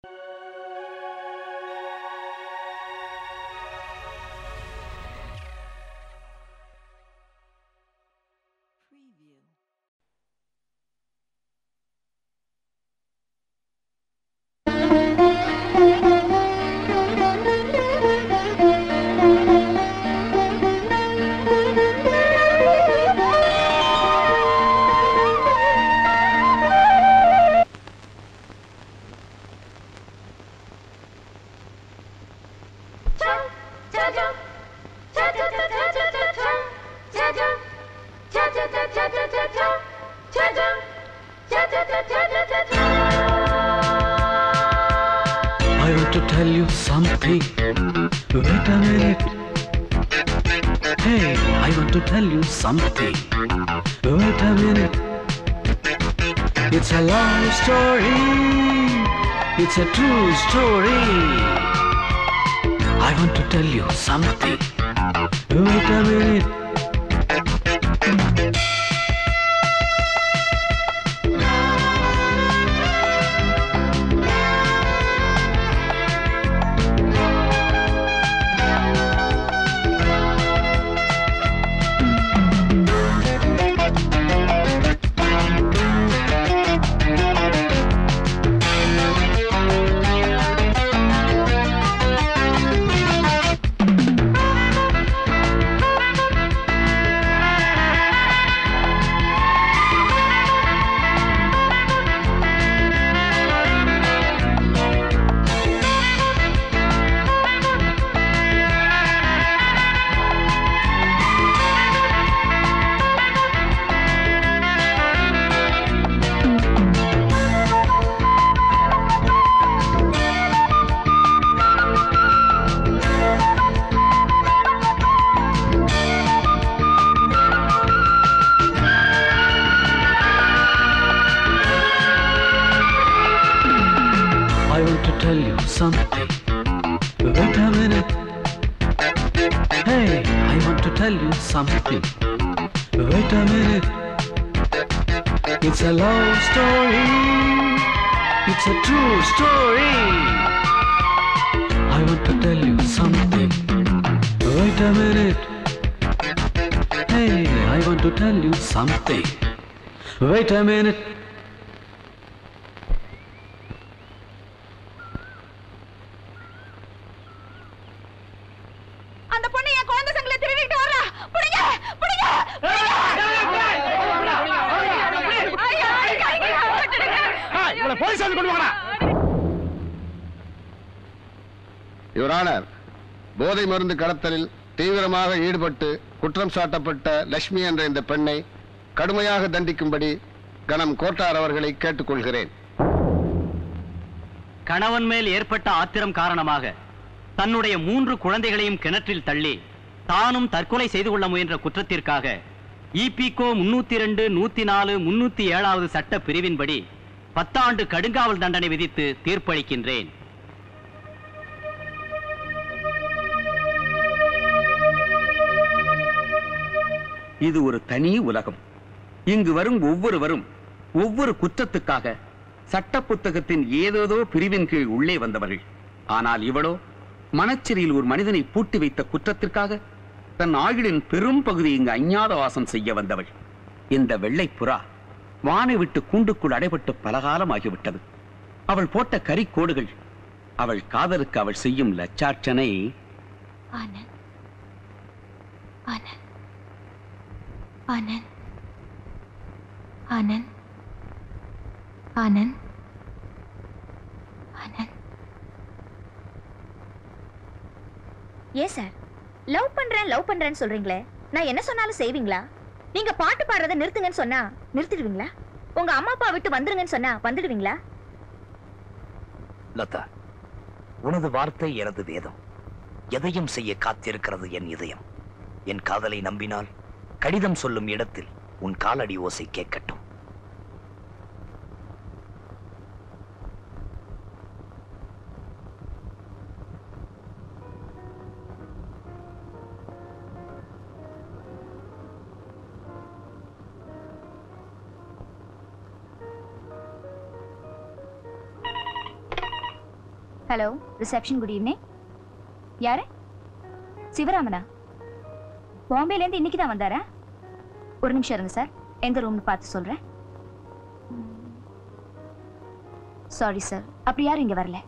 I want to tell you something. Wait a minute. Hey, I want to tell you something. Wait a minute. It's a long story. It's a true story. I want to tell you something. Wait a minute. I want to tell you something. Wait a minute. Hey, I want to tell you something. Wait a minute. It's a love story. It's a true story. I want to tell you something. Wait a minute. Hey, I want to tell you something. Wait a minute. அந்த பொண்ணு என் குழந்தை சங்கில திருடிட்டு வரா புடிங்க புடிங்க ஐயா அடிக்காதீங்க விட்டுடுங்க இவளை போலீஸ் வந்து கொண்டு வாடா யுவர் ஆனர் போதை மருந்து கடத்தலில் தீவிரமாக ஈடுபட்டு குற்றம் சாட்டப்பட்ட லட்சுமி என்ற இந்த பெண்ணை கடுமையாக தண்டிக்கும்படி கணம் கோட்டார் அவர்களை கேட்டுக்கொள்கிறேன் கணவன் மேல் ஏற்பட்ட ஆத்திரம் காரணமாக தன்னுடைய மூன்று குழந்தைகளையும் கிணற்றில் தள்ளி தானும் தற்கொலை செய்து கொள்ள முயன்ற குற்றத்திற்காக இபிகோ முன்னூத்தி ரெண்டு நூத்தி நாலு முன்னூத்தி ஏழாவது சட்ட பிரிவின்படி பத்தாண்டு கடுங்காவல் தண்டனை விதித்து தீர்ப்பளிக்கின்றேன் இது ஒரு தனி உலகம் இங்கு வரும் ஒவ்வொருவரும் ஒவ்வொரு குற்றத்துக்காக சட்ட புத்தகத்தின் ஏதேதோ பிரிவின் கீழ் உள்ளே வந்தவர்கள் ஆனால் இவளோ மனச்சிறையில் ஒரு மனிதனை பூட்டி வைத்த குற்றத்திற்காக தன் ஆயுளின் பெரும் பகுதி இங்கு அஞ்ஞாத வாசம் செய்ய வந்தவள் இந்த வெள்ளை புறா வானை விட்டு கூண்டுக்குள் அடைபட்டு பலகாலம் ஆகிவிட்டது அவள் போட்ட கரிக்கோடுகள் அவள் காதலுக்கு அவள் செய்யும் லட்சார்ச்சனை ஆனந்த் ஆனந்த் ஆனந்த் ஆனந்த் ஆனந்த் ஆனந்த் ஏன் சார் லவ் பண்றேன் லவ் பண்றேன்னு சொல்றீங்களே நான் என்ன சொன்னாலும் செய்வீங்களா நீங்க பாட்டு பாடுறதை நிறுத்துங்கன்னு சொன்னா நிறுத்திடுவீங்களா உங்க அம்மா அப்பா விட்டு வந்துருங்கன்னு சொன்னா வந்துடுவீங்களா லதா உனது வார்த்தை எனது வேதம் எதையும் செய்ய காத்திருக்கிறது என் இதயம் என் காதலை நம்பினால் கடிதம் சொல்லும் இடத்தில் உன் காலடி ஓசை கேட்கட்டும் ஹலோ ரிசப்ஷன் குட் ஈவினிங் யாரு சிவராமனா பாம்பேலேருந்து இன்னைக்கு தான் வந்தாரா ஒரு நிமிஷம் இருங்க சார் எந்த ரூம்னு பார்த்து சொல்றேன் சாரி சார் அப்படி யாரும் இங்க வரல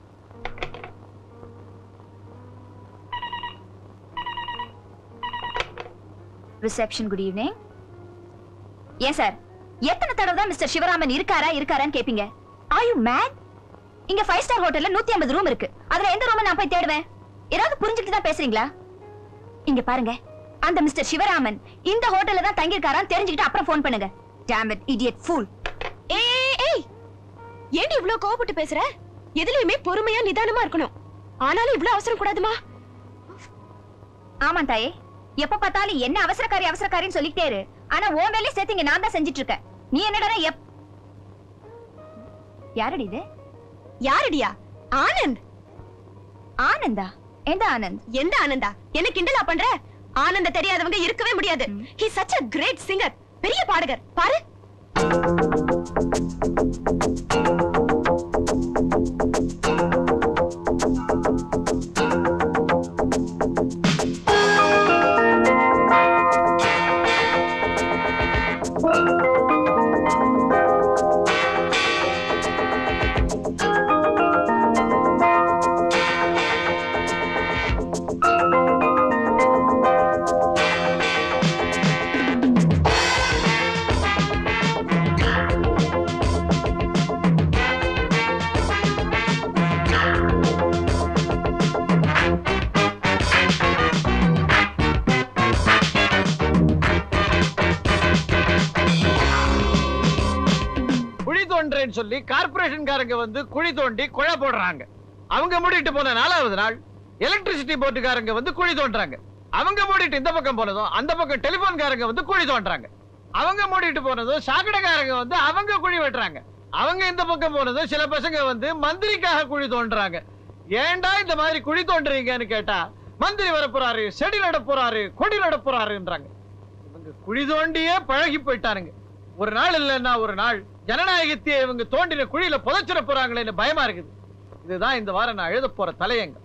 ரிசப்ஷன் குட் ஈவினிங் ஏன் சார் எத்தனை தடவை தான் மிஸ்டர் சிவராமன் இருக்காரா இருக்காரான்னு கேப்பீங்க ஆர் யூ மேட் இங்க ஃபைவ் ஸ்டார் ஹோட்டல்ல நூத்தி ஐம்பது ரூம் இருக்கு அதுல எந்த ரூம் நான் போய் தேடுவேன் ஏதாவது புரிஞ்சுக்கிட்டு தான் பேசுறீங்களா இங்க பாருங்க அந்த மிஸ்டர் சிவராமன் இந்த ஹோட்டல்ல தான் தங்கியிருக்காரான்னு தெரிஞ்சுக்கிட்டு அப்புறம் ஃபோன் பண்ணுங்க damn it idiot fool ஏய் ஏய் ஏண்டி இவ்ளோ கோவப்பட்டு பேசுற எதுலயுமே பொறுமையா நிதானமா இருக்கணும் ஆனாலும் இவ்ளோ அவசரம் கூடாதுமா ஆமா தாயே எப்ப பார்த்தாலும் என்ன அவசரக்காரி அவசரக்காரின்னு சொல்லிட்டே இரு ஆனா உன் வேலையை சேர்த்து இங்க நான் தான் செஞ்சுட்டு இருக்கேன் நீ என்னடா எப் யாரடி இது யாரடியா ஆனந்த் ஆனந்தா எந்த ஆனந்த் எந்த ஆனந்தா என்ன கிண்டலா பண்ற ஆனந்த தெரியாதவங்க இருக்கவே முடியாது he such a great singer பெரிய பாடகர் பாரு குழி தோன்றேன்னு சொல்லி கார்பரேஷன்காரங்க வந்து குழி தோண்டி குழா போடுறாங்க அவங்க மூடிட்டு போன நாலாவது நாள் எலக்ட்ரிசிட்டி போர்டுக்காரங்க வந்து குழி தோண்டுறாங்க அவங்க மூடிட்டு இந்த பக்கம் போனதும் அந்த பக்கம் டெலிபோன்காரங்க வந்து குழி தோண்டுறாங்க அவங்க மூடிட்டு போனதும் சாக்கடைக்காரங்க வந்து அவங்க குழி வெட்டுறாங்க அவங்க இந்த பக்கம் போனதும் சில பசங்க வந்து மந்திரிக்காக குழி தோண்டுறாங்க ஏன்டா இந்த மாதிரி குழி தோண்டுறீங்கன்னு கேட்டா மந்திரி வர போறாரு செடி நட போறாரு கொடி நட போறாருன்றாங்க இவங்க குழி தோண்டியே பழகி போயிட்டானுங்க ஒரு நாள் இல்லைன்னா ஒரு நாள் ஜனநாயகத்தையே இவங்க தோண்டின குழியில புதைச்சிட போறாங்களேன்னு பயமா இருக்குது இதுதான் இந்த வாரம் நான் எழுத போற தலையங்கம்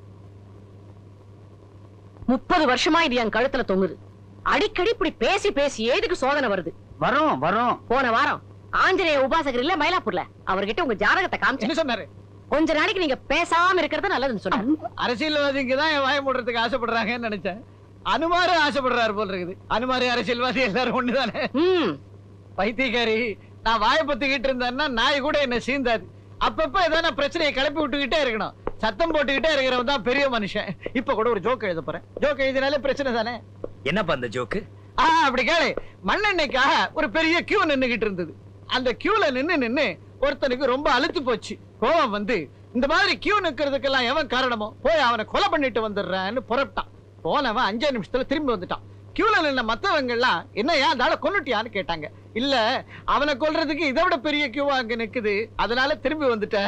முப்பது வருஷமா இது என் கழுத்துல தொங்குது அடிக்கடி இப்படி பேசி பேசி ஏதுக்கு சோதனை வருது வரும் வரும் போன வாரம் ஆஞ்சநேய உபாசகர் இல்ல மயிலாப்பூர்ல அவர்கிட்ட உங்க ஜாதகத்தை காமிச்சேன் என்ன சொன்னாரு கொஞ்ச நாளைக்கு நீங்க பேசாம இருக்கிறது நல்லதுன்னு சொன்னாரு அரசியல்வாதிங்க தான் என் வாய மூடுறதுக்கு ஆசைப்படுறாங்கன்னு நினைச்சேன் அனுமாரு ஆசைப்படுறாரு போல இருக்குது அனுமாரி அரசியல்வாதி எல்லாரும் ஒண்ணுதானே ம் பைத்தியக்காரி நான் வாய பத்திக்கிட்டு இருந்தேன்னா நாய் கூட என்ன சீந்தாது அப்பப்ப ஏதாவது பிரச்சனையை கிளப்பி விட்டுக்கிட்டே இருக்கணும் சத்தம் போட்டுக்கிட்டே இருக்கிறவன் தான் பெரிய மனுஷன் இப்ப கூட ஒரு ஜோக் எழுத போறேன் ஜோக் எழுதினாலே பிரச்சனை தானே என்னப்பா அந்த ஜோக்கு ஆ அப்படி கேளு மண்ணெண்ணெய்க்காக ஒரு பெரிய கியூ நின்னுகிட்டு இருந்தது அந்த கியூல நின்னு நின்னு ஒருத்தனுக்கு ரொம்ப அழுத்து போச்சு கோவம் வந்து இந்த மாதிரி கியூ நிக்கிறதுக்கெல்லாம் எவன் காரணமோ போய் அவனை கொலை பண்ணிட்டு வந்துடுறேன்னு புறப்பட்டான் போனவன் அஞ்சே நிமிஷத்துல திரும்பி வந்துட்டான் கியூல நின்ன மத்தவங்க எல்லாம் என்ன ஏன் தாழ கொன்னுட்டியான்னு கேட்டாங்க இல்ல அவனை கொல்றதுக்கு இதை விட பெரிய கியூவா அங்க நிக்குது அதனால திரும்பி வந்துட்டேன்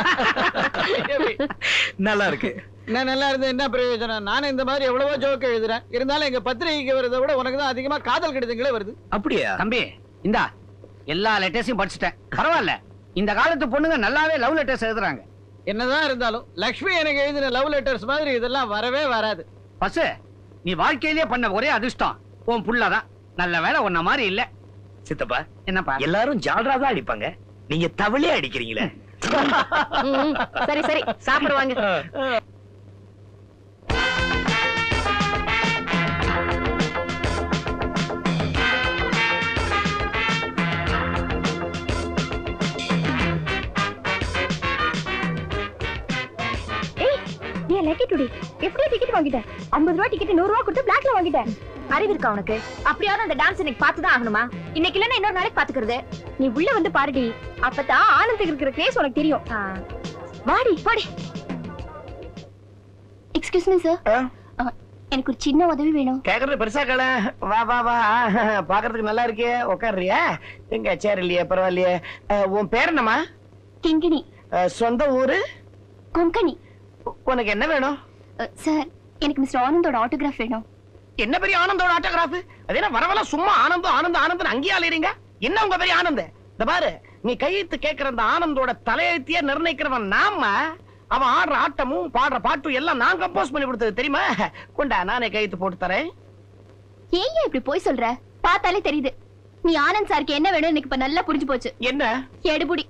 நல்லா இருக்கு நான் நல்லா இருந்தது என்ன பிரயோஜனம் நானும் இந்த மாதிரி எவ்வளவோ ஜோக் எழுதுறேன் இருந்தாலும் எங்க பத்திரிகைக்கு வரதை விட உனக்கு தான் அதிகமா காதல் கடிதங்களே வருது அப்படியா தம்பி இந்தா எல்லா லெட்டர்ஸையும் படிச்சுட்டேன் பரவாயில்ல இந்த காலத்து பொண்ணுங்க நல்லாவே லவ் லெட்டர்ஸ் எழுதுறாங்க என்னதான் இருந்தாலும் லக்ஷ்மி எனக்கு எழுதின லவ் லெட்டர்ஸ் மாதிரி இதெல்லாம் வரவே வராது பசு நீ வாழ்க்கையிலேயே பண்ண ஒரே அதிர்ஷ்டம் உன் புள்ளதான் நல்ல வேலை உன்ன மாதிரி இல்ல சித்தப்பா என்னப்பா எல்லாரும் ஜால்ரா தான் அடிப்பாங்க நீங்க தவிலே அடிக்கிறீங்களே ம், ம். சரி சரி சாப்பிடுவாங்க ஏய் நீ லக்கி டுடே எப்படி டிக்கெட் வாங்கிட்டேன் ஐம்பது ரூபா டிக்கெட் நூறு ரூபா கொடுத்து பிளாக்ல வாங்கிட்டேன் அறிவு இருக்கா உனக்கு அப்படியாவது அந்த டான்ஸ் இன்னைக்கு பார்த்து தான் ஆகணுமா இன்னைக்கு இல்லைன்னா இன்னொரு நாளைக்கு பாத்துக்கிறது நீ உள்ள வந்து பாருடி அப்பதான் ஆனந்துக்கு இருக்கிற கிரேஸ் உனக்கு தெரியும் வாடி வாடி எக்ஸ்கியூஸ் மீ சார் எனக்கு ஒரு சின்ன உதவி வேணும் கேக்குறது பெருசா கல வா வா வா பாக்குறதுக்கு நல்லா இருக்கே உட்காருறியா எங்க சேர் இல்லையே பரவாயில்லையே அஹ், உன் பேர் என்னம்மா கிங்கிணி அஹ், சொந்த ஊரு கொங்கணி உ- உனக்கு என்ன வேணும் சார் எனக்கு மிஸ்டர் ஆனந்தோட ஆட்டோகிராஃப் வேணும் என்ன பெரிய ஆனந்தோட ஆட்டோகிராஃப் அது என்ன வரவெல்லாம் சும்மா ஆனந்தம் ஆனந்தம் ஆனந்தம் அங்கேயே அலையறீங்க என்ன உங்க பெரிய ஆனந்த இந்த பாரு நீ கையெழுத்து கேட்கிற அந்த ஆனந்தோட தலையெழுத்தியே நிர்ணயிக்கிறவன் நாம அவன் ஆடுற ஆட்டமும் பாடுற பாட்டும் எல்லாம் நான் கம்போஸ் பண்ணி கொடுத்தது தெரியுமா கொண்டா நானே கையெழுத்து போட்டு தரேன் ஏன் இப்படி போய் சொல்ற பார்த்தாலே தெரியுது நீ ஆனந்த் சாருக்கு என்ன வேணும் எனக்கு இப்ப நல்லா புரிஞ்சு போச்சு என்ன எடுபுடி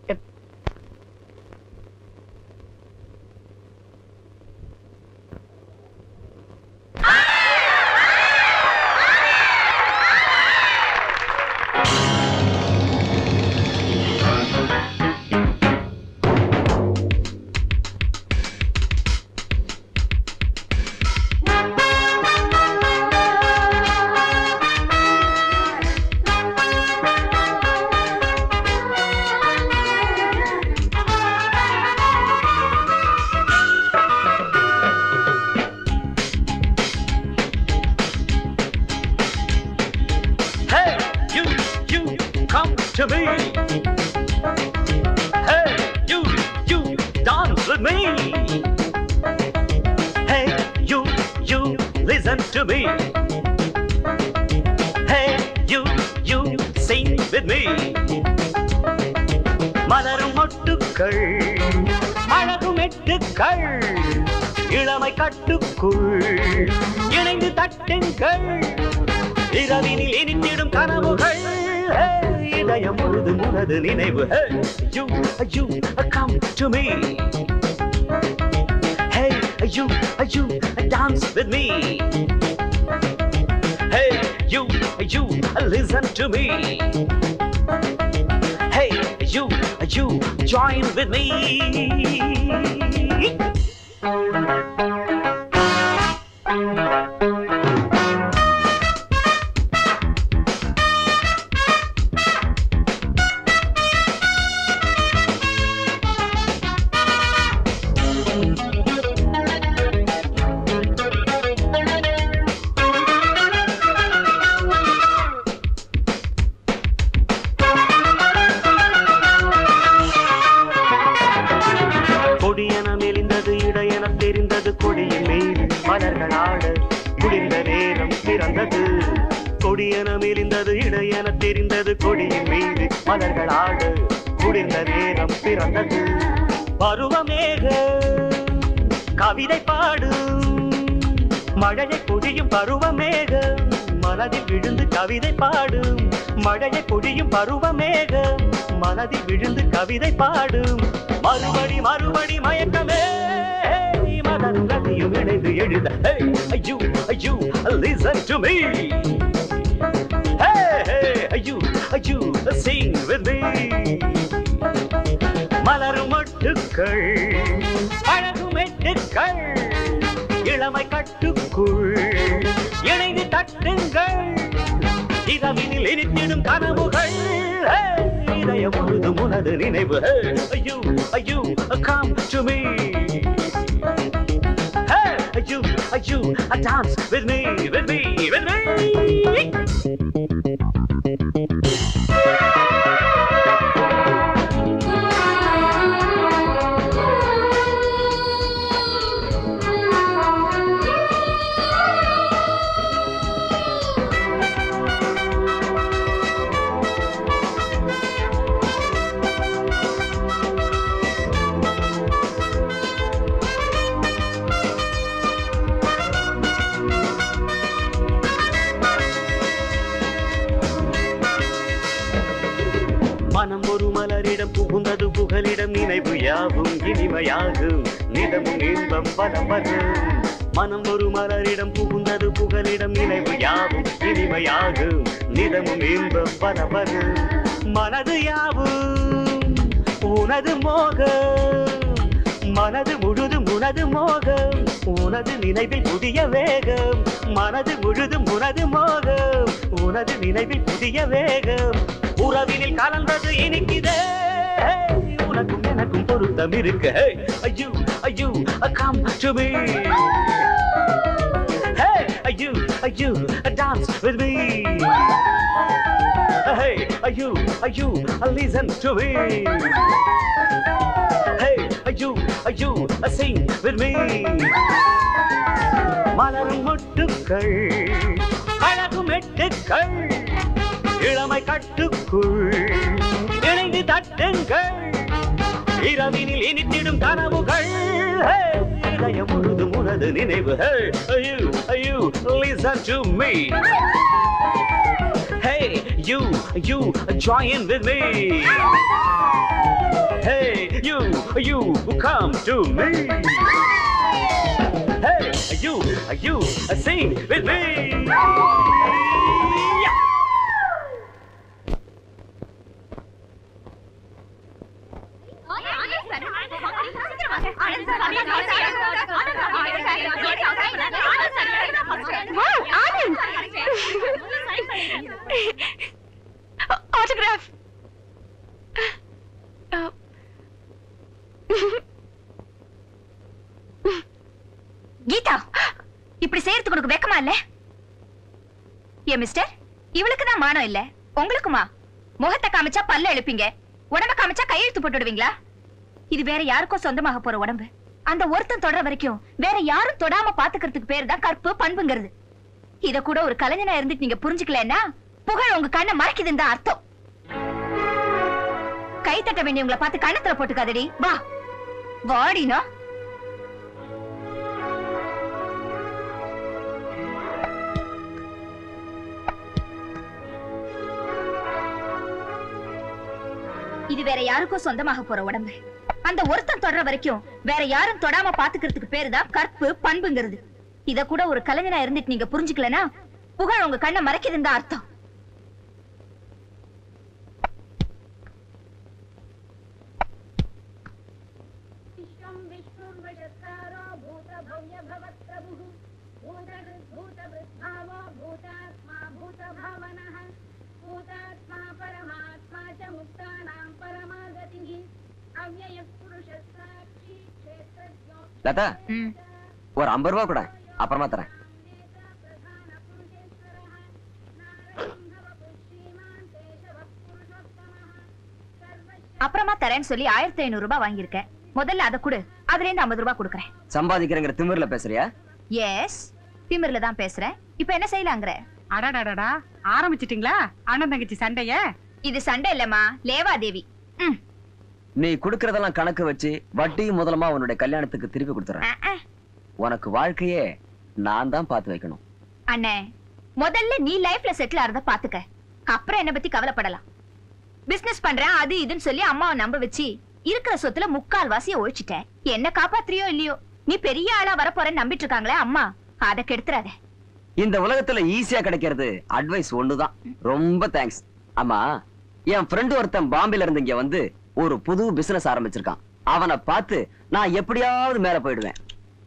Hey, you, you, come to me. Hey, you, you, dance with me. Hey, you, you, listen to me. Hey, you, you, sing with me. மலரும் மொட்டுக்கள் அழகும் எட்டுக்கள் இளமை கட்டுக்குள் இணைந்து தட்டுங்கள் இரவினில் இனித்திடும் கனவுகள் ஹே, இதயம் முழுது முனது நினைவு ஹே, you, you, come to me Hey, you, you, dance with me Hey, you, you, listen to me Hey, you, you, join with me கொடியன மெலிந்தது இடையென தெரிந்தது கொடியின் மீது மலர்கள் ஆட குளிர்ந்த நேரம் பிறந்தது கொடியன மெலிந்தது இடையென தெரிந்தது கொடியின் மீது மலர்கள் ஆட குளிர்ந்த நேரம் பிறந்தது பருவமேக கவிதை பாடு மழையை பொழியும் பருவமேக மனதில் விழுந்து கவிதை பாடும் மழையை பொழியும் பருவமேகம் மனதில் விழுந்து கவிதை பாடும் மறுபடி மறுபடி மயக்கமே மதனும் ரதியும் இணைந்து எழுத Hey, you, you, listen to me Hey, hey, you, you, sing with me மலரும் மொட்டுக்கள் அழகும் எட்டுக்கள் இளமை கட்டுக்குள் இணைந்து தட்டுங்கள் இரவினில் இனித்திடும் கனவுகள் ஹே, இதயம் முழுதும் உனது நினைவு ஹே, ஐயோ ஐயோ come to me Hey, ஐயோ ஐயோ dance with me with me with me மனம் ஒரு மலரிடம் புகுந்தது புகலிடம் நினைவு யாவும் இனிமையாகும் நிதமும் இன்பம் பலம் வரும் மனம் ஒரு மலரிடம் புகுந்தது புகலிடம் நினைவு யாவும் இனிமையாகும் நிதமும் இன்பம் பலம் வரும் மனது யாவும் உனது மோகம் மனது முழுதும் உனது மோகம் உனது நினைவில் புதிய வேகம் மனது முழுதும் உனது மோகம் உனது நினைவில் புதிய வேகம் உறவினில் கலந்தது இனிக்குதே உனக்கும் எனக்கும் பொருத்தம் இருக்கு ஐயோ ஐயோ come to me Hey, you, you, dance with me. Hey, you, you, listen to me. Hey, you, you, sing with me. மலரும் மொட்டுக்கள் அழகும் எட்டுக்கள் இளமை கட்டுக்குள் இணைந்து தட்டுங்கள் இரவினில் இனித்திடும் கனவுகள் இதயம் முழுதும் உனது நினைவு Hey, you, you, listen to me. Hey, you, you, join with me. Hey, you, you, come to me. Hey, you, you, sing with me. Autograph Geetha இப்படி செய்யறதுக்கு உனக்கு வெக்கமா இல்ல ஏ மிஸ்டர் இவளுக்கு தான் மானம் இல்ல உங்களுக்குமா முகத்தை காமிச்சா பல்ல எழுப்பீங்க உடம்ப காமிச்சா கையெழுத்து போட்டுடுவீங்களா இது வேற யாருக்கும் சொந்தமாக போற உடம்பு அந்த ஒருத்தன் தொடர வரைக்கும் வேற யாரும் தொடாம பாத்துக்கிறதுக்கு பேர் தான் கற்பு பண்புங்கிறது இத கூட ஒரு கலைஞனா இருந்துட்டு நீங்க புரிஞ்சுக்கலன்னா புகழ் உங்க கண்ணை மறைக்குதுன்னு தான் அர்த்தம் கை தட்ட வேண்டியவங்களை பார்த்து கண்ணத்துல போட்டுக்காதடி வா வாடினா இது வேற யாருக்கும் சொந்தமாக போற உடம்பு அந்த ஒருத்தன் தொடர வரைக்கும் வேற யாரும் தொடாம பாத்துக்கிறதுக்கு பேரு தான் கற்பு பண்புங்கிறது இத கூட ஒரு கலைஞனா இருந்துட்டு நீங்க புரிஞ்சுக்கலனா புகழ் உங்க கண்ணை மறைக்குதுன்னு தான் அர்த்தம் லதா ஒரு ஐம்பது ரூபா கூட அப்புறமா தரேன் அப்புறமா தரேன்னு சொல்லி ஆயிரத்தி ஐநூறு ரூபாய் வாங்கியிருக்கேன் முதல்ல அதை கொடு அதுல இருந்து ஐம்பது ரூபாய் கொடுக்குறேன் சம்பாதிக்கிறேங்கிற திமிர்ல பேசுறியா எஸ் திமிர்ல தான் பேசுறேன் இப்ப என்ன செய்யலாங்கிற அடடடடா ஆரம்பிச்சிட்டீங்களா அண்ணன் தங்கச்சி சண்டைய இது சண்டை இல்லம்மா லேவாதேவி ம், நீ குடுக்கறதெல்லாம் கணக்கு வச்சு வட்டி முதலமா உன்னுடைய கல்யாணத்துக்கு திருப்பி கொடுத்துறேன் அஹ், அஹ். உனக்கு வாழ்க்கையே நான் தான் பார்த்து வைக்கணும் அண்ணே முதல்ல நீ லைஃப்ல செட்டில் ஆறத பாத்துக்க அப்புறம் என்ன பத்தி கவலைப்படலாம் பிசினஸ் பண்றேன் அது இதுன்னு சொல்லி அம்மாவை நம்ப வச்சு இருக்கிற சொத்துல முக்கால் வாசிய ஒழிச்சிட்டேன் என்ன காப்பாத்துறியோ இல்லையோ நீ பெரிய ஆளா வரப்போறேன்னு நம்பிட்டு இருக்காங்களே அம்மா அதை கெடுத்துறாத இந்த உலகத்துல ஈஸியா கிடைக்கிறது அட்வைஸ் ஒண்ணுதான் ரொம்ப தேங்க்ஸ் ஆமா என் ஃப்ரெண்டு ஒருத்தன் பாம்பேல இருந்து இங்க வந்து ஒரு புது பிசினஸ் ஆரம்பிச்சிருக்கான் அவனை பார்த்து நான் எப்படியாவது மேல போயிடுவேன்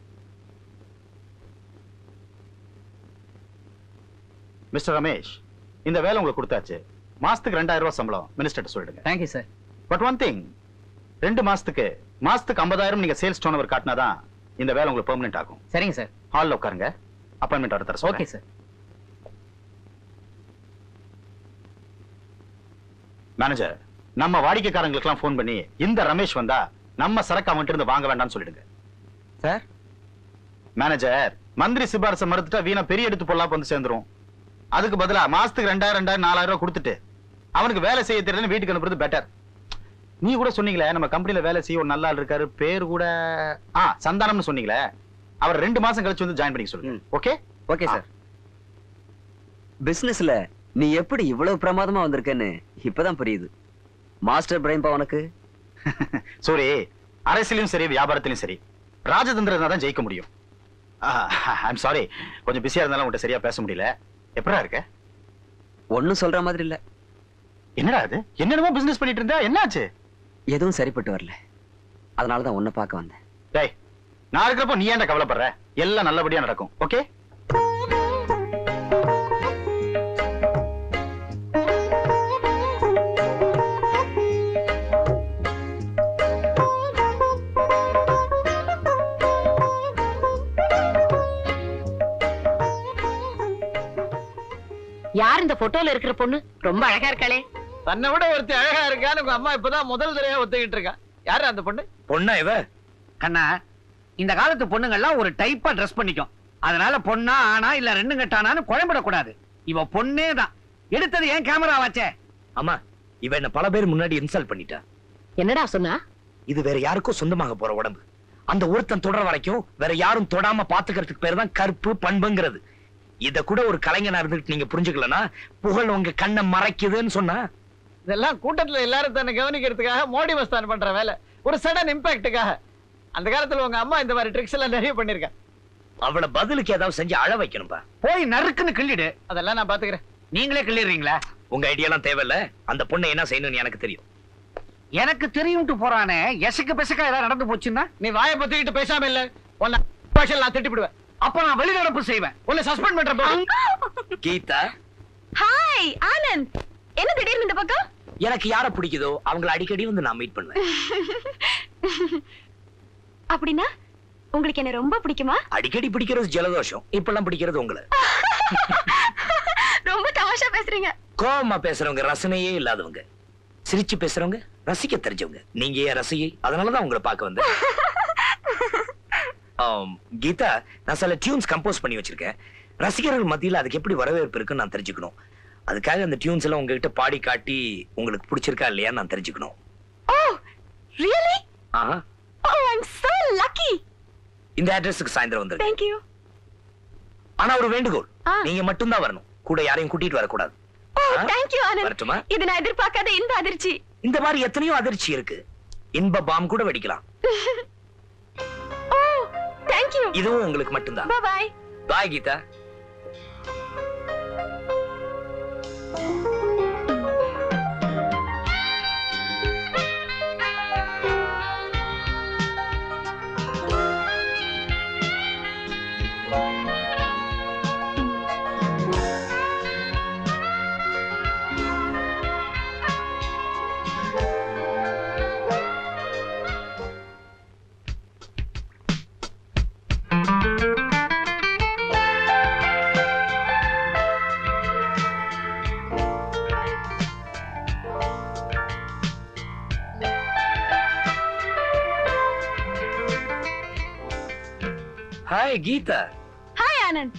மிஸ்டர் ரமேஷ் இந்த வேலை உங்களுக்கு கொடுத்தாச்சு மாசத்துக்கு ரெண்டாயிரம் ரூபாய் சம்பளம் மினிஸ்டர் சொல்லிடுங்க thank you sir but one thing ரெண்டு மாசத்துக்கு மாசத்துக்கு ஐம்பதாயிரம் நீங்க சேல்ஸ் டோன் காட்டினாதான் இந்த வேலை உங்களுக்கு பெர்மனெண்ட் ஆகும் சரிங்க சார் ஹால்ல உட்காருங்க அப்பாயின்மெண்ட் ஆர்டர் தர ஓகே சார் மேனேஜர் நம்ம வாடிக்கைக்காரங்களுக்கெல்லாம் ஃபோன் பண்ணி இந்த ரமேஷ் வந்தா நம்ம சரக்கு அவன்கிட்ட இருந்து வாங்க வேண்டாம்னு சொல்லிடுங்க சார் மேனேஜர் மந்திரி சிபாரசை மறுத்துட்டா வீணா பெரிய எடுத்து பொல்லாப்பு வந்து சேர்ந்துரும் அதுக்கு பதிலா மாசத்துக்கு ரெண்டாயிரம் ரெண்டாயிரம் நாலாயிரம் ரூபாய் கொடுத்துட்டு அவனுக்கு வேலை செய்ய தெரியலன்னு வீட்டுக்கு அனுப்புறது பெட்டர் நீ கூட சொன்னீங்களே நம்ம கம்பெனில வேலை செய்ய ஒரு நல்ல ஆள் இருக்காரு பேர் கூட ஆ சந்தானம்னு சொன்னீங்களே அவர் ரெண்டு மாசம் கழிச்சு வந்து ஜாயின் பண்ணிக்க சொல்லுங்க ஓகே ஓகே சார் பிசினஸ்ல நீ எப்படி இவ்வளவு பிரமாதமா வந்திருக்கன்னு இப்பதான் புரியுது மாஸ்டர் பிரைம்பா உனக்கு சோரி அரசியலையும் சரி வியாபாரத்திலும் சரி ராஜதந்திரம் தான் ஜெயிக்க முடியும் ஐம் சாரி கொஞ்சம் பிஸியா இருந்தாலும் உங்கள்கிட்ட சரியா பேச முடியல எப்படா இருக்க ஒண்ணும் சொல்ற மாதிரி இல்ல என்னடா அது என்னென்னமோ பிசினஸ் பண்ணிட்டு இருந்தா என்னாச்சு எதுவும் சரிப்பட்டு வரல அதனாலதான் உன்னை பார்க்க வந்தேன் டேய் நான் இருக்கிறப்போ நீ ஏன்டா கவலைப்படுற எல்லாம் நல்லபடியா நடக்கும் ஓகே யார் இந்த போட்டோல இருக்கிற பொண்ணு ரொம்ப அழகா இருக்காளே தன்னை விட ஒருத்தி அழகா இருக்கான்னு உங்க அம்மா இப்பதான் முதல் தடவையா ஒத்துக்கிட்டு இருக்கா யாரு அந்த பொண்ணு பொண்ணா இவ கண்ணா இந்த காலத்து பொண்ணுங்கெல்லாம் ஒரு டைப்பா ட்ரெஸ் பண்ணிக்கும் அதனால பொண்ணா ஆனா இல்ல ரெண்டு கட்டானான்னு குழம்பிடக்கூடாது இவ பொண்ணே தான் எடுத்தது ஏன் கேமரா வாச்சே அம்மா இவ என்ன பல பேர் முன்னாடி இன்சல்ட் பண்ணிட்டா என்னடா சொன்னா இது வேற யாருக்கும் சொந்தமாக போற உடம்பு அந்த ஒருத்தன் தொடர வரைக்கும் வேற யாரும் தொடாம பாத்துக்கிறதுக்கு பேர் தான் கற்பு பண்புங்கிறது இத கூட ஒரு கலைஞனா இருந்துட்டு நீங்க புரிஞ்சுக்கலனா புகழ் உங்க கண்ணை மறைக்குதுன்னு சொன்னா இதெல்லாம் கூட்டத்துல எல்லாரும் தன்னை கவனிக்கிறதுக்காக மோடி மஸ்தான் பண்ற வேலை ஒரு சடன் இம்பாக்டுக்காக அந்த காலத்துல உங்க அம்மா இந்த மாதிரி ட்ரிக்ஸ் எல்லாம் நிறைய பண்ணிருக்கேன் அவளை பதிலுக்கு ஏதாவது செஞ்சு அழ வைக்கணும்பா போய் நறுக்குன்னு கிள்ளிடு அதெல்லாம் நான் பாத்துக்கிறேன் நீங்களே கிள்ளிடுறீங்களா உங்க ஐடியாலாம் தேவையில்ல அந்த பொண்ணை என்ன செய்யணும்னு எனக்கு தெரியும் எனக்கு தெரியும்ட்டு போறானே எசக்கு பெசக்கா ஏதாவது நடந்து போச்சுன்னா நீ வாயை பத்திக்கிட்டு பேசாம இல்ல உன்னை பாஷையில் நான் திட்டிப்பிடுவேன் அப்ப நான் வெளிநடப்பு செய்வேன் உன்னை சஸ்பெண்ட் பண்றேன் பாரு. கீதா ஹாய் ஆனந்த் என்ன திடீர்னு இந்த பக்கம் எனக்கு யார பிடிக்குதோ அவங்கள அடிக்கடி வந்து நான் மீட் பண்ணுவேன் அப்படின்னா உங்களுக்கு என்ன ரொம்ப பிடிக்குமா அடிக்கடி பிடிக்கிறது ஜலதோஷம் இப்பெல்லாம் பிடிக்கிறது உங்களை ரொம்ப தமாஷா பேசுறீங்க கோவமா பேசுறவங்க ரசனையே இல்லாதவங்க சிரிச்சு பேசுறவங்க ரசிக்க தெரிஞ்சவங்க நீங்க ஏன் ரசிகை அதனாலதான் உங்களை பார்க்க வந்தேன் ஆம், கீதா நான் சில டியூன்ஸ் கம்போஸ் பண்ணி வச்சிருக்கேன் ரசிகர்கள் மத்தியில அதுக்கு எப்படி வரவேற்பு இருக்குன்னு நான் தெரிஞ்சுக்கணும் அதுக்காக அந்த டியூன்ஸ் எல்லாம் உங்ககிட்ட பாடி காட்டி உங்களுக்கு பிடிச்சிருக்கா இல்லையா நான் தெரிஞ்சுக்கணும் ஓ ரியலி ஆஹா oh I am so lucky இந்த அட்ரஸுக்கு சாயந்தரம் வந்துருங்க தேங்க் யூ ஆனா ஒரு வேண்டுகோள் நீங்க மட்டும்தான் வரணும் கூட யாரையும் கூட்டிட்டு வரக்கூடாது ஓ ஆ? தேங்க் யூ ஆனந்த் வரட்டுமா இது நான் எதிர்பார்க்காத இந்த அதிர்ச்சி இந்த மாதிரி எத்தனையோ அதிர்ச்சி இருக்கு இன்ப பாம் கூட வெடிக்கலாம் ஓ தேங்க் யூ இதுவும் உங்களுக்கு மட்டும்தான் bye bye bye Geetha hi Geetha hi Anand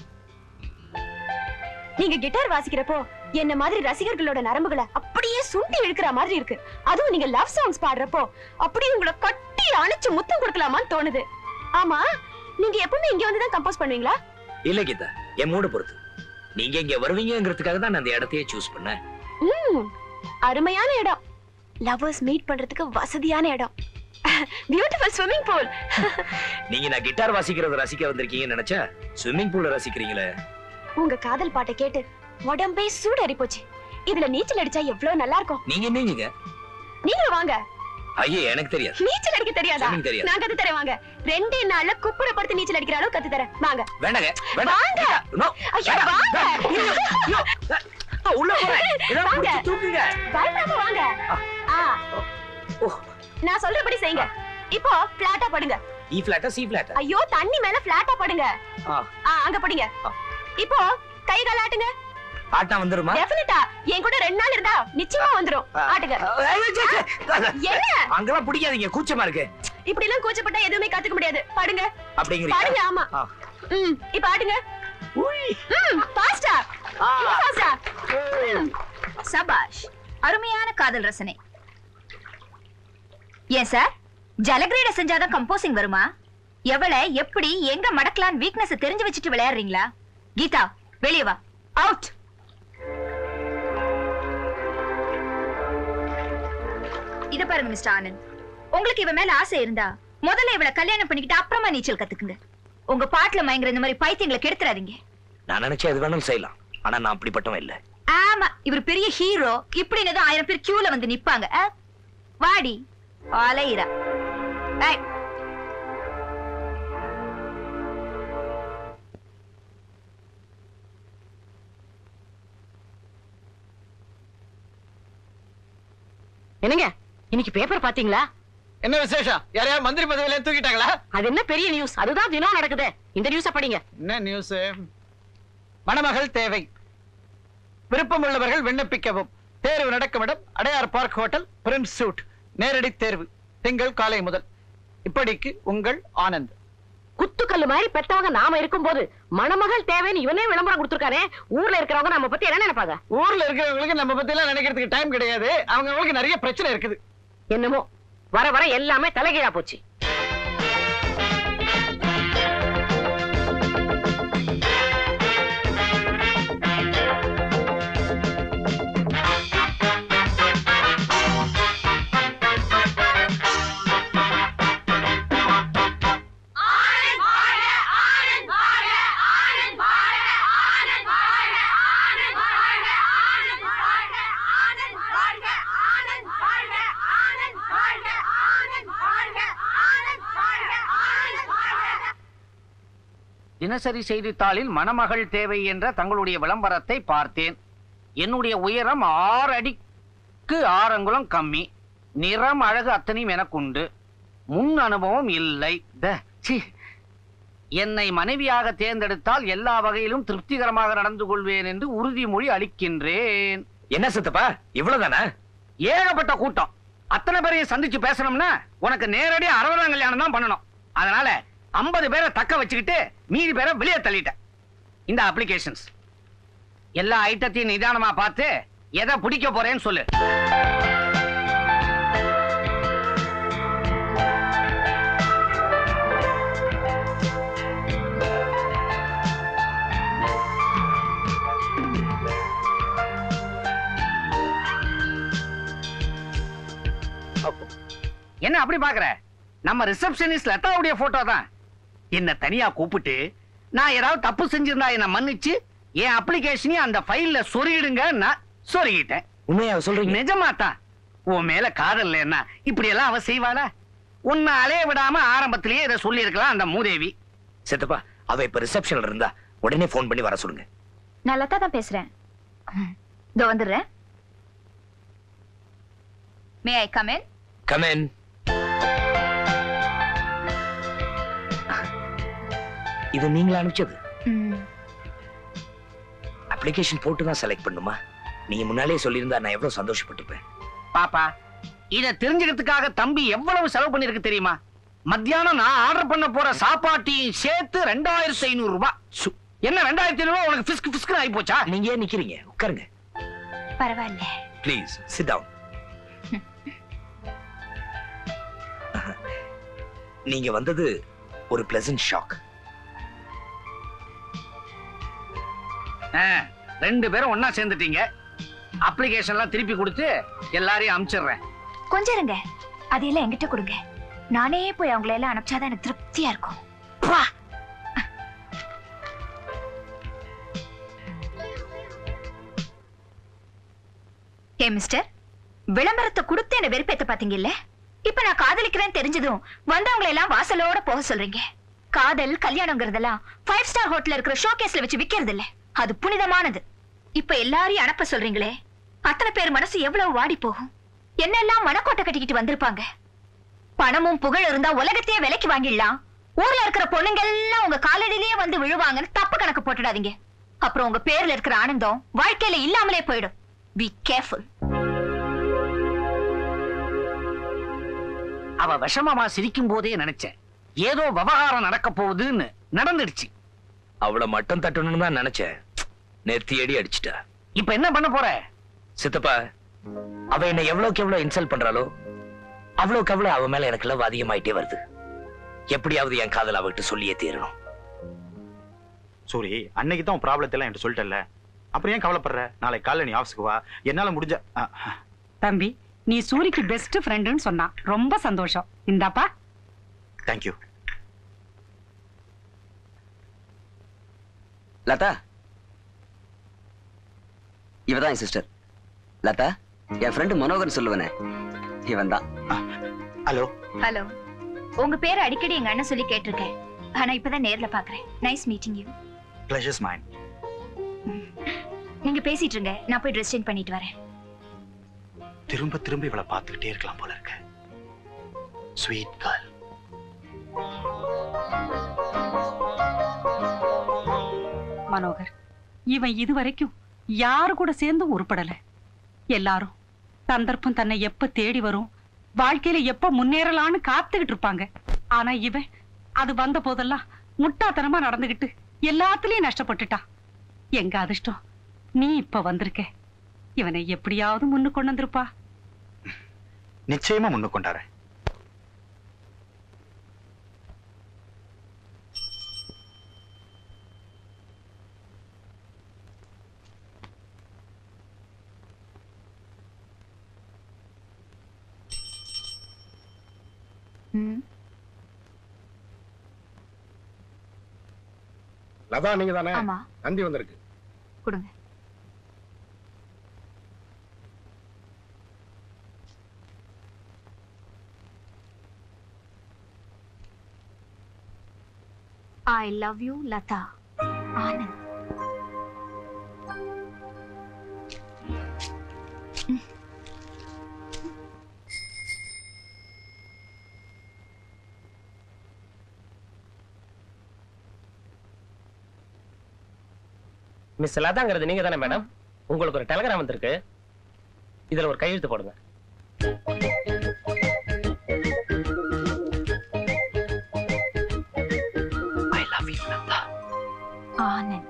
நீங்க கிட்டார் வாசிக்கிறப்போ என்ன மாதிரி ரசிகர்களோட நரம்புகளை அப்படியே சுண்டி இழுக்கிற மாதிரி இருக்கு அதுவும் நீங்க லவ் சாங்ஸ் பாடுறப்போ அப்படியே உங்களை கட்டி அணைச்சு முத்தம் கொடுக்கலாமான்னு தோணுது ஆமா நீங்க எப்பவுமே இங்க வந்து தான் கம்போஸ் பண்ணுவீங்களா இல்ல கீதா என் மூட பொறுத்து நீங்க இங்க வருவீங்கங்கிறதுக்காக தான் நான் அந்த இடத்தையே சூஸ் பண்ணேன் ம் அருமையான இடம் லவர்ஸ் மீட் பண்றதுக்கு வசதியான இடம் பியூட்டிஃபுல் ஸ்விம்மிங் பூல் நீங்க நான் கிட்டார் வாசிக்கிறத ரசிக்க வந்திருக்கீங்கன்னு நினைச்சா ஸ்விம்மிங் பூல ரசிக்கிறீங்களே உங்க காதல் பாட்டை கேட்டு உடம்பே சூடறி போச்சு இதுல நீச்சல் அடிச்சா எவ்வளவு நல்லா இருக்கும் நீங்க என்னங்க நீங்களும் வாங்க ஐயே எனக்கு தெரியாது நீச்சல் அடிக்க தெரியாதா Swimming தெரியாது. நான் கத்து தரேன் வாங்க ரெண்டே நாள்ல குப்புற படுத்து நீச்சல் அடிக்கிற அளவு கத்து தரேன் வாங்க வேண்டாங்க வேண்டாம் வாங்க No, ஐயோ வேண்டாம். வாங்க ஐயோ, ஐயோ. ஆ, உள்ள போறேன் ஏதாவது வாங்க பிடிச்சு தூக்குங்க பயப்படாம வாங்க ஆ நான் சொல்றபடி செய்யுங்க இப்போ பிளாட்டா படுங்க இ பிளாட்டா சி பிளாட்டா ஐயோ தண்ணி மேல பிளாட்டா படுங்க ஆ அங்க படுங்க இப்போ கை கால் ஆட்டுங்க ஆட்டா வந்துருமா டெஃபினட்டா என் கூட ரெண்டு நாள் இருந்தா நிச்சயமா வந்துரும் ஆட்டுங்க என்ன அங்கெல்லாம் பிடிக்காதீங்க கூச்சமா இருக்கு இப்படி எல்லாம் கூச்சப்பட்டா எதுவுமே கத்துக்க முடியாது படுங்க அப்படிங்கிறீங்க பாருங்க ஆமா ஆ. ம் இப்ப ஆட்டுங்க ம் ஃபாஸ்டா ஃபாஸ்டா சபாஷ் அருமையான காதல் ரசனை ஏன் சார் ஜலகிரீட செஞ்சாதான் கம்போசிங் வருமா எவளை எப்படி எங்க மடக்கலான்னு வீக்னஸ் தெரிஞ்சு வச்சுட்டு விளையாடுறீங்களா கீதா வெளியே வா அவுட் இத பாருங்க மிஸ்டர் ஆனந்த் உங்களுக்கு இவ மேல ஆசை இருந்தா முதல்ல இவளை கல்யாணம் பண்ணிக்கிட்டு அப்புறமா நீச்சல் கத்துக்குங்க உங்க பாட்டுல மயங்குற இந்த மாதிரி பைத்தியங்களை கெடுத்துறாதீங்க நான் நினைச்சா எது வேணாலும் செய்யலாம் ஆனா நான் அப்படிப்பட்டவன் இல்ல ஆமா இவர் பெரிய ஹீரோ இப்படின்னு தான் ஆயிரம் பேர் கியூல வந்து நிப்பாங்க ஆ? வாடி அலையிரா ஏய் என்னங்க இன்னைக்கு பேப்பர் பாத்தீங்களா என்ன விசேஷம் யாரையா மந்திரி பதவியில தூக்கிட்டாங்களா அது என்ன பெரிய நியூஸ் அதுதான் தினம் நடக்குது இந்த நியூஸ படிங்க என்ன நியூஸ் மணமகள் தேவை விருப்பம் உள்ளவர்கள் விண்ணப்பிக்கவும் தேர்வு நடக்கும் இடம் Adyar park hotel prince suite நேரடி தேர்வு திங்கள் காலை முதல் இப்படிக்கு உங்கள் ஆனந்த் குத்துக்கல்லு மாதிரி பெத்தவங்க நாம இருக்கும்போது மணமகள் தேவைன்னு இவனே விளம்பரம் கொடுத்துருக்கானே ஊர்ல இருக்கிறவங்க நம்ம பத்தி என்ன நினைப்பாங்க ஊர்ல இருக்கிறவங்களுக்கு நம்ம பத்தி எல்லாம் நினைக்கிறதுக்கு டைம் கிடையாது அவங்களுக்கு நிறைய பிரச்சனை இருக்குது என்னமோ வர வர எல்லாமே தலைகீழா போச்சு தினசரி செய்தித்தாளில் மணமகள் தேவை என்ற தங்களுடைய விளம்பரத்தை பார்த்தேன் என்னுடைய உயரம் ஆறு அடிக்கு ஆறு அங்குலம் கம்மி நிறம் அழகு அத்தனையும் எனக்குண்டு முன் அனுபவம் இல்லை த, சீ. என்னை மனைவியாக தேர்ந்தெடுத்தால் எல்லா வகையிலும் திருப்திகரமாக நடந்து கொள்வேன் என்று உறுதிமொழி அளிக்கின்றேன் என்ன சித்தப்பா இவ்வளவுதானே ஏகப்பட்ட கூட்டம் அத்தனை பேரையும் சந்திச்சு பேசணும்னா உனக்கு நேரடியா அறுபதாம் கல்யாணம் தான் பண்ணணும் அதனால ஐம்பது பேரை தக்க வச்சுக்கிட்டு மீதி பேரை வெளியே தள்ளிட்டேன் இந்த அப்ளிகேஷன்ஸ் எல்லா ஐட்டத்தையும் நிதானமா பார்த்து எதை பிடிக்க போறேன்னு சொல்லு என்ன அப்படி பாக்குற நம்ம ரிசப்ஷனிஸ்ட் லதாவுடைய போட்டோ தான் என்ன தனியா கூப்பிட்டு நான் ஏதாவது தப்பு செஞ்சிருந்தா என்ன மன்னிச்சு என் அப்ளிகேஷனையும் அந்த ஃபைல்ல சொருகிடுங்க நான் சொருகிட்டேன் உண்மையா சொல்றீங்க நிஜமா தான் உன் மேல காதல் என்ன இப்படி எல்லாம் அவ செய்வாளா உன்னை அலைய விடாம ஆரம்பத்திலேயே இதை சொல்லி இருக்கலாம் அந்த மூதேவி சித்தப்பா அவ இப்ப ரிசப்ஷன்ல இருந்தா உடனே ஃபோன் பண்ணி வர சொல்லுங்க நான் லதா தான் பேசுறேன் இதோ வந்துடுறேன் மே ஐ கம் இன் கமன் இது நீங்களா அனுப்பிச்சது அப்ளிகேஷன் போட்டு தான் செலக்ட் பண்ணுமா நீங்க முன்னாலே சொல்லியிருந்தா நான் எவ்வளவு சந்தோஷப்பட்டிருப்பேன் பாப்பா இத தெரிஞ்சுக்கிறதுக்காக தம்பி எவ்வளவு செலவு பண்ணிருக்கு தெரியுமா மத்தியானம் நான் ஆர்டர் பண்ண போற சாப்பாட்டையும் சேர்த்து ரெண்டாயிரத்தி ஐநூறு ரூபாய் என்ன ரெண்டாயிரத்தி ஐநூறு ரூபாய் உனக்கு பிஸ்கு பிஸ்கு ஆகி போச்சா நீங்க ஏன் நிக்கிறீங்க உட்காருங்க பரவாயில்ல ப்ளீஸ் சிட் டவுன் நீங்க வந்தது ஒரு பிளசன்ட் ஷாக் ஆ, ரெண்டு பேரும் ஒண்ணா சேர்ந்துட்டீங்க அப்ளிகேஷன் எல்லாம் திருப்பி கொடுத்து எல்லாரையும் அனுப்பிச்சிடுறேன் கொஞ்சம் இருங்க அதையெல்லாம் என்கிட்ட கொடுங்க நானே போய் அவங்கள எல்லாம் அனுப்பிச்சாதான் எனக்கு திருப்தியா இருக்கும் வா. ஏ மிஸ்டர் விளம்பரத்தை கொடுத்து என்ன வெறுப்பேத்த பாத்தீங்கல்ல இப்ப நான் காதலிக்கிறேன் தெரிஞ்சதும் வந்தவங்களை எல்லாம் வாசலோட போக சொல்றீங்க காதல் கல்யாணங்கிறதெல்லாம் ஃபைவ் ஸ்டார் ஹோட்டல்ல இருக்கிற ஷோகேஸ்ல வச்சு விக்கிறது இல்ல அது புனிதமானது இப்ப எல்லாரையும் அனுப்ப சொல்றீங்களே அத்தனை பேர் மனசு எவ்வளவு வாடி போகும் என்னெல்லாம் மனக்கோட்டை கட்டிக்கிட்டு வந்திருப்பாங்க பணமும் புகழ் இருந்தா உலகத்தையே விலைக்கு வாங்கிடலாம் ஊர்ல இருக்கிற பொண்ணுங்க எல்லாம் உங்க காலடியிலேயே வந்து விழுவாங்கன்னு தப்பு கணக்கு போட்டுடாதீங்க அப்புறம் உங்க பேர்ல இருக்கிற ஆனந்தம் வாழ்க்கையில இல்லாமலே போயிடும் பி கேர்ஃபுல் அவ விஷமமா சிரிக்கும் போதே நினைச்சேன் ஏதோ விவகாரம் நடக்க போகுதுன்னு நடந்துடுச்சு அவளை மட்டம் தட்டணும்னு தான் நினைச்சேன் நெத்தி அடி அடிச்சிட்டா இப்ப என்ன பண்ண போற சித்தப்பா அவ என்ன எவ்வளவுக்கு எவ்வளவு இன்சல்ட் பண்றாளோ அவ்வளவுக்கு அவ்வளவு அவ மேல எனக்கு லவ் அதிகமாயிட்டே வருது எப்படியாவது என் காதல் அவகிட்ட சொல்லியே தீரணும் சூரி அன்னைக்கு தான் ப்ராப்ளத்தை எல்லாம் என்கிட்ட சொல்லிட்டல அப்புறம் ஏன் கவலைப்படுற நாளைக்கு காலைல நீ ஆஃபீஸ்க்கு வா என்னால முடிஞ்ச ஆ, தம்பி நீ சூரிக்கு பெஸ்ட் ஃப்ரெண்டுன்னு சொன்னான் ரொம்ப சந்தோஷம் இந்தாப்பா தேங்க்யூ லதா இவதான் என் சிஸ்டர் லதா என் ஃப்ரெண்டு மனோகர் சொல்லுவனே இவன் தான் ஹலோ ஹலோ உங்க பேரை அடிக்கடி எங்க அண்ணன் சொல்லி கேட்டிருக்கேன் ஆனா இப்பதான் நேர்ல பாக்குறேன் nice meeting you pleasure's mine நீங்க பேசிட்டு இருங்க நான் போய் ட்ரெஸ் சேஞ்ச் பண்ணிட்டு வரேன் திரும்ப திரும்ப இவளை பார்த்துக்கிட்டே இருக்கலாம் போல இருக்க ஸ்வீட் கேர்ள் மனோகர் இவன் இதுவரைக்கும் யாரு கூட சேர்ந்து உருப்படல எல்லாரும் சந்தர்ப்பம் தன்னை எப்ப தேடி வரும் வாழ்க்கையில எப்ப முன்னேறலாம்னு காத்துக்கிட்டு இருப்பாங்க ஆனா இவன் அது வந்த போதெல்லாம் முட்டாத்தனமா நடந்துகிட்டு எல்லாத்துலயும் நஷ்டப்பட்டுட்டான் எங்க அதிர்ஷ்டம் நீ இப்ப வந்திருக்க இவனை எப்படியாவது முன்னு கொண்டு வந்திருப்பா நிச்சயமா முன்னு கொண்டாரு லதா நீங்க தானே ஆமா நந்தி வந்திருக்கு கொடுங்க I love you Latha Anand miss லதாங்கிறது நீங்க தானே மேடம் உங்களுக்கு ஒரு டெலகிராம் வந்திருக்கு இதுல ஒரு கையெழுத்து போடுங்க I love you Latha Anand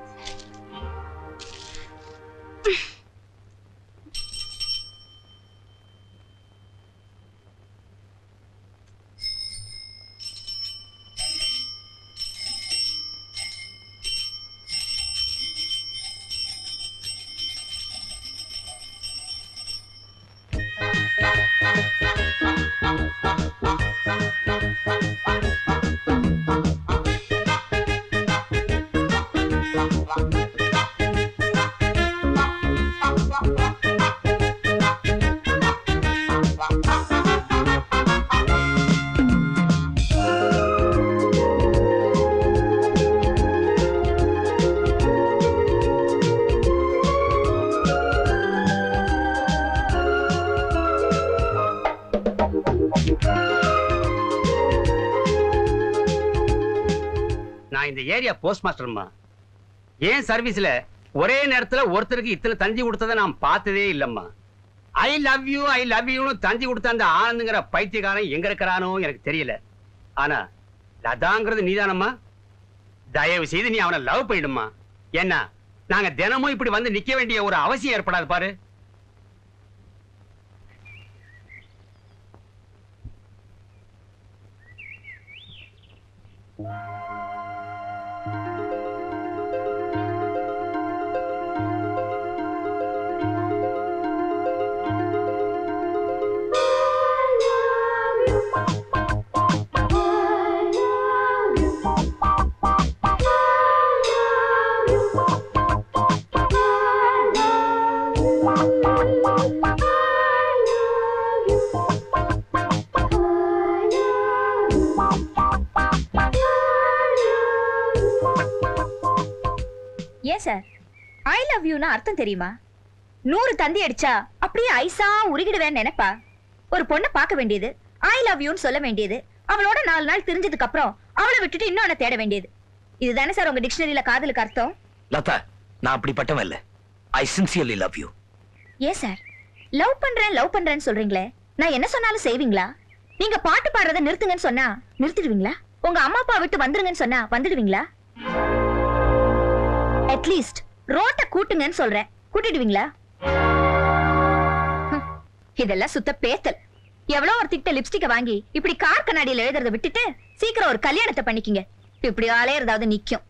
நான் இந்த ஏரியா போஸ்ட் மாஸ்டர்மா ஏன் சர்வீஸ்ல ஒரே நேரத்துல ஒருத்தருக்கு இத்தனை தந்தி கொடுத்ததை நான் பார்த்ததே இல்லம்மா I love you I love யூன்னு தந்தி கொடுத்த அந்த ஆனந்துங்கிற பைத்தியக்காரன் எங்க இருக்கிறானோ எனக்கு தெரியல ஆனா லதாங்கிறது நீதானம்மா தயவு செய்து நீ அவனை லவ் பண்ணிடுமா என்ன நாங்க தினமும் இப்படி வந்து நிக்க வேண்டிய ஒரு அவசியம் ஏற்படாது பாரு ஏன் சார் ஐ லவ் யூனா அர்த்தம் தெரியுமா நூறு தந்தி அடிச்சா அப்படியே ஐசா உருகிடுவேன்னு நினைப்பா ஒரு பொண்ணை பார்க்க வேண்டியது ஐ லவ் யூன்னு சொல்ல வேண்டியது அவளோட நாலு நாள் தெரிஞ்சதுக்கு அப்புறம் அவளை விட்டுட்டு இன்னொன்னு தேட வேண்டியது இதுதானே சார் உங்க டிக்ஷனரியில காதலுக்கு அர்த்தம் லதா நான் அப்படிப்பட்டவன் இல்ல ஐ சின்சியர்லி லவ் யூ ஏன் சார் லவ் பண்றேன் லவ் பண்றேன்னு சொல்றீங்களே நான் என்ன சொன்னாலும் செய்வீங்களா நீங்க பாட்டு பாடுறதை நிறுத்துங்கன்னு சொன்னா நிறுத்திடுவீங்களா உங்க அம்மா அப்பா விட்டு வந்துருங்கன்னு சொன்னா வந்துடுவீங்களா அட்லீஸ்ட் ரோட்ட கூட்டுங்கன்னு சொல்றேன் கூட்டிடுவீங்களா ஹம், இதெல்லாம் சுத்த பேத்தல் எவ்வளவு ஒரு திட்ட லிப்ஸ்டிக்க வாங்கி இப்படி கார் கண்ணாடியில எழுதுறத விட்டுட்டு சீக்கிரம் ஒரு கல்யாணத்தை பண்ணிக்கிங்க இப்படி அலையறதாவது நிக்கும்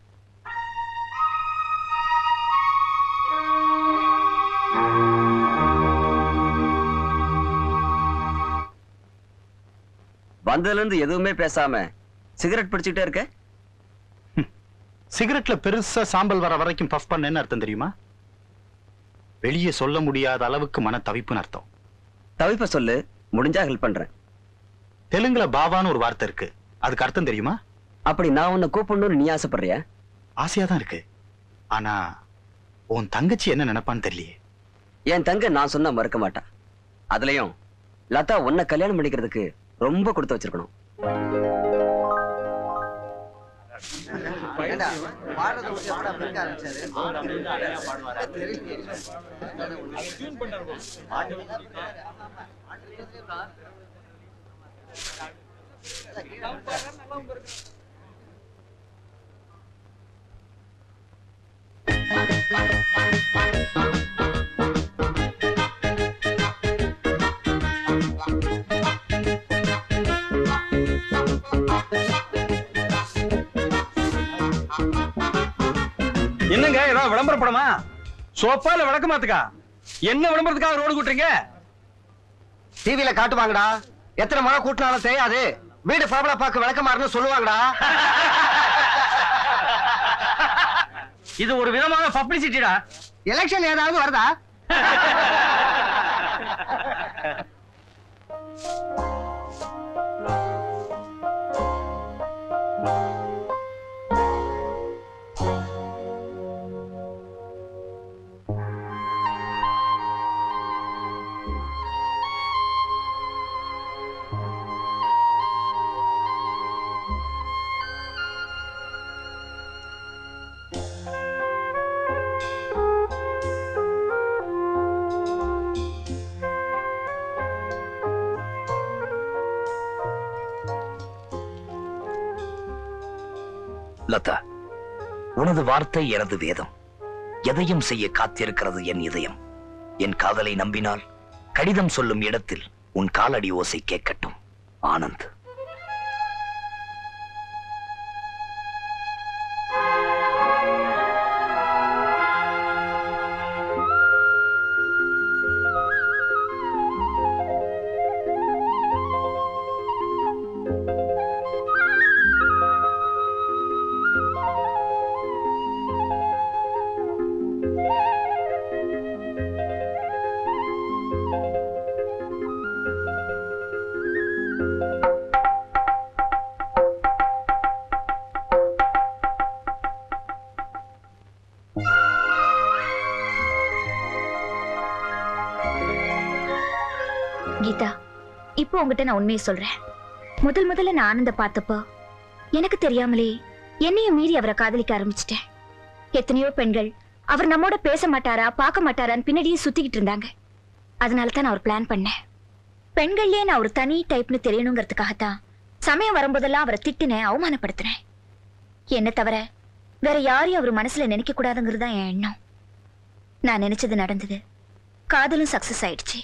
வந்ததுல இருந்து எதுவுமே பேசாம சிகரெட் பிடிச்சுக்கிட்டே இருக்க சிகரெட்ல பெருசா சாம்பல் வர வரைக்கும் பஃப் பண்ணேன்னு அர்த்தம் தெரியுமா வெளியே சொல்ல முடியாத அளவுக்கு மன தவிப்புன்னு அர்த்தம் தவிப்ப சொல்லு முடிஞ்சா ஹெல்ப் பண்றேன் தெலுங்குல பாவான்னு ஒரு வார்த்தை இருக்கு அதுக்கு அர்த்தம் தெரியுமா அப்படி நான் உன்னை கூப்பிடணும்னு நீ ஆசைப்படுறியா ஆசையா தான் இருக்கு ஆனா உன் தங்கச்சி என்ன நினைப்பான்னு தெரியலையே என் தங்க நான் சொன்னா மறுக்க மாட்டா அதுலயும் லதா உன்னை கல்யாணம் பண்ணிக்கிறதுக்கு ரொம்ப கொடுத்து வச்சிருக்கணும் என்னங்க ஏதாவது விளம்பர படமா சோப்பா இல்ல விளக்க மாத்துக்கா என்ன விளம்பரத்துக்காக ரோடு கூட்டுறீங்க டிவில காட்டுவாங்கடா எத்தனை மழை கூட்டினாலும் தெரியாது வீடு பாபலா பாக்க விளக்கமாறுன்னு சொல்லுவாங்கடா இது ஒரு விதமான பப்ளிசிட்டிடா எலெக்ஷன் ஏதாவது வருதா லதா உனது வார்த்தை எனது வேதம் எதையும் செய்ய காத்திருக்கிறது என் இதயம் என் காதலை நம்பினால் கடிதம் சொல்லும் இடத்தில் உன் காலடி ஓசை கேட்கட்டும் ஆனந்த் கீதா இப்போ உங்ககிட்ட நான் உண்மையை சொல்றேன் முதல் முதல்ல நான் ஆனந்த பார்த்தப்போ எனக்கு தெரியாமலே என்னையும் மீறி அவரை காதலிக்க ஆரம்பிச்சிட்டேன் எத்தனையோ பெண்கள் அவர் நம்மோட பேச மாட்டாரா பார்க்க மாட்டாரான்னு பின்னாடியே சுத்திக்கிட்டு இருந்தாங்க அதனால தான் நான் ஒரு பிளான் பண்ணேன் பெண்கள்லயே நான் ஒரு தனி டைப்னு தெரியணுங்கிறதுக்காகத்தான் சமயம் வரும்போதெல்லாம் அவரை திட்டினேன் அவமானப்படுத்தினேன் என்ன தவிர வேற யாரையும் அவர் மனசுல நினைக்க கூடாதுங்கிறது தான் என் எண்ணம் நான் நினைச்சது நடந்தது காதலும் சக்சஸ் ஆயிடுச்சு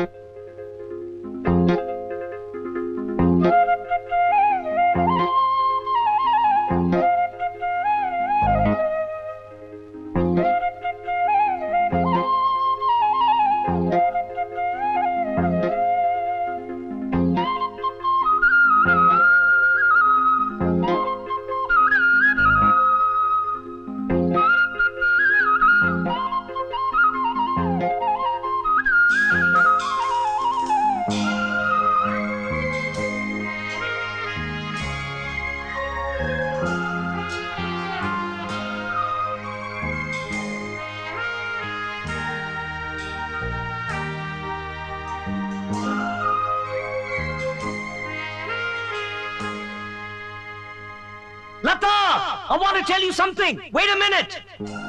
Lata! I want to tell you something. Wait a minute.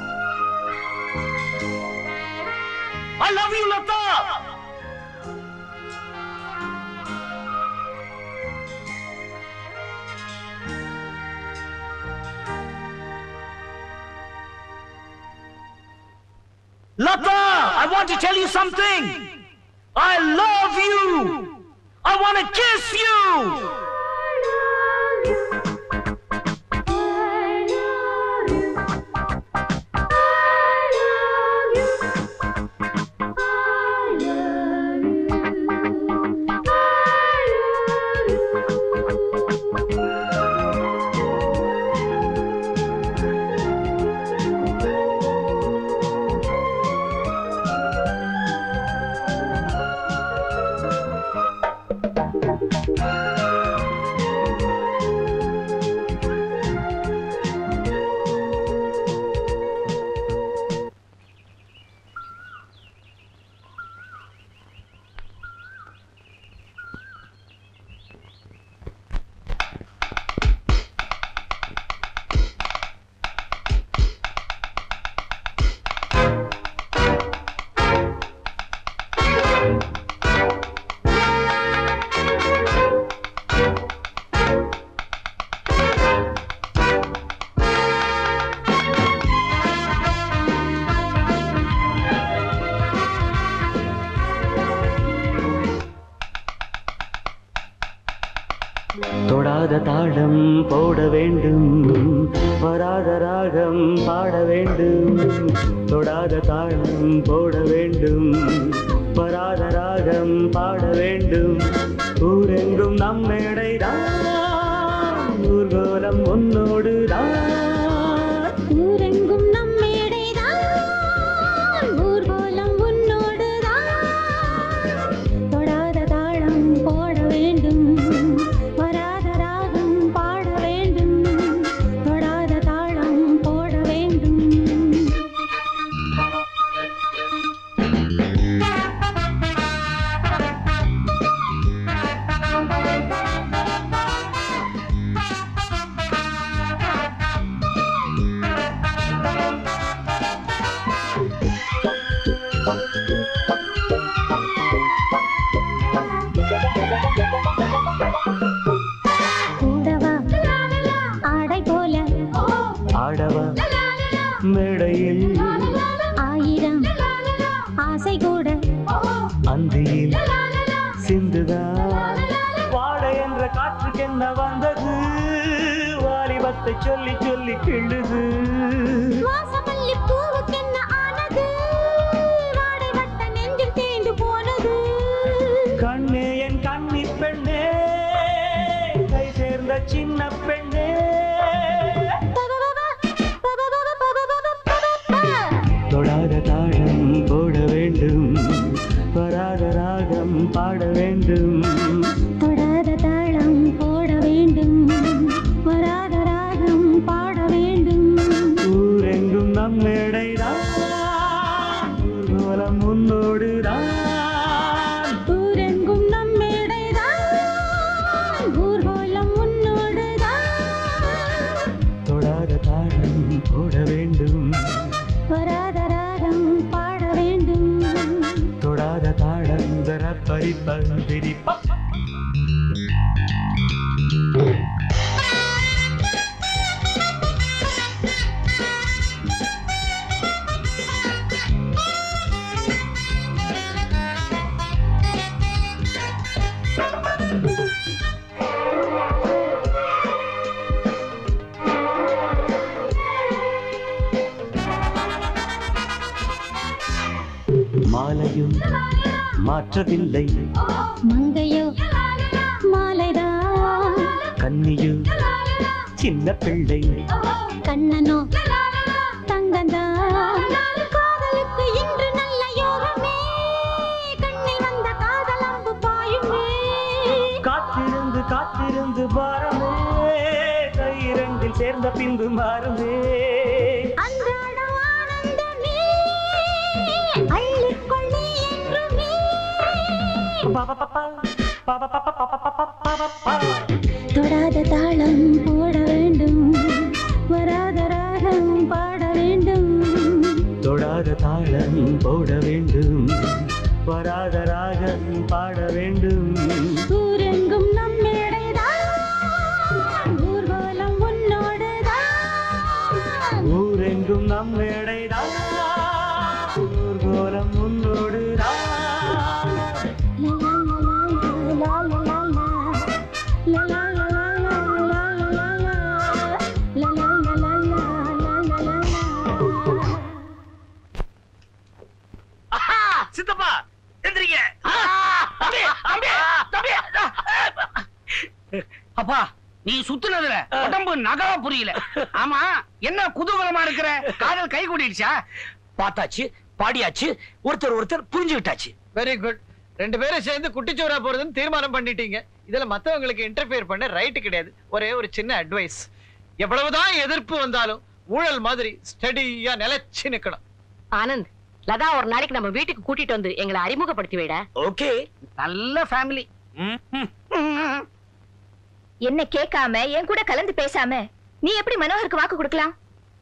I love you, Lata! Lata! I want to tell you something. I love you. I want to kiss you. தொடாத தாளம் போட வேண்டும் வராத ராகம் பாட வேண்டும் தொடாத தாளம் போட வேண்டும் வராத ராகம் பாட வேண்டும் ஊரெங்கும் நம் மேடைதான் ஊர்கோலம் உன்னோடு ஊரெங்கும் நம் மேடைதான் ஊர்வலம் உன்னோடுதான் தொடாத தாளம் போட வேண்டும் வராத ராகம் பாட வேண்டும் தொடாத தாளம் போட வேண்டும் Lata! பாடவா மேடையில் ஆயிரம் ஆசை கூட அந்தியில் சிந்துதா வாட என்ற காற்றுக்கு என்ன வந்தது வாலிபத்தை சொல்லி சொல்லி கிள்ளுது வாசமல்லி பூவுக்கு என்ன ஆனது வாடை வட்ட நெஞ்சில் தேய்ந்து போனது கண்ணே என் கண்ணி பெண்ணே கை சேர்ந்த சின்ன பெண்ணே தொடாத தாழம் போட வேண்டும் வராத ராகம் பாட வேண்டும் தொடாத தாளம் போட வேண்டும் வராத ராகம் பாட வேண்டும் ஊரெங்கும் நம் மேடைதான் ஊர்வலம் முன்னோடுதான் ஊரெங்கும் நம் மேடைதான் ஊர்வலம் உன்னோடுதான் தொடாத தாழம் போட வேண்டும் வராத ராகம் பாட வேண்டும் தொடாத தாழம் தர பறிப்ப பிரிப்ப மாலையும் மாற்றவில்லை மங்கையோ மாலைதான் கன்னியு சின்ன பிள்ளை கண்ணனோ தங்கந்தான் காதலுக்கு இன்று நல்ல யோகமே கண்ணில் வந்த காதல் அம்பு பாயுமே காத்திருந்து காத்திருந்து பாரமே கை இரண்டில் சேர்ந்த பின்பு மாறுமே அன்றாடம் ஆனந்தமே அள்ளிக்கொள்ளி என்றுமே தொடாத தாளம் போட வேண்டும் வராத ராகம் பாட வேண்டும் தொடாத தாளம் போட வேண்டும் வராத ராகம் பாட வேண்டும் ஊரெங்கும் நம் மேடைதான் ஊர்வலம் உன்னோடுதான் ஊரெங்கும் நம் மேடைதான் ஊர்கோலம் முன்னோடுதான் சித்தப்பா எந்திரிங்க தம்பி, தம்பி, தம்பி. அப்பா நீ சுத்துனதுல உடம்பு நகவ புரியல ஆமா என்ன குதூகலமா இருக்கிற காதல் கை கூட்டிடுச்சா பார்த்தாச்சு பாடியாச்சு ஒருத்தர் ஒருத்தர் புரிஞ்சுக்கிட்டாச்சு வெரி குட் ரெண்டு பேரும் சேர்ந்து குட்டிச்சோரா போறதுன்னு தீர்மானம் பண்ணிட்டீங்க இதுல மத்தவங்களுக்கு இன்டர்ஃபியர் பண்ண ரைட் கிடையாது ஒரே ஒரு சின்ன அட்வைஸ் எவ்வளவுதான் எதிர்ப்பு வந்தாலும் ஊழல் மாதிரி ஸ்டடியா நிலைச்சு நிக்கணும் ஆனந்த் லதா ஒரு நாளைக்கு நம்ம வீட்டுக்கு கூட்டிட்டு வந்து எங்களை அறிமுகப்படுத்தி வைட ஓகே நல்ல ஃபேமிலி என்ன கேட்காம என் கூட கலந்து பேசாம நீ எப்படி மனோகருக்கு வாக்கு கொடுக்கலாம்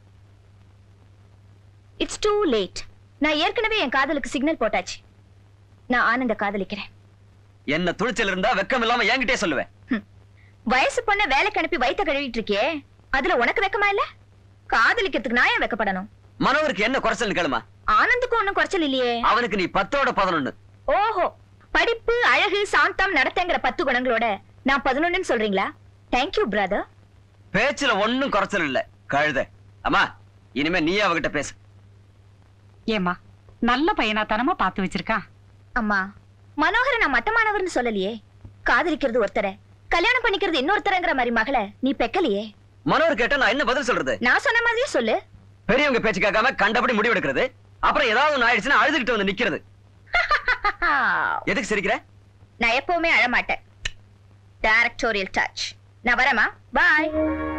இட்ஸ் டூ லேட் நான் ஏற்கனவே என் காதலுக்கு சிக்னல் போட்டாச்சு நான் ஆனந்த காதலிக்கிறேன் என்ன துணிச்சல் இருந்தா வெக்கம் இல்லாம என்கிட்டே சொல்லுவேன் வயசு பொண்ண வேலைக்கு அனுப்பி வயித்த கழுவிட்டு இருக்கியே அதுல உனக்கு வெக்கமா இல்ல காதலிக்கிறதுக்கு நான் ஏன் வெக்கப்படணும் மனோகருக்கு என்ன குறைச்சல் கேளுமா ஆனந்துக்கும் ஒண்ணும் குறைச்சல் இல்லையே அவனுக்கு நீ பத்தோட பதினொன்னு ஓஹோ படிப்பு அழகு சாந்தம் நடத்தைங்கிற பத்து குணங்களோட நான் பதினொன்னு சொல்றீங்களா தேங்க்யூ பிரதர் பேச்சுல ஒண்ணும் குறைச்சல் இல்ல கழுத அம்மா இனிமே நீயே அவகிட்ட பேசு ஏமா நல்ல பையனா தனமா பார்த்து வச்சிருக்கான் அம்மா மனோகரை நான் மட்டமானவர்னு சொல்லலையே காதலிக்கிறது ஒருத்தரை கல்யாணம் பண்ணிக்கிறது இன்னொருத்தரங்கிற மாதிரி மகளை நீ பெக்கலையே மனோகர் கேட்டா நான் என்ன பதில் சொல்றது நான் சொன்ன மாதிரியே சொல்லு பெரியவங்க பேச்சு கேட்காம கண்டபடி முடிவெடுக்கிறது அப்புறம் ஏதாவது ஒண்ணு ஆயிடுச்சுன்னா அழுதுகிட்டு வந்து நிக்கிறது எதுக்கு சிரிக்கிற நான் எப்பவுமே அழமாட்டேன் டைரக்டோரியல் டச் நான் வரேமா பாய்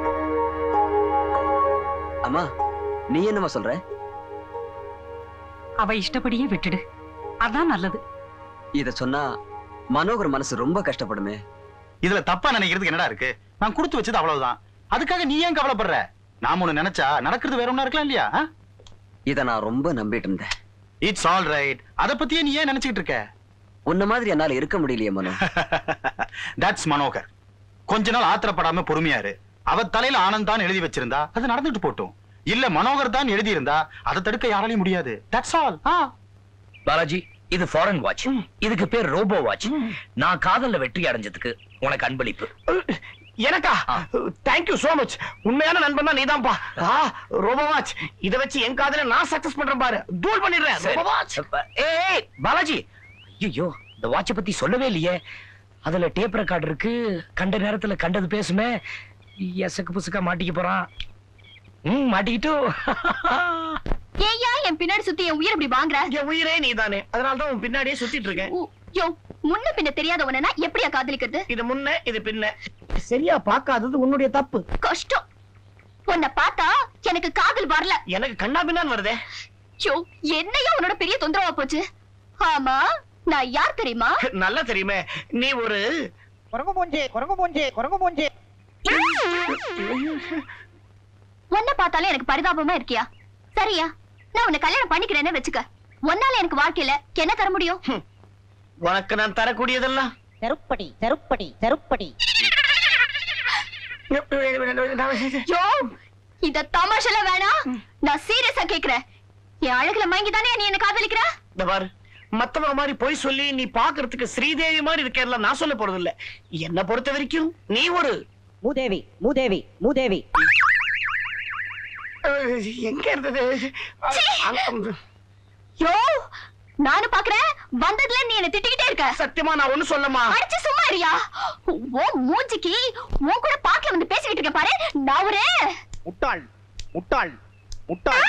அம்மா நீ என்னம்மா சொல்ற அவ இஷ்டப்படியே விட்டுடு அதான் நல்லது இத சொன்னா மனோகர் மனசு ரொம்ப கஷ்டப்படுமே இதுல தப்பா நினைக்கிறதுக்கு என்னடா இருக்கு நான் கொடுத்து வச்சது அவ்வளவுதான் அதுக்காக நீ ஏன் கவலைப்படுற நாம ஒண்ணு நினைச்சா நடக்கிறது வேற ஒண்ணா இருக்கலாம் இல்லையா இத நான் ரொம்ப நம்பிட்டு இருந்தேன் இட்ஸ் ஆல் ரைட் அத பத்தியே நீ ஏன் நினைச்சுக்கிட்டு இருக்க உன்ன மாதிரி என்னால இருக்க முடியலையே மனோ தட்ஸ் மனோகர் கொஞ்ச நாள் ஆத்திரப்படாம பொறுமையாரு அவ தலையில ஆனந்த் தான் எழுதி வச்சிருந்தா அது நடந்துட்டு போட்டும் இல்ல மனோகர் தான் எழுதி இருந்தா அதை தடுக்க யாராலையும் முடியாது தட்ஸ் ஆல் பாலாஜி இது ஃபாரின் வாட்ச் இதுக்கு பேர் ரோபோ வாட்ச் நான் காதல்ல வெற்றி அடைஞ்சதுக்கு உனக்கு அன்பளிப்பு எனக்கா தேங்க்யூ சோ மச் உண்மையான நண்பன் தான் நீதான்ப்பா ஆ ரோபோ வாட்ச் இத வச்சு என் காதல நான் சக்சஸ் பண்றேன் பாரு தூள் பண்ணிடுறேன் சரி. ரோபோ வாட்ச் ஏய், ஏய் பாலாஜி ஐயோ இந்த வாட்சை பத்தி சொல்லவே இல்லையே அதுல டேப் ரெக்கார்ட் இருக்கு கண்ட நேரத்துல கண்டது பேசுமே எசக்கு புசுக்கா மாட்டிக்க போறான் ம் மாட்டிக்கிட்டு ஏயா என் பின்னாடி சுத்தி என் உயிர் இப்படி வாங்குற என் உயிரே நீதானே அதனால தான் உன் பின்னாடியே சுத்திட்டு இருக்கேன் யோ முன்ன பின்ன தெரியாதவனா எப்படியா காதலிக்கிறது இது முன்ன இது பின்ன சரியா பார்க்காதது உன்னுடைய தப்பு கஷ்டம் உன்னை பார்த்தா எனக்கு காதல் வரல எனக்கு கண்ணா பின்னான்னு வருதே யோ என்னையா உன்னோட பெரிய தொந்தரவா போச்சு ஆமா நான் யார் தெரியுமா நல்லா தெரியுமே நீ ஒரு குரங்கு மூஞ்சி குரங்கு மூஞ்சி குரங்கு மூஞ்சி உன்னை பார்த்தாலே எனக்கு பரிதாபமா இருக்கியா சரியா நான் உன்னை கல்யாணம் பண்ணிக்கிறேன்னு வச்சுக்க உன்னால எனக்கு வாழ்க்கையில என்ன தர முடியும் உனக்கு நான் தரக்கூடியதெல்லாம் செருப்படி செருப்படி செருப்படி யோ இத தமாஷல வேணாம் நான் சீரியஸா கேக்குறேன் என் அழகுல மயங்கி தானே நீ என்ன காதலிக்கிற இந்த பாரு மத்தவங்க மாதிரி பொய் சொல்லி நீ பாக்குறதுக்கு ஸ்ரீதேவி மாதிரி இருக்கேன்ல நான் சொல்ல போறது இல்ல என்ன பொறுத்த வரைக்கும் நீ ஒரு மூதேவி மூதேவி மூதேவி அஹ், எங்க இருந்தது அங்க- யோ நானும் பாக்குறேன் வந்ததுல நீ என்ன திட்டிக்கிட்டே இருக்க சத்தியமா நான் ஒண்ணு சொல்லமா அடிச்சு சும்மா இருயா ஓ மூஞ்சிக்கு உன் கூட பாக்கல வந்து பேசிக்கிட்டு இருக்கேன் பாரு நான் ஒரு முட்டாள் முட்டாள் முட்டாள்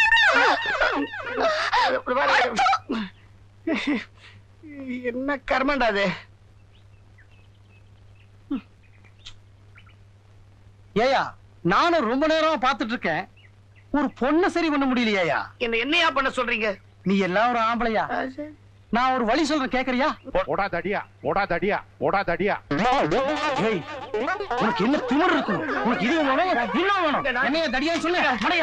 என்ன கர்மண்டா அது ஏயா நானும் ரொம்ப நேரமா பாத்துட்டு இருக்கேன் ஒரு பொண்ணை சரி பண்ண முடியலையா என்ன என்னையா பண்ண சொல்றீங்க நீ எல்லாம் ஒரு ஆம்பளையா நான் ஒரு வழி சொல்றேன் கேக்குறியா ஓடாதடியா ஓடாதடியா ஓடாதடியா ஏய், உனக்கு என்ன திமிர் இருக்கும் உனக்கு இது வேணும் இன்னும் வேணும் என்னைய தடியான்னு சொல்லு மடையா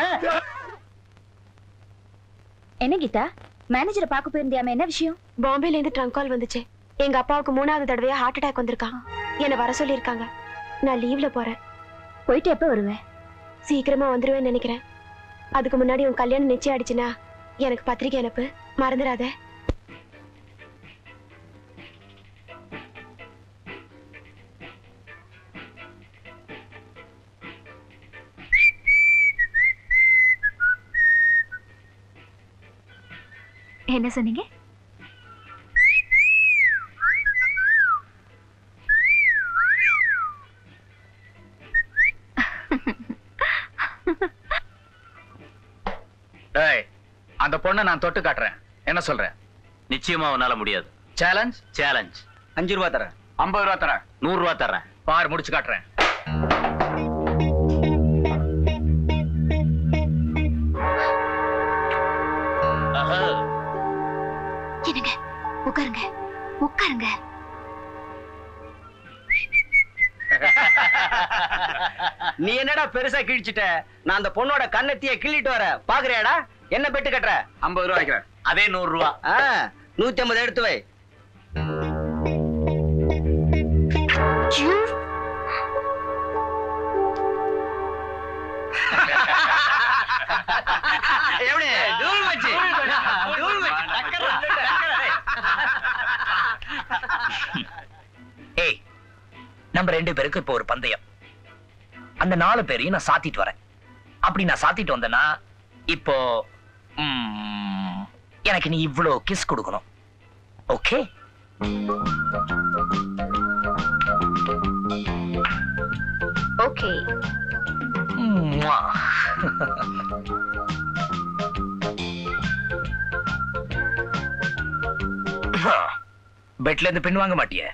என்ன கீதா மேனேஜரை பார்க்க போயிருந்தியாம என்ன விஷயம் பாம்பேல இருந்து ட்ரங்க் கால் வந்துச்சு எங்க அப்பாவுக்கு மூணாவது தடவையா ஹார்ட் அட்டாக் வந்திருக்கான் என்ன வர சொல்லியிருக்காங்க நான் லீவ்ல போறேன் போயிட்டு எப்ப வருவேன் சீக்கிரமா வந்துருவேன்னு நினைக்கிறேன் அதுக்கு முன்னாடி உன் கல்யாணம் நிச்சயம் ஆயிடுச்சுன்னா எனக்கு பத்திரிக்கை அனுப்பு மறந்துடாத என்ன சொன்னீங்க டேய் அந்த பொண்ணை நான் தொட்டு காட்டுறேன் என்ன சொல்றேன் நிச்சயமா உன்னால முடியாது சேலஞ்ச் சேலஞ்ச் அஞ்சு ரூபா தரேன் ஐம்பது ரூபா தரேன் நூறு ரூபா தர்றேன் பார் முடிச்சு காட்டுறேன் என்னங்க உட்காருங்க உட்காருங்க நீ என்னடா பெருசா கிழிச்சிட்ட நான் அந்த பொண்ணோட கண்ணத்திய கிள்ளிட்டு வர பாக்குறியாடா என்ன பெட்டு கட்டுற ஐம்பது ரூபா வைக்கிறேன் அதே நூறு ரூபா ஆ, நூத்தி ஐம்பது எடுத்து வை எப்படி தூள் வச்சு தூள் வச்சு டக்கர்ரா, டக்கர்ரா. ஏய் நம்ம ரெண்டு பேருக்கு இப்போ ஒரு பந்தயம் அந்த நாலு பேரையும் நான் சாத்திட்டு வரேன் அப்படி நான் சாத்திட்டு வந்தேன்னா இப்போ ம், எனக்கு நீ இவ்ளோ கிஸ் கொடுக்கணும் ஓகே ஓகே பெட்ல இருந்து பின் வாங்க மாட்டியே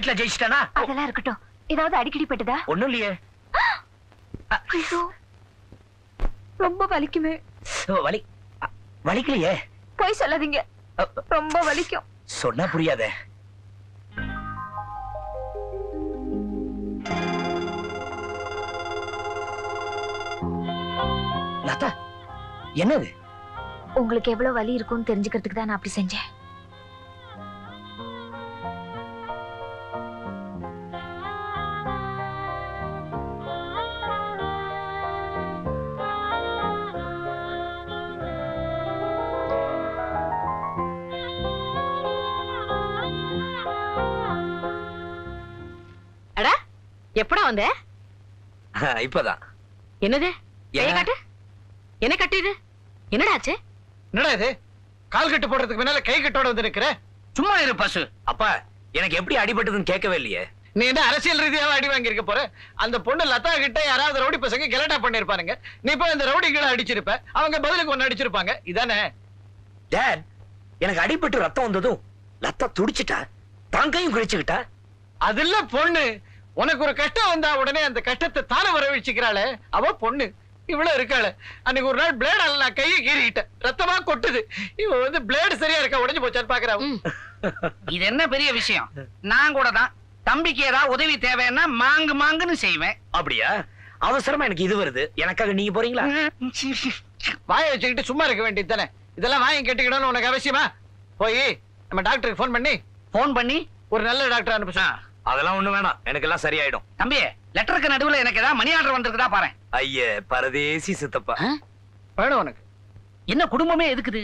வீட்டுல ஜெயிச்சிட்டானா அதெல்லாம் இருக்கட்டும் ஏதாவது அடிக்கடி பட்டுதா ஒண்ணும் இல்லையே ஐயோ ரொம்ப வலிக்குமே ஓ, வலி அ, வலிக்கலையே போய் சொல்லாதீங்க ரொம்ப வலிக்கும் சொன்னா புரியாதே லதா என்னது உங்களுக்கு எவ்வளவு வலி இருக்கும்னு தெரிஞ்சுக்கிறதுக்கு தான் நான் அப்படி செஞ்சேன் அட எப்படா வந்த இப்பதான் என்னது கையை என்ன? காட்டு என்ன கட்டு இது என்னடா ஆச்சு என்னடா இது கால் கட்டு போடுறதுக்கு முன்னால கை கட்டோட வந்து நிக்கிற சும்மா இரு பசு அப்பா எனக்கு எப்படி அடிபட்டதுன்னு கேட்கவே இல்லையே நீ என்ன அரசியல் ரீதியாவா அடி வாங்கியிருக்க போற அந்த பொண்ணு லதா கிட்ட யாராவது ரவுடி பசங்க கெலட்டா பண்ணிருப்பானுங்க நீ போய் அந்த ரவுடிகளை அடிச்சிருப்ப அவங்க பதிலுக்கு ஒன்னு அடிச்சிருப்பாங்க இதானே டேட் எனக்கு அடிபட்டு ரத்தம் வந்ததும் லத்தா துடிச்சிட்டா தங்கையும் கிழிச்சுக்கிட்டா அது இல்ல பொண்ணு உனக்கு ஒரு கஷ்டம் வந்தா உடனே அந்த கஷ்டத்தை தானே வரவழைச்சுக்கிறாளே அவ பொண்ணு இவ்வளவு இருக்காளே அன்னைக்கு ஒரு நாள் பிளேடால நான் கையை கீறிட்டேன் ரத்தமா கொட்டுது இவ வந்து பிளேடு சரியா இருக்கா உடைஞ்சு போச்சான்னு பாக்குறா இது என்ன பெரிய விஷயம் நான் கூட தான் தம்பிக்கு ஏதாவது உதவி தேவைன்னா மாங்கு மாங்குன்னு செய்வேன் அப்படியா அவசரமா எனக்கு இது வருது எனக்காக நீங்க போறீங்களா வாயை வச்சுக்கிட்டு சும்மா இருக்க வேண்டியது தானே இதெல்லாம் வாங்கி கேட்டுக்கிடணும் உனக்கு அவசியமா போய் நம்ம டாக்டருக்கு ஃபோன் பண்ணி ஃபோன் பண்ணி ஒரு நல்ல டாக்டர் அனுப்பிச்சா அதெல்லாம் ஒண்ணு வேணாம் எனக்கு எல்லாம் சரியாயிடும் தம்பி லெட்டருக்கு நடுவுல எனக்கு ஏதாவது மணி ஆர்டர் வந்திருக்குதா பாரு ஐய பரதேசி சித்தப்பா வேணும் உனக்கு என்ன குடும்பமே எதுக்குது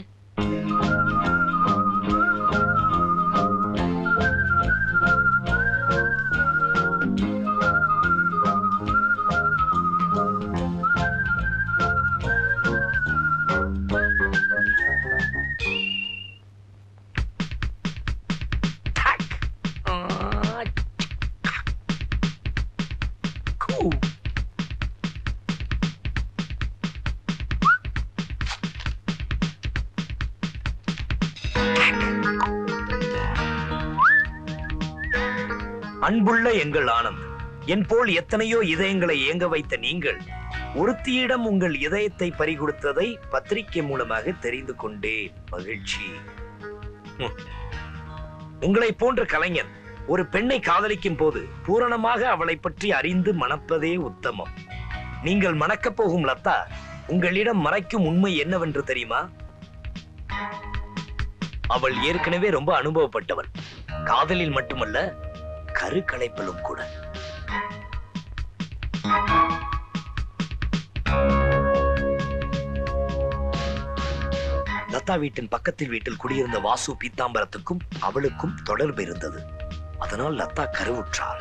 அன்புள்ள எங்கள் ஆனந்த் என் போல் எத்தனையோ இதயங்களை ஏங்க வைத்த நீங்கள் ஒருத்தியிடம் உங்கள் இதயத்தை பறிகொடுத்ததை பத்திரிகை மூலமாக தெரிந்து கொண்டேன் மகிழ்ச்சி ஹம். உங்களை போன்ற கலைஞன் ஒரு பெண்ணை காதலிக்கும் போது பூரணமாக அவளை பற்றி அறிந்து மணப்பதே உத்தமம் நீங்கள் மணக்கப் போகும் லதா உங்களிடம் மறைக்கும் உண்மை என்னவென்று தெரியுமா அவள் ஏற்கனவே ரொம்ப அனுபவப்பட்டவள் காதலில் மட்டுமல்ல கருக்கலைப்பிலும் கூட லதா வீட்டின் பக்கத்தில் வீட்டில் குடியிருந்த வாசு பீத்தாம்பரத்துக்கும் அவளுக்கும் தொடர்பு இருந்தது அதனால் லதா கருவுற்றாள்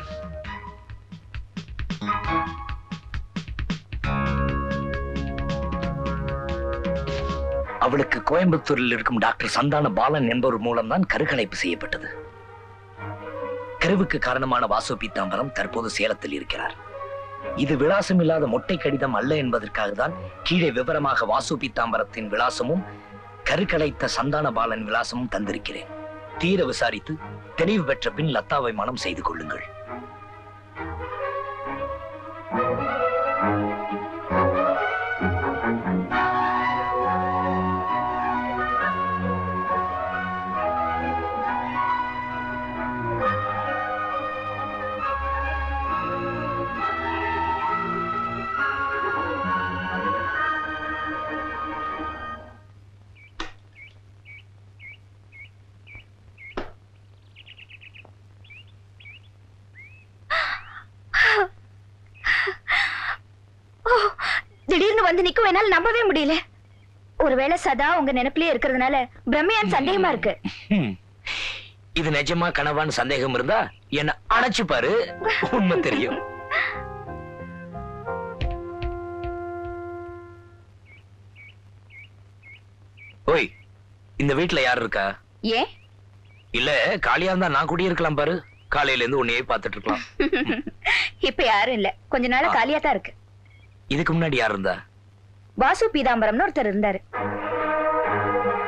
அவளுக்கு கோயம்புத்தூரில் இருக்கும் டாக்டர் சந்தான பாலன் என்பவர் மூலம்தான் கருக்கலைப்பு செய்யப்பட்டது கருவுக்கு காரணமான வாசு பீத்தாம்பரம் தற்போது சேலத்தில் இருக்கிறார் இது விலாசம் இல்லாத மொட்டை கடிதம் அல்ல என்பதற்காக தான் கீழே விவரமாக வாசு பீத்தாம்பரத்தின் விலாசமும் கருக்கலைத்த சந்தான பாலன் விலாசமும் தந்திருக்கிறேன் தீர விசாரித்து தெளிவு பெற்ற பின் லத்தாவை மனம் செய்து கொள்ளுங்கள் ஓ, திடீர்னு வந்து நிக்கும் என்னால நம்பவே முடியல ஒருவேளை சதா உங்க நினைப்பிலே இருக்கிறதுனால பிரம்மையான் சந்தேகமா இருக்கு ஹம். இது நிஜமா கனவான்னு சந்தேகம் இருந்தா என்ன அணைச்சு பாரு உண்மை தெரியும் ஓய் இந்த வீட்ல யார் இருக்கா ஏன் இல்ல காலியா இருந்தா நான் குடியிருக்கலாம் பாரு காலையில இருந்து உன்னையே பார்த்துட்டு இருக்கலாம் இப்ப யாரும் இல்ல கொஞ்ச நாள் காலியா தான் இருக்கு இதுக்கு முன்னாடி யார் இருந்தா வாசு பீதாம்பரம்னு ஒருத்தர் இருந்தாரு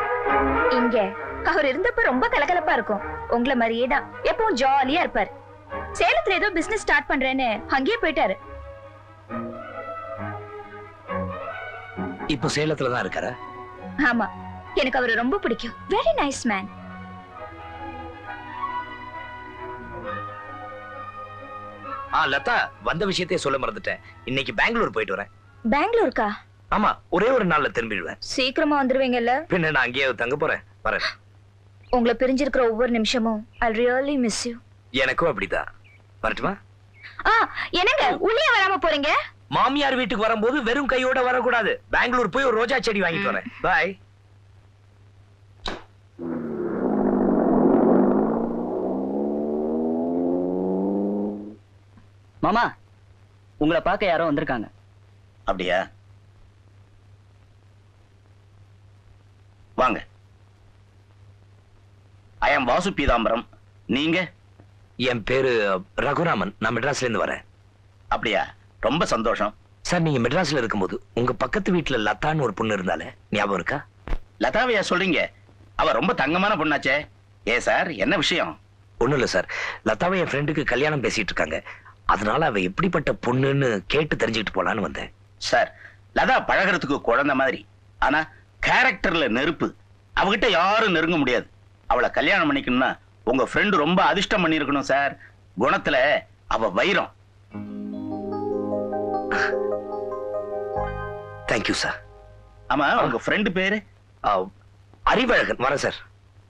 இங்க அவர் இருந்தப்ப ரொம்ப கலகலப்பா இருக்கும் உங்களை மாதிரியே தான் எப்பவும் ஜாலியா இருப்பார் சேலத்துல ஏதோ பிசினஸ் ஸ்டார்ட் பண்றேன்னு அங்கேயே போயிட்டாரு இப்போ சேலத்துல தான் இருக்காரா ஆமா எனக்கு அவரை ரொம்ப பிடிக்கும் வெரி நைஸ் மேன் ஆ லதா வந்த விஷயத்தையே சொல்ல மறந்துட்டேன் இன்னைக்கு பெங்களூர் போயிட்டு வரேன் பெங்களூருக்கா ஆமா ஒரே ஒரு நாள்ல திரும்பிடுவேன் சீக்கிரமா வந்துருவீங்கல்ல பின்ன நான் அங்கேயே தங்க போறேன் வரேன் உங்களை பிரிஞ்சிருக்கிற ஒவ்வொரு நிமிஷமும் ஐ ரியலி மிஸ் யூ எனக்கும் அப்படிதான் வரட்டுமா ஆ என்னங்க உள்ளே வராம போறீங்க மாமியார் வீட்டுக்கு வரும்போது வெறும் கையோட வரக்கூடாது பெங்களூர் போய் ஒரு ரோஜா செடி வாங்கிட்டு வரேன் பாய் மாமா உங்களை பார்க்க யாரோ வந்திருக்காங்க அப்படியா வாங்க ஐ எம் வாசு பீதாம்பரம் நீங்க என் பேரு ரகுராமன் நான் மெட்ராஸ்ல இருந்து வரேன் அப்படியா ரொம்ப சந்தோஷம் சார் நீங்க மெட்ராஸ்ல இருக்கும்போது உங்க பக்கத்து வீட்டுல லதான்னு ஒரு பொண்ணு இருந்தாலே ஞாபகம் இருக்கா லதாவையா சொல்றீங்க அவ ரொம்ப தங்கமான பொண்ணாச்சே ஏ சார் என்ன விஷயம் ஒண்ணும் இல்ல சார் லதாவை என் ஃப்ரெண்டுக்கு கல்யாணம் பேசிட்டு இருக்காங்க அதனால அவ எப்படிப்பட்ட பொண்ணுன்னு கேட்டு தெரிஞ்சுக்கிட்டு போலான்னு வந்தேன் சார் லதா பழகுறதுக்கு குழந்தை மாதிரி ஆனா கேரக்டர்ல நெருப்பு அவகிட்ட யாரும் நெருங்க முடியாது அவளை கல்யாணம் பண்ணிக்கணும்னா உங்க ஃப்ரெண்டு ரொம்ப அதிர்ஷ்டம் பண்ணிருக்கணும் சார் குணத்துல அவ வைரம் தேங்க்யூ சார் ஆமா உங்க ஃப்ரெண்டு பேரு அறிவழகன் வரேன் சார்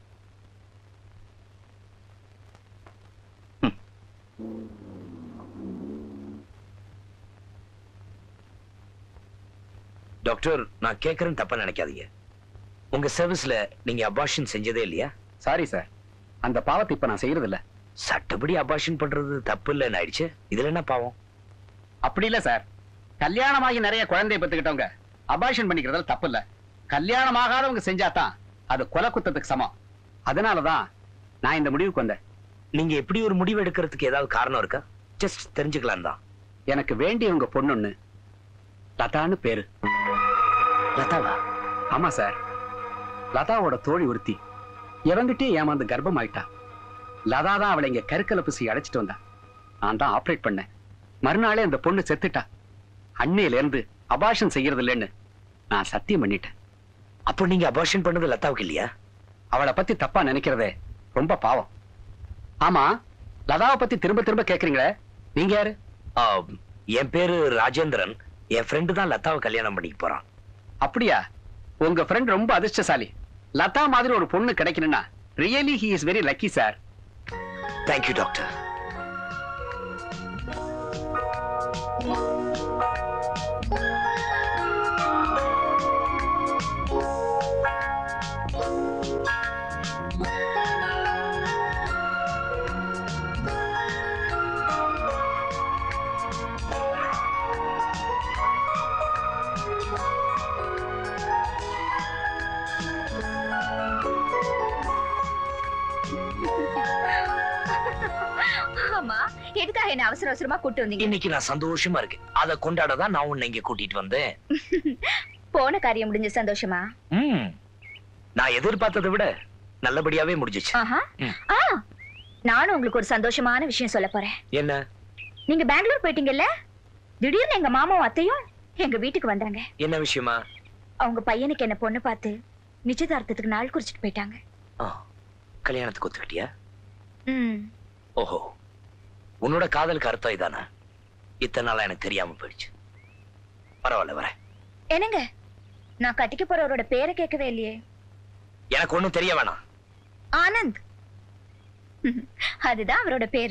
டாக்டர் நான் கேட்கறேன்னு தப்பா நினைக்காதீங்க உங்க சர்வீஸ்ல நீங்க அபார்ஷன் செஞ்சதே இல்லையா சாரி சார் அந்த பாவத்தை இப்ப நான் செய்யறது இல்ல சட்டப்படி அபார்ஷன் பண்றது தப்பு இல்லைன்னு ஆயிடுச்சு இதுல என்ன பாவம் அப்படி இல்ல சார் கல்யாணமாகி நிறைய குழந்தைய பெத்துக்கிட்டவங்க அபார்ஷன் பண்ணிக்கிறதால தப்பு இல்ல கல்யாணம் ஆகாதவங்க செஞ்சாதான் அது கொலை குத்தத்துக்கு சமம் அதனாலதான் நான் இந்த முடிவுக்கு வந்தேன் நீங்க எப்படி ஒரு முடிவு எடுக்கிறதுக்கு ஏதாவது காரணம் இருக்கா ஜஸ்ட் தெரிஞ்சுக்கலாம் தான் எனக்கு வேண்டியவங்க பொண்ணுன்னு லதான்னு பேரு லதாவா ஆமா சார் லதாவோட தோழி ஒருத்தி எவங்கிட்டே ஏமாந்து கர்ப்பம் ஆயிட்டா லதா தான் அவளை இங்க கருக்கல பிசி அடைச்சிட்டு வந்தா நான் தான் ஆப்ரேட் பண்ணேன் மறுநாளே அந்த பொண்ணு செத்துட்டா அன்னையில இருந்து அபாஷன் செய்யறது இல்லைன்னு நான் சத்தியம் பண்ணிட்டேன் அப்போ நீங்க அபார்ஷன் பண்ணது லதாவுக்கு இல்லையா அவளை பத்தி தப்பா நினைக்கிறதே ரொம்ப பாவம் ஆமா லதாவை பத்தி திரும்ப திரும்ப கேக்குறீங்களே நீங்க யாரு ஆ, என் பேரு ராஜேந்திரன் என் ஃப்ரெண்டு தான் லதாவை கல்யாணம் பண்ணிக்க போறான் அப்படியா உங்க ஃப்ரெண்ட் ரொம்ப அதிர்ஷ்டசாலி லதா மாதிரி ஒரு பொண்ணு கிடைக்கணும்னா really he is very lucky sir thank you doctor ஆமா எதுக்காக என்ன அவசர அவசரமா கூட்டு வந்தீங்க இன்னைக்கு நான் சந்தோஷமா இருக்கேன் அதை கொண்டாட தான் நான் உன்னை இங்க கூட்டிட்டு வந்தேன் போன காரியம் முடிஞ்ச சந்தோஷமா ம் நான் எதிர்பார்த்ததை விட நல்லபடியாவே முடிஞ்சிச்சு ஆஹா ஆ நானும் உங்களுக்கு ஒரு சந்தோஷமான விஷயம் சொல்ல போறேன் என்ன நீங்க பெங்களூர் போயிட்டீங்கல்ல திடீர்னு எங்க மாமாவும் அத்தையும் எங்க வீட்டுக்கு வந்தாங்க என்ன விஷயமா அவங்க பையனுக்கு என்ன பொண்ணு பார்த்து நிச்சயதார்த்தத்துக்கு நாள் குறிச்சிட்டு போயிட்டாங்க ஆ, கல்யாணத்துக்கு ஒத்துக்கிட்டியா ம் ஓஹோ உன்னோட காதலுக்கு அர்த்தம் இதானா இத்தனை நாளா எனக்கு தெரியாம போயிடுச்சு பரவாயில்ல வரேன் என்னங்க நான் கட்டிக்க போறவரோட பேரை கேட்கவே இல்லையே எனக்கு ஒண்ணும் தெரிய வேணாம் ஆனந்த் அதுதான் அவரோட பேரு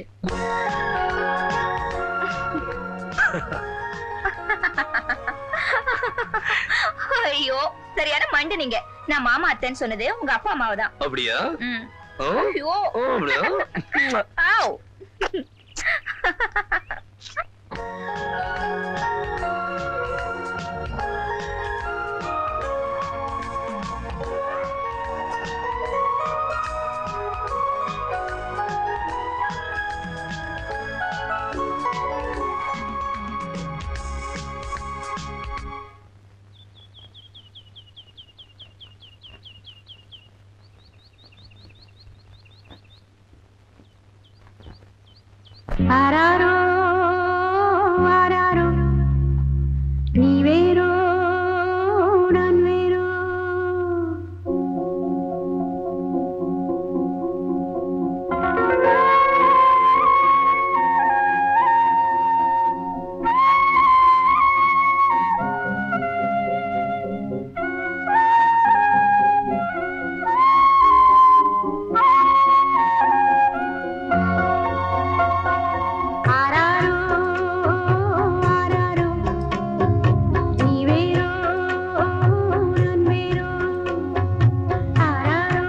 ஐயோ சரியான மண்டு நீங்க நான் மாமா அத்தைன்னு சொன்னது உங்க அப்பா அம்மாவை தான் அப்படியா ம். ஓ, ஐயோ ஓ, அப்படியா ஆவ். ஆராரோ ஆராரோ நீ வேறோ நான் வேறோ ஆராரோ ஆராரோ நீ வேறோ நான் வேறோ ஆராரோ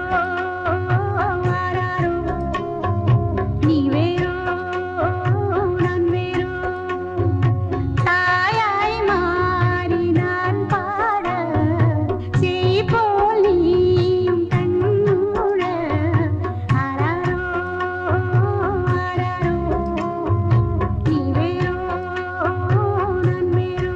ஆராரோ நீ வேறோ நான் வேறோ தாயாய் மாறி நான் பாட செய் போல் நீயும் கண்மூட ஆராரோ ஆராரோ நீ வேறோ நான் வேறோ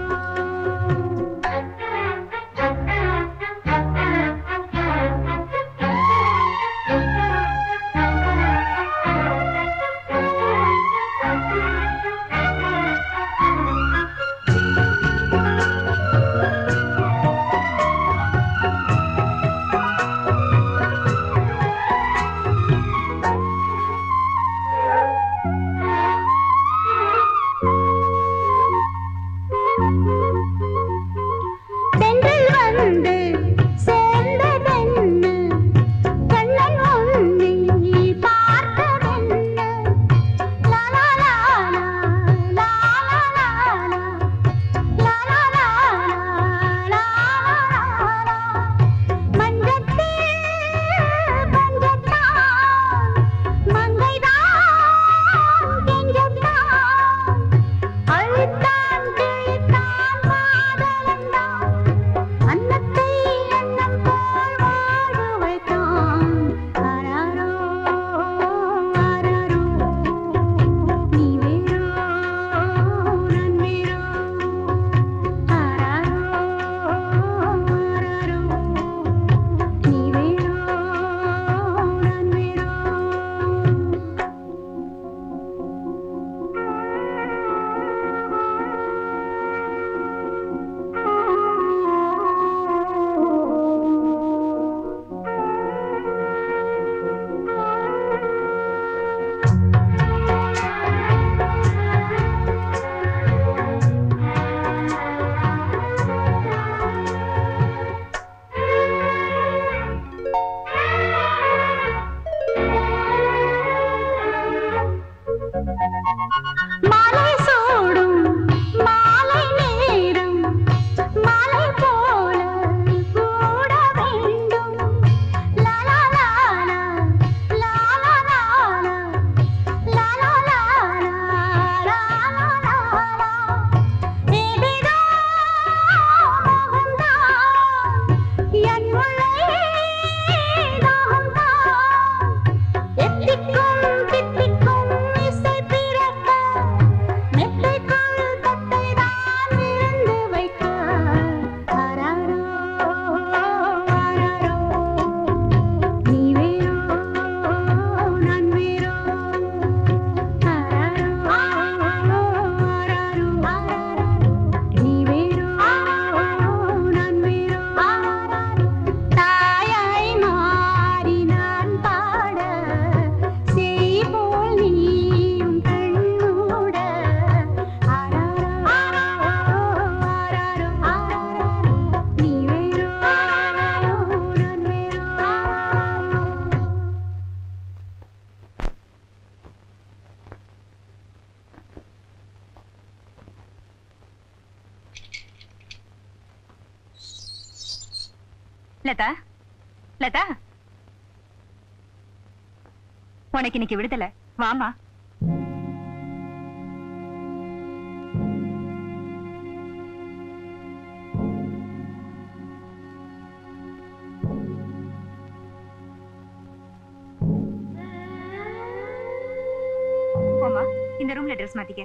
தென்றல் வந்து சேர்ந்ததென்ன கண்ணன் உன்னை பார்த்ததென்ன லா லா லா லா லா லா லா லா லா லா லா மஞ்சத்தில் பஞ்சத்தான் மங்கைதான் கெஞ்சத்தான் அழுத்தான் கிழித்தான் மாதவன்தான் அன்னத்தை அன்னம் போல் வாழ வைத்தான் ஆராரோ ஆராரோ நீ வேறோ நான் வேறோ ஆராரோ ஆராரோ நீ வேறோ நான் வேறோ மாலை சூடும் மாலை நேரம் மாலை போல கூட வேண்டும் லா லா லா லா லா லா லா லா லா லா லா லா லா ஏதேதோ மோகம்தான் என் முல்லை தாகம்தான் எத்திக்கும் தித்திக்கும் இசை பிறக்க மெத்தைக்குள் தத்தை தான் இருந்து வைக்க ஆராரோ ஆராரோ நீ வேறோ நான் வேறோ ஆராரோ ஆராரோ ஆராரோ நீ வேறோ நான் வேறோ தாயாய் மாறி நான் பாட செய் போல் நீயும் கண்மூட ஆராரோ ஆராரோ ஆராரோ நீ வேறோ நான் வேறோ லதா லதா உனக்கு இன்னைக்கு விடுதலை வாமா போமா இந்த ரூம்ல ட்ரெஸ் மாத்திக்க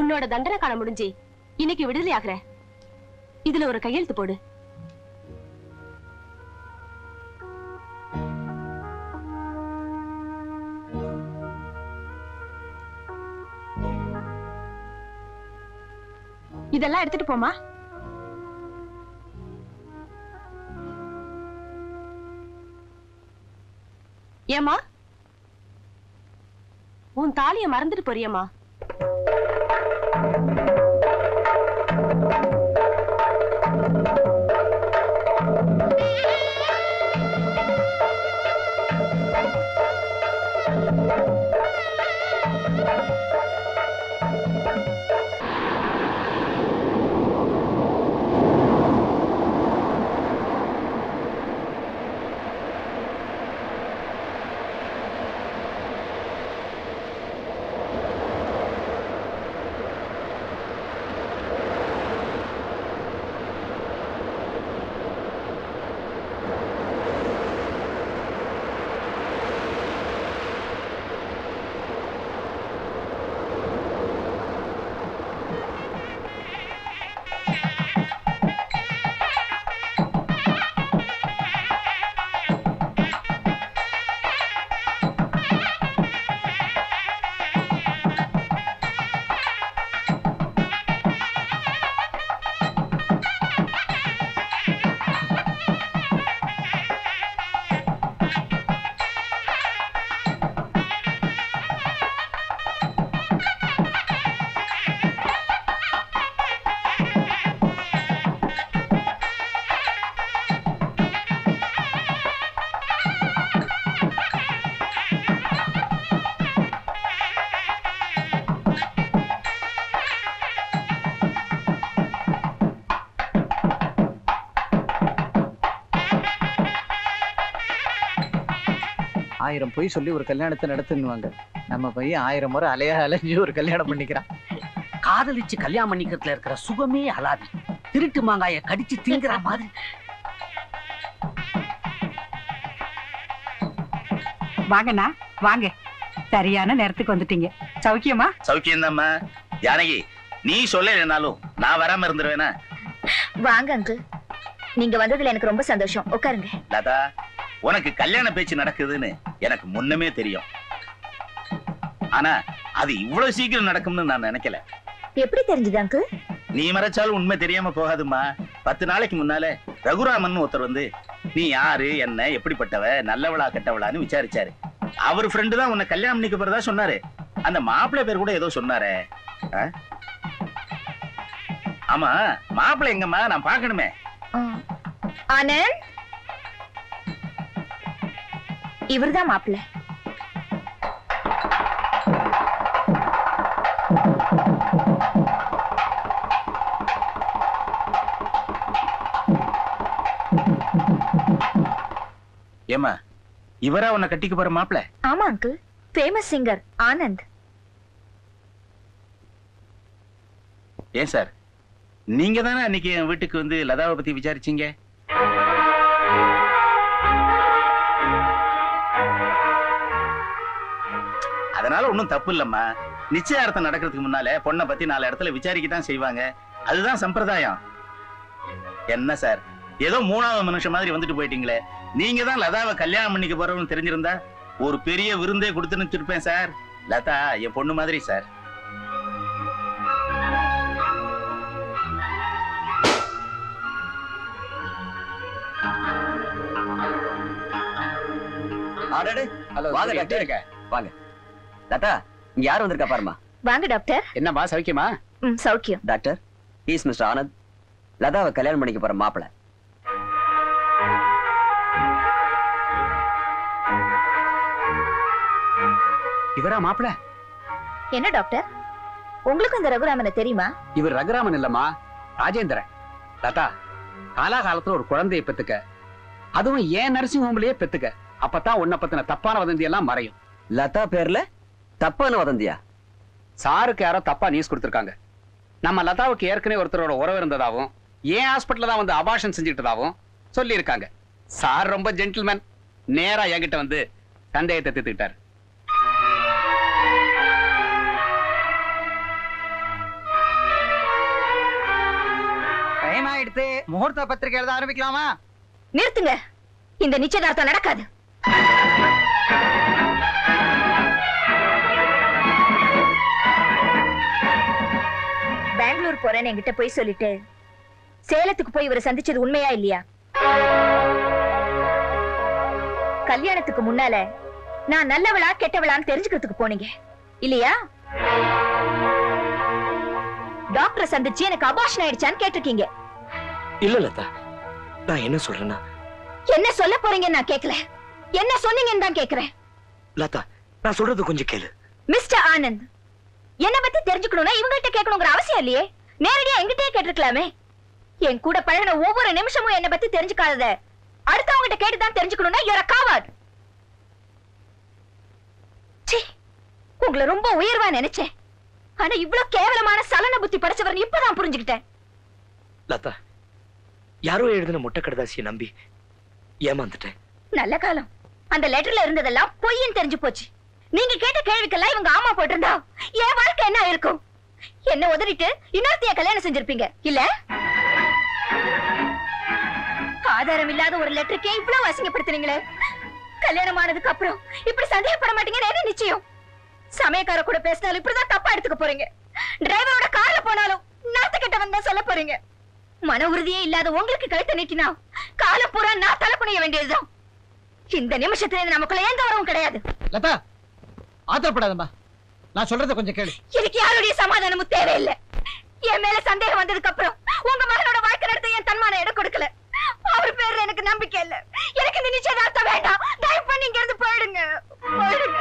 உன்னோட தண்டனை காண முடிஞ்சு இன்னைக்கு விடுதலை ஆகுற இதுல ஒரு கையெழுத்து போடு இதெல்லாம் எடுத்துட்டு போமா ஏமா உன் தாலிய மறந்துட்டு போறியம்மா ஆயிரம் பொய் சொல்லி ஒரு கல்யாணத்தை நடத்துன்னுவாங்க நம்ம பையன் ஆயிரம் முறை அலையா அலைஞ்சு ஒரு கல்யாணம் பண்ணிக்கிறான் காதலிச்சு கல்யாணம் பண்ணிக்கிறதுல இருக்கிற சுகமே அலாதி திருட்டு மாங்காய கடிச்சு திங்கிற மாதிரி வாங்கண்ணா வாங்க சரியான நேரத்துக்கு வந்துட்டீங்க சௌக்கியமா சௌக்கியம் ஜானகி நீ சொல்லலைனாலும் நான் வராம இருந்துருவேனா வாங்க அங்கிள் நீங்க வந்ததுல எனக்கு ரொம்ப சந்தோஷம் உட்காருங்க லதா உனக்கு கல்யாண பேச்சு நடக்குதுன்னு எனக்கு முன்னமே தெரியும் ஆனா அது இவ்வளவு சீக்கிரம் நடக்கும்னு நான் நினைக்கல எப்படி தெரிஞ்சது அங்கிள் நீ மறைச்சாலும் உண்மை தெரியாம போகாதும்மா பத்து நாளைக்கு முன்னால ரகுராமன் ஒருத்தர் வந்து நீ யாரு என்ன எப்படிப்பட்டவ நல்லவளா கெட்டவளான்னு விசாரிச்சாரு அவர் ஃப்ரெண்டு தான் உன்னை கல்யாணம் பண்ணிக்க போறதா சொன்னாரு அந்த மாப்பிள்ளை பேர் கூட ஏதோ சொன்னாரே ஆ? ஆமா மாப்பிள்ளை எங்கம்மா நான் பார்க்கணுமே ஆனந்த் இவர்தான் மாப்பிள்ள ஏமா இவரா உன்னை கட்டிக்க போற மாப்பிள்ளை ஆமா அங்கிள் ஃபேமஸ் சிங்கர் ஆனந்த் ஏன் சார் நீங்க தானே அன்னைக்கு என் வீட்டுக்கு வந்து லதாவை பத்தி விசாரிச்சீங்க அதனால ஒண்ணும் தப்பு இல்லம்மா நிச்சயார்த்தம் நடக்கிறதுக்கு முன்னால பொண்ணை பத்தி நாலு இடத்துல விசாரிக்க தான் செய்வாங்க அதுதான் சம்பிரதாயம் என்ன சார் ஏதோ மூணாவது மனுஷன் மாதிரி வந்துட்டு போயிட்டீங்களே நீங்க தான் லதாவை கல்யாணம் பண்ணிக்க போறவன்னு தெரிஞ்சிருந்தா ஒரு பெரிய விருந்தே கொடுத்து வச்சிருப்பேன் சார் லதா என் பொண்ணு மாதிரி சார் அடடே ஹலோ வாங்க டாக்டர் இருக்க வாங்க லதா இங்க யார் வந்திருக்கா பாருமா வாங்க டாக்டர் என்னம்மா சௌக்கியமா ம் சௌக்கியம் டாக்டர் ஈஸ் மிஸ்டர் ஆனந்த் லதாவை கல்யாணம் பண்ணிக்க போற மாப்பிள இவரா மாப்பிள என்ன டாக்டர் உங்களுக்கும் இந்த ரகுராமனை தெரியுமா இவர் ரகுராமன் இல்லம்மா ராஜேந்திரன் லதா காலாகாலத்துல ஒரு குழந்தையை பெத்துக்க அதுவும் ஏன் நர்சிங் ஹோம்லயே பெத்துக்க அப்பதான் உன்னை பத்தின தப்பான வதந்தி எல்லாம் மறையும் லதா பேர்ல தப்பான வதந்தியா சாருக்கு யாரோ தப்பா நியூஸ் கொடுத்திருக்காங்க நம்ம லதாவுக்கு ஏற்கனவே ஒருத்தரோட உறவு இருந்ததாவும் ஏன் ஹாஸ்பிட்டல்ல தான் வந்து அபாஷன் செஞ்சுக்கிட்டதாவும் சொல்லியிருக்காங்க சார் ரொம்ப ஜென்டில்மேன் நேரா என்கிட்ட வந்து சந்தேகத்தை தீர்த்துக்கிட்டாரு டைம் ஆயிடுத்து முகூர்த்த பத்திரிக்கை எழுத ஆரம்பிக்கலாமா நிறுத்துங்க இந்த நிச்சயதார்த்தம் நடக்காது பெங்களூர் போறேன்னு என்கிட்ட போய் சொல்லிட்டு சேலத்துக்கு போய் இவரை சந்திச்சது உண்மையா இல்லையா கல்யாணத்துக்கு முன்னால நான் நல்லவளா கெட்டவளான்னு தெரிஞ்சுக்கிறதுக்கு போனீங்க இல்லையா டாக்டரை சந்திச்சு எனக்கு அபாஷன் ஆயிடுச்சான்னு கேட்டிருக்கீங்க இல்ல லதா நான் என்ன சொல்றேன்னா என்ன சொல்ல போறீங்கன்னு நான் கேட்கல என்ன சொன்னீங்கன்னு தான் கேக்குறேன் லதா நான் சொல்றது கொஞ்சம் கேளு மிஸ்டர் ஆனந்த் என்ன பத்தி தெரிஞ்சுக்கணும்னா இவங்கள்ட்ட கேட்கணுங்கிற அவசியம் இல்லையே நேரடியா எங்கிட்டயே கேட்டிருக்கலாமே என் கூட பழகின ஒவ்வொரு நிமிஷமும் என்ன பத்தி தெரிஞ்சுக்காதத அடுத்தவங்கிட்ட கேட்டு தான் தெரிஞ்சுக்கணும்னா you're a coward ச்சீ உங்களை ரொம்ப உயர்வா நினைச்சேன் ஆனா இவ்ளோ கேவலமான சலன புத்தி படைச்சவர்னு இப்பதான் புரிஞ்சுக்கிட்டேன் லதா யாரோ எழுதின மொட்டை கடைதாசியை நம்பி ஏமாந்துட்டேன் நல்ல காலம் அந்த லெட்டர்ல இருந்ததெல்லாம் பொய்ன்னு தெரிஞ்சு போச்சு நீங்க கேட்ட கேள்விக்கெல்லாம் இவங்க ஆமா போட்டிருந்தா என் வாழ்க்கை என்ன இருக்கும் என்ன உதறிட்டு இன்னொருத்தைய கல்யாணம் செஞ்சிருப்பீங்க இல்ல ஆதாரம் இல்லாத ஒரு லெட்டருக்கே இவ்வளவு அசிங்கப்படுத்துனீங்களே கல்யாணம் ஆனதுக்கு அப்புறம் இப்படி சந்தேகப்பட மாட்டீங்கன்னு என்ன நிச்சயம் சமயக்கார கூட பேசினாலும் இப்படிதான் தப்பா எடுத்துக்க போறீங்க டிரைவரோட கார்ல போனாலும் நாத்து கெட்டவன் தான் சொல்ல போறீங்க மன உறுதியே இல்லாத உங்களுக்கு கழுத்தை நீட்டினா காலம் பூரா நான் தலை குனிய வேண்டியதுதான் இந்த நிமிஷத்துல இருந்து நமக்குள்ள எந்த உறவும் கிடையாது லதா ஆத்திரப்படாதம்மா நான் சொல்றத கொஞ்சம் கேளு எனக்கு யாருடைய சமாதானமும் தேவையில்லை என் மேல சந்தேகம் வந்ததுக்கு அப்புறம் உங்க மகனோட வாழ்க்கை நடத்த என் தன்மான இடம் கொடுக்கல அவர் பேர்ல எனக்கு நம்பிக்கை இல்ல எனக்கு இந்த நிச்சயதார்த்தம் வேண்டாம் தயவு பண்ணி இங்க இருந்து போயிடுங்க போயிடுங்க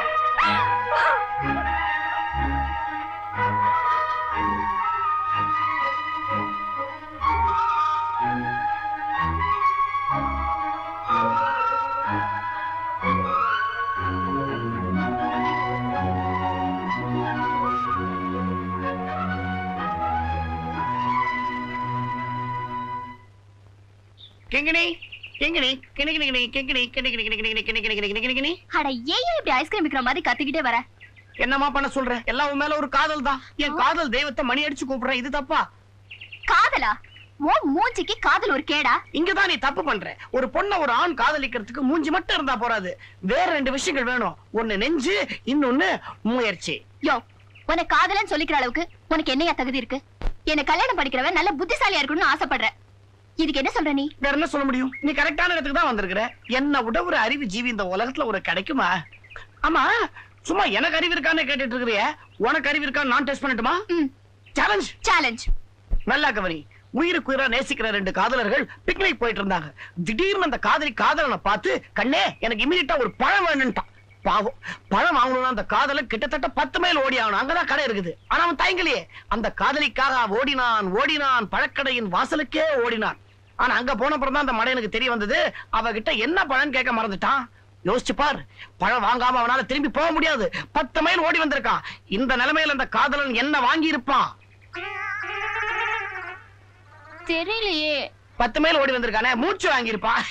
கிங்கிணி கிங்கிணி கிணி கிணி கிணி கிங்கிணி கிணி கிணி கிணி கிணி கிணி கிணி கிணி கிணி கிணி கிணி அட ஏன் இப்படி ஐஸ்கிரீம் விக்கிற மாதிரி கத்திக்கிட்டே வர என்னம்மா பண்ண சொல்ற எல்லாம் உன் மேல ஒரு காதல் தான் என் காதல் தெய்வத்தை மணி அடிச்சு கூப்பிடுறேன் இது தப்பா காதலா ஓ மூஞ்சிக்கு காதல் ஒரு கேடா இங்கதான் நீ தப்பு பண்ற ஒரு பொண்ண ஒரு ஆண் காதலிக்கிறதுக்கு மூஞ்சி மட்டும் இருந்தா போறாது வேற ரெண்டு விஷயங்கள் வேணும் ஒண்ணு நெஞ்சு இன்னொன்னு முயற்சி யோ உனக்கு காதலன்னு சொல்லிக்கிற அளவுக்கு உனக்கு என்னையா தகுதி இருக்கு என்ன கல்யாணம் படிக்கிறவன் நல்ல புத்திசாலியா இருக்கணும்னு ஆசைப்படுற இதுக்கு என்ன சொல்ற நீ வேற என்ன சொல்ல முடியும் நீ கரெக்டான இடத்துக்கு தான் வந்திருக்கிற என்ன விட ஒரு அறிவு ஜீவி இந்த உலகத்துல ஒரு கிடைக்குமா ஆமா சும்மா எனக்கு அறிவு இருக்கான்னு கேட்டுட்டு இருக்கிறிய உனக்கு அறிவு இருக்கான்னு நான் டெஸ்ட் பண்ணட்டுமா சேலஞ்ச் சேலஞ்ச் நல்லா கவனி உயிருக்கு உயிரா நேசிக்கிற ரெண்டு காதலர்கள் பிக்னிக் போயிட்டு இருந்தாங்க திடீர்னு அந்த காதலி காதலனை பார்த்து கண்ணே எனக்கு இமீடியட்டா ஒரு பழம் வேணும்ட்டான் பாவம் பழம் வாங்கணும்னா அந்த காதலன் கிட்டத்தட்ட பத்து மைல் ஓடி ஆகணும் அங்கதான் கடை இருக்குது ஆனா அவன் தயங்கலையே அந்த காதலிக்காக ஓடினான் ஓடினான் பழக்கடையின் வாசலுக்கே ஓடினான் ஆனா அங்க போன அப்புறம் தான் அந்த மடையனுக்கு தெரிய வந்தது அவகிட்ட என்ன பழம் கேட்க மறந்துட்டான் யோசிச்சு பார் பழம் வாங்காம அவனால திரும்பி போக முடியாது பத்து மைல் ஓடி வந்திருக்கான் இந்த நிலைமையில அந்த காதலன் என்ன வாங்கி இருப்பான் தெரியலையே பத்து மைல் ஓடி வந்திருக்கானே மூச்சு வாங்கி இருப்பான்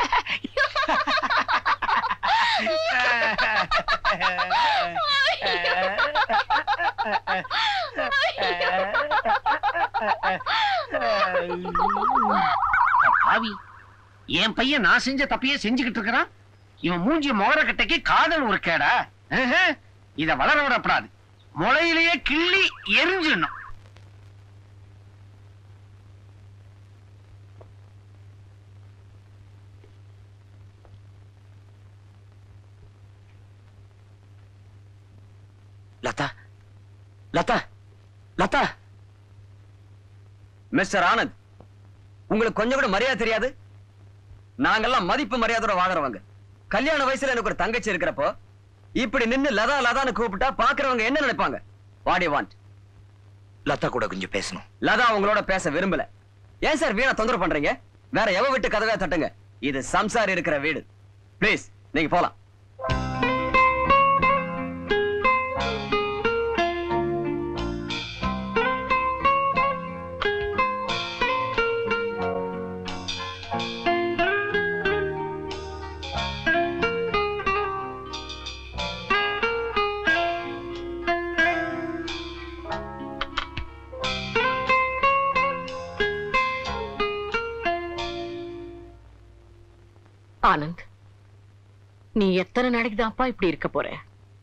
பாவி என் பையன் நான் செஞ்ச தப்பையே செஞ்சுக்கிட்டு இருக்கிறான் இவன் மூஞ்சி முகர கட்டைக்கு காதல் ஒரு கேடா ஆஹா, இத வளர விடப்படாது முளையிலேயே கிள்ளி எரிஞ்சிடணும் லதா லதா லதா மிஸ்டர் ஆனந்த் உங்களுக்கு கொஞ்சம் கூட மரியாதை தெரியாது நாங்கெல்லாம் மதிப்பு மரியாதையோட வாங்குறவங்க கல்யாண வயசுல எனக்கு ஒரு தங்கச்சி இருக்கிறப்போ இப்படி நின்னு லதா லதான்னு கூப்பிட்டா பாக்குறவங்க என்ன நினைப்பாங்க வாட் யூ வாண்ட் லதா கூட கொஞ்சம் பேசணும் லதா உங்களோட பேச விரும்பல ஏன் சார் வீணா தொந்தரவு பண்றீங்க வேற எவ விட்டு கதவை தட்டுங்க இது சம்சார் இருக்கிற வீடு ப்ளீஸ் நீங்க போலாம் ஆனந்த் நீ எத்தனை நாளைக்கு தான்ப்பா இப்படி இருக்க போற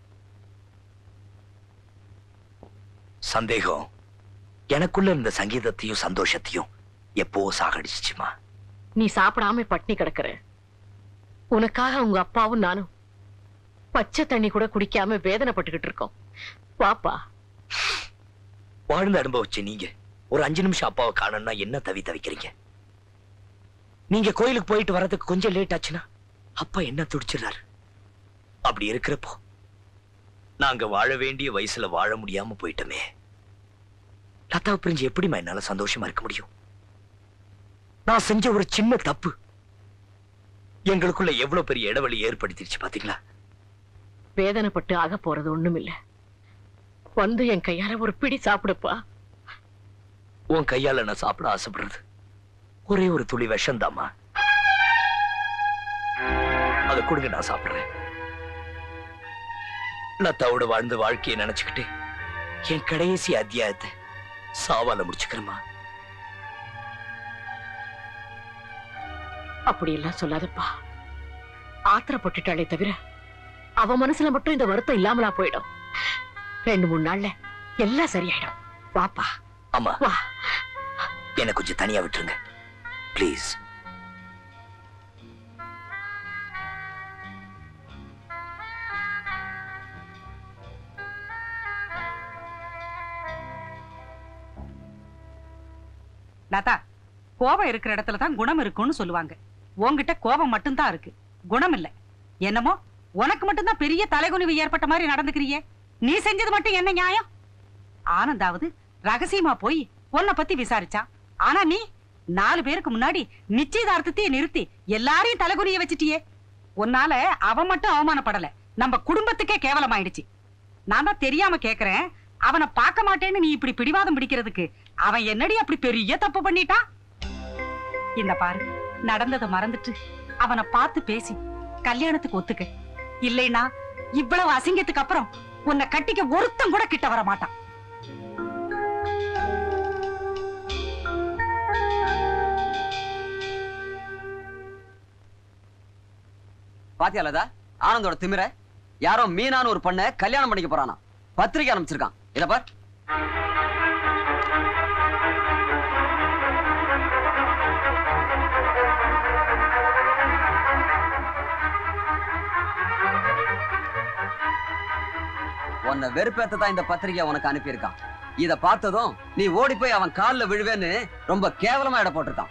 சந்தேகம் எனக்குள்ள இருந்த சங்கீதத்தையும் சந்தோஷத்தையும் எப்போ சாகடிச்சுச்சுமா நீ சாப்பிடாம பட்னி கிடக்குற உனக்காக உங்க அப்பாவும் நானும் பச்சை தண்ணி கூட குடிக்காம வேதனைப்பட்டுக்கிட்டு இருக்கோம் வாப்பா வாழ்ந்து அனுபவிச்ச நீங்க ஒரு அஞ்சு நிமிஷம் அப்பாவை காணணும்னா என்ன தவி தவிக்கிறீங்க நீங்க கோயிலுக்கு போயிட்டு வர்றதுக்கு கொஞ்சம் லேட் ஆச்சுன்னா அப்பா என்ன துடிச்சிடறாரு அப்படி இருக்கிறப்போ நாங்க வாழ வேண்டிய வயசுல வாழ முடியாம போயிட்டோமே லதாவை பிரிஞ்சு எப்படிம்மா என்னால சந்தோஷமா இருக்க முடியும் நான் செஞ்ச ஒரு சின்ன தப்பு எங்களுக்குள்ள எவ்வளவு பெரிய இடைவெளி ஏற்படுத்திடுச்சு பாத்தீங்களா வேதனைப்பட்டு ஆக போறது ஒண்ணுமில்ல வந்து என் கையால ஒரு பிடி சாப்பிடுப்பா உன் கையால நான் சாப்பிட ஆசைப்படுறது ஒரே ஒரு துளி விஷம்தாம்மா அதை கொடுங்க நான் சாப்பிடுறேன் லதாவோட வாழ்ந்த வாழ்க்கையை நினைச்சுக்கிட்டு என் கடைசி அத்தியாயத்தை சாவால முடிச்சுக்கிறேம்மா அப்படி எல்லாம் சொல்லாதப்பா ஆத்திரப்பட்டுட்டாளே தவிர அவ மனசுல மட்டும் இந்த வருத்தம் இல்லாமலா போயிடும் ரெண்டு மூணு நாள்ல எல்லாம் சரியாயிடும் வாப்பா அம்மா வா என்னை கொஞ்சம் தனியா விட்டுருங்க ப்ளீஸ் லதா கோபம் இருக்கிற இடத்துல தான் குணம் இருக்கும்னு சொல்லுவாங்க உன்கிட்ட கோபம் மட்டும்தான் இருக்கு குணம் இல்ல என்னமோ உனக்கு மட்டும்தான் பெரிய தலைகுனிவு ஏற்பட்ட மாதிரி நடந்துக்கிறியே நீ செஞ்சது மட்டும் என்ன நியாயம் ஆனந்தாவது ரகசியமா போய் உன்னை பத்தி விசாரிச்சான் ஆனா நீ நாலு பேருக்கு முன்னாடி நிச்சயதார்த்தத்தையே நிறுத்தி எல்லாரையும் தலைகுனிய வச்சிட்டியே உன்னால அவன் மட்டும் அவமானப்படல நம்ம குடும்பத்துக்கே கேவலமாயிடுச்சு நான் தான் தெரியாம கேக்குறேன் அவனை பார்க்க மாட்டேன்னு நீ இப்படி பிடிவாதம் பிடிக்கிறதுக்கு அவன் என்னடி அப்படி பெரிய தப்பு பண்ணிட்டான் இந்த பாரு நடந்ததை மறந்துட்டு அவனை பார்த்து பேசி கல்யாணத்துக்கு ஒத்துக்க இல்லைனா இவ்வளவு அசிங்கத்துக்கு அப்புறம் உன்னை கட்டிக்க ஒருத்தன் கூட கிட்ட வர மாட்டான் பாத்தியா லதா ஆனந்தோட திமிர யாரோ மீனான்னு ஒரு பொண்ண கல்யாணம் பண்ணிக்க போறானா பத்திரிக்கை அனுப்பிச்சிருக்கான் இத பார் உன்னை வெறுப்பேத்த தான் இந்த பத்திரிக்கை உனக்கு அனுப்பியிருக்கான் இத பார்த்ததும் நீ ஓடி போய் அவன் கால்ல விழுவேன்னு ரொம்ப கேவலமா இட போட்டிருக்கான்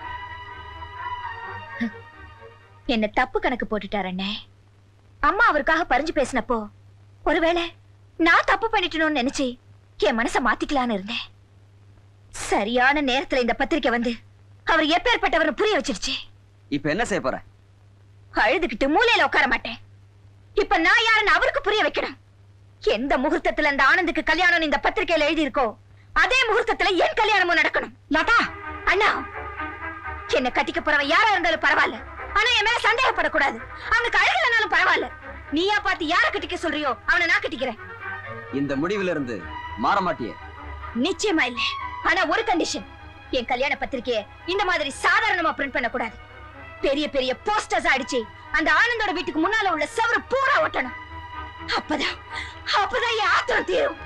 என்ன தப்பு கணக்கு போட்டுட்டார் அண்ணே அம்மா அவருக்காக பறிஞ்சு பேசினப்போ ஒருவேளை நான் தப்பு பண்ணிட்டணும்னு நினைச்சு என் மனச மாத்திக்கலான்னு இருந்தேன் சரியான நேரத்துல இந்த பத்திரிக்கை வந்து அவர் எப்பேற்பட்டவர்னு புரிய வச்சிருச்சு இப்ப என்ன செய்ய போற அழுதுகிட்டு மூலையில உட்கார மாட்டேன் இப்ப நான் யாருன்னு அவருக்கு புரிய வைக்கணும் எந்த முகூர்த்தத்துல இந்த ஆனந்துக்கு கல்யாணம் இந்த பத்திரிக்கையில எழுதி இருக்கோ அதே முகூர்த்தத்துல என் கல்யாணமும் நடக்கணும் லதா அண்ணா என்ன கட்டிக்க போறவன் யாரா இருந்தாலும் பரவாயில்ல ஆனா என் மேல சந்தேகப்படக்கூடாது அவனுக்கு அழகலனாலும் பரவாயில்ல நீயா பார்த்து யார கட்டிக்க சொல்றியோ அவனை நான் கட்டிக்கிறேன் இந்த முடிவுல இருந்து மாற மாட்டியே நிச்சயமா இல்ல ஆனா ஒரு கண்டிஷன் என் கல்யாண பத்திரிக்கைய இந்த மாதிரி சாதாரணமா பிரிண்ட் பண்ண கூடாது பெரிய பெரிய போஸ்டர்ஸ் அடிச்சு அந்த ஆனந்தோட வீட்டுக்கு முன்னால உள்ள செவரு பூரா ஒட்டணும் அப்பதான் அப்பதான் என் ஆத்திரம் தீரும்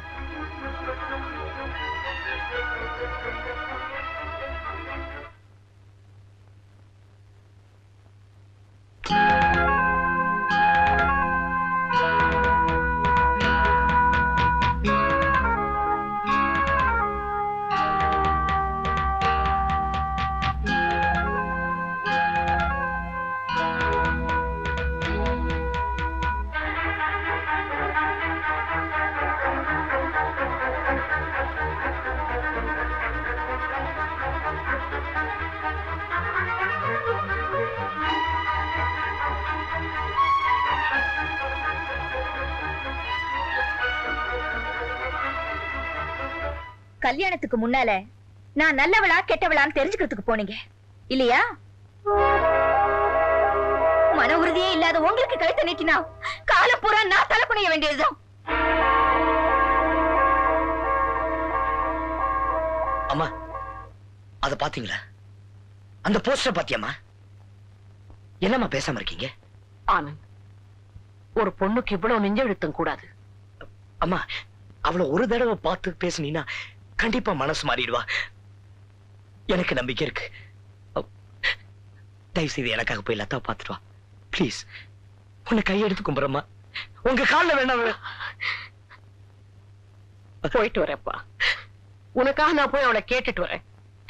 கல்யாணத்துக்கு முன்னால நான் நல்லவளா கெட்டவளான்னு தெரிஞ்சுக்கிறதுக்கு போனீங்க இல்லையா மன உறுதியே இல்லாத உங்களுக்கு கழுத்தை நீட்டினா காலம் பூரா நான் தலை குனிய வேண்டியதுதான் அம்மா அத பாத்தீங்களா அந்த போஸ்டர் பாத்தியாம்மா என்னம்மா பேசாம இருக்கீங்க ஆனந்த் ஒரு பொண்ணுக்கு இவ்வளவு நெஞ்செழுத்தம் கூடாது அம்மா அவள ஒரு தடவை பார்த்து பேசுனீன்னா கண்டிப்பா மனசு மாறிடுவா எனக்கு நம்பிக்கை இருக்கு அவ்- தயவு செய்து எனக்காக போய் லதா பார்த்துட்டு வா ப்ளீஸ் உன்னை கையெடுத்து கும்புறம்மா உங்க கால்ல வேணாம் போயிட்டு வரேன்ப்பா உனக்காக நான் போய் அவளை கேட்டுட்டு வரேன்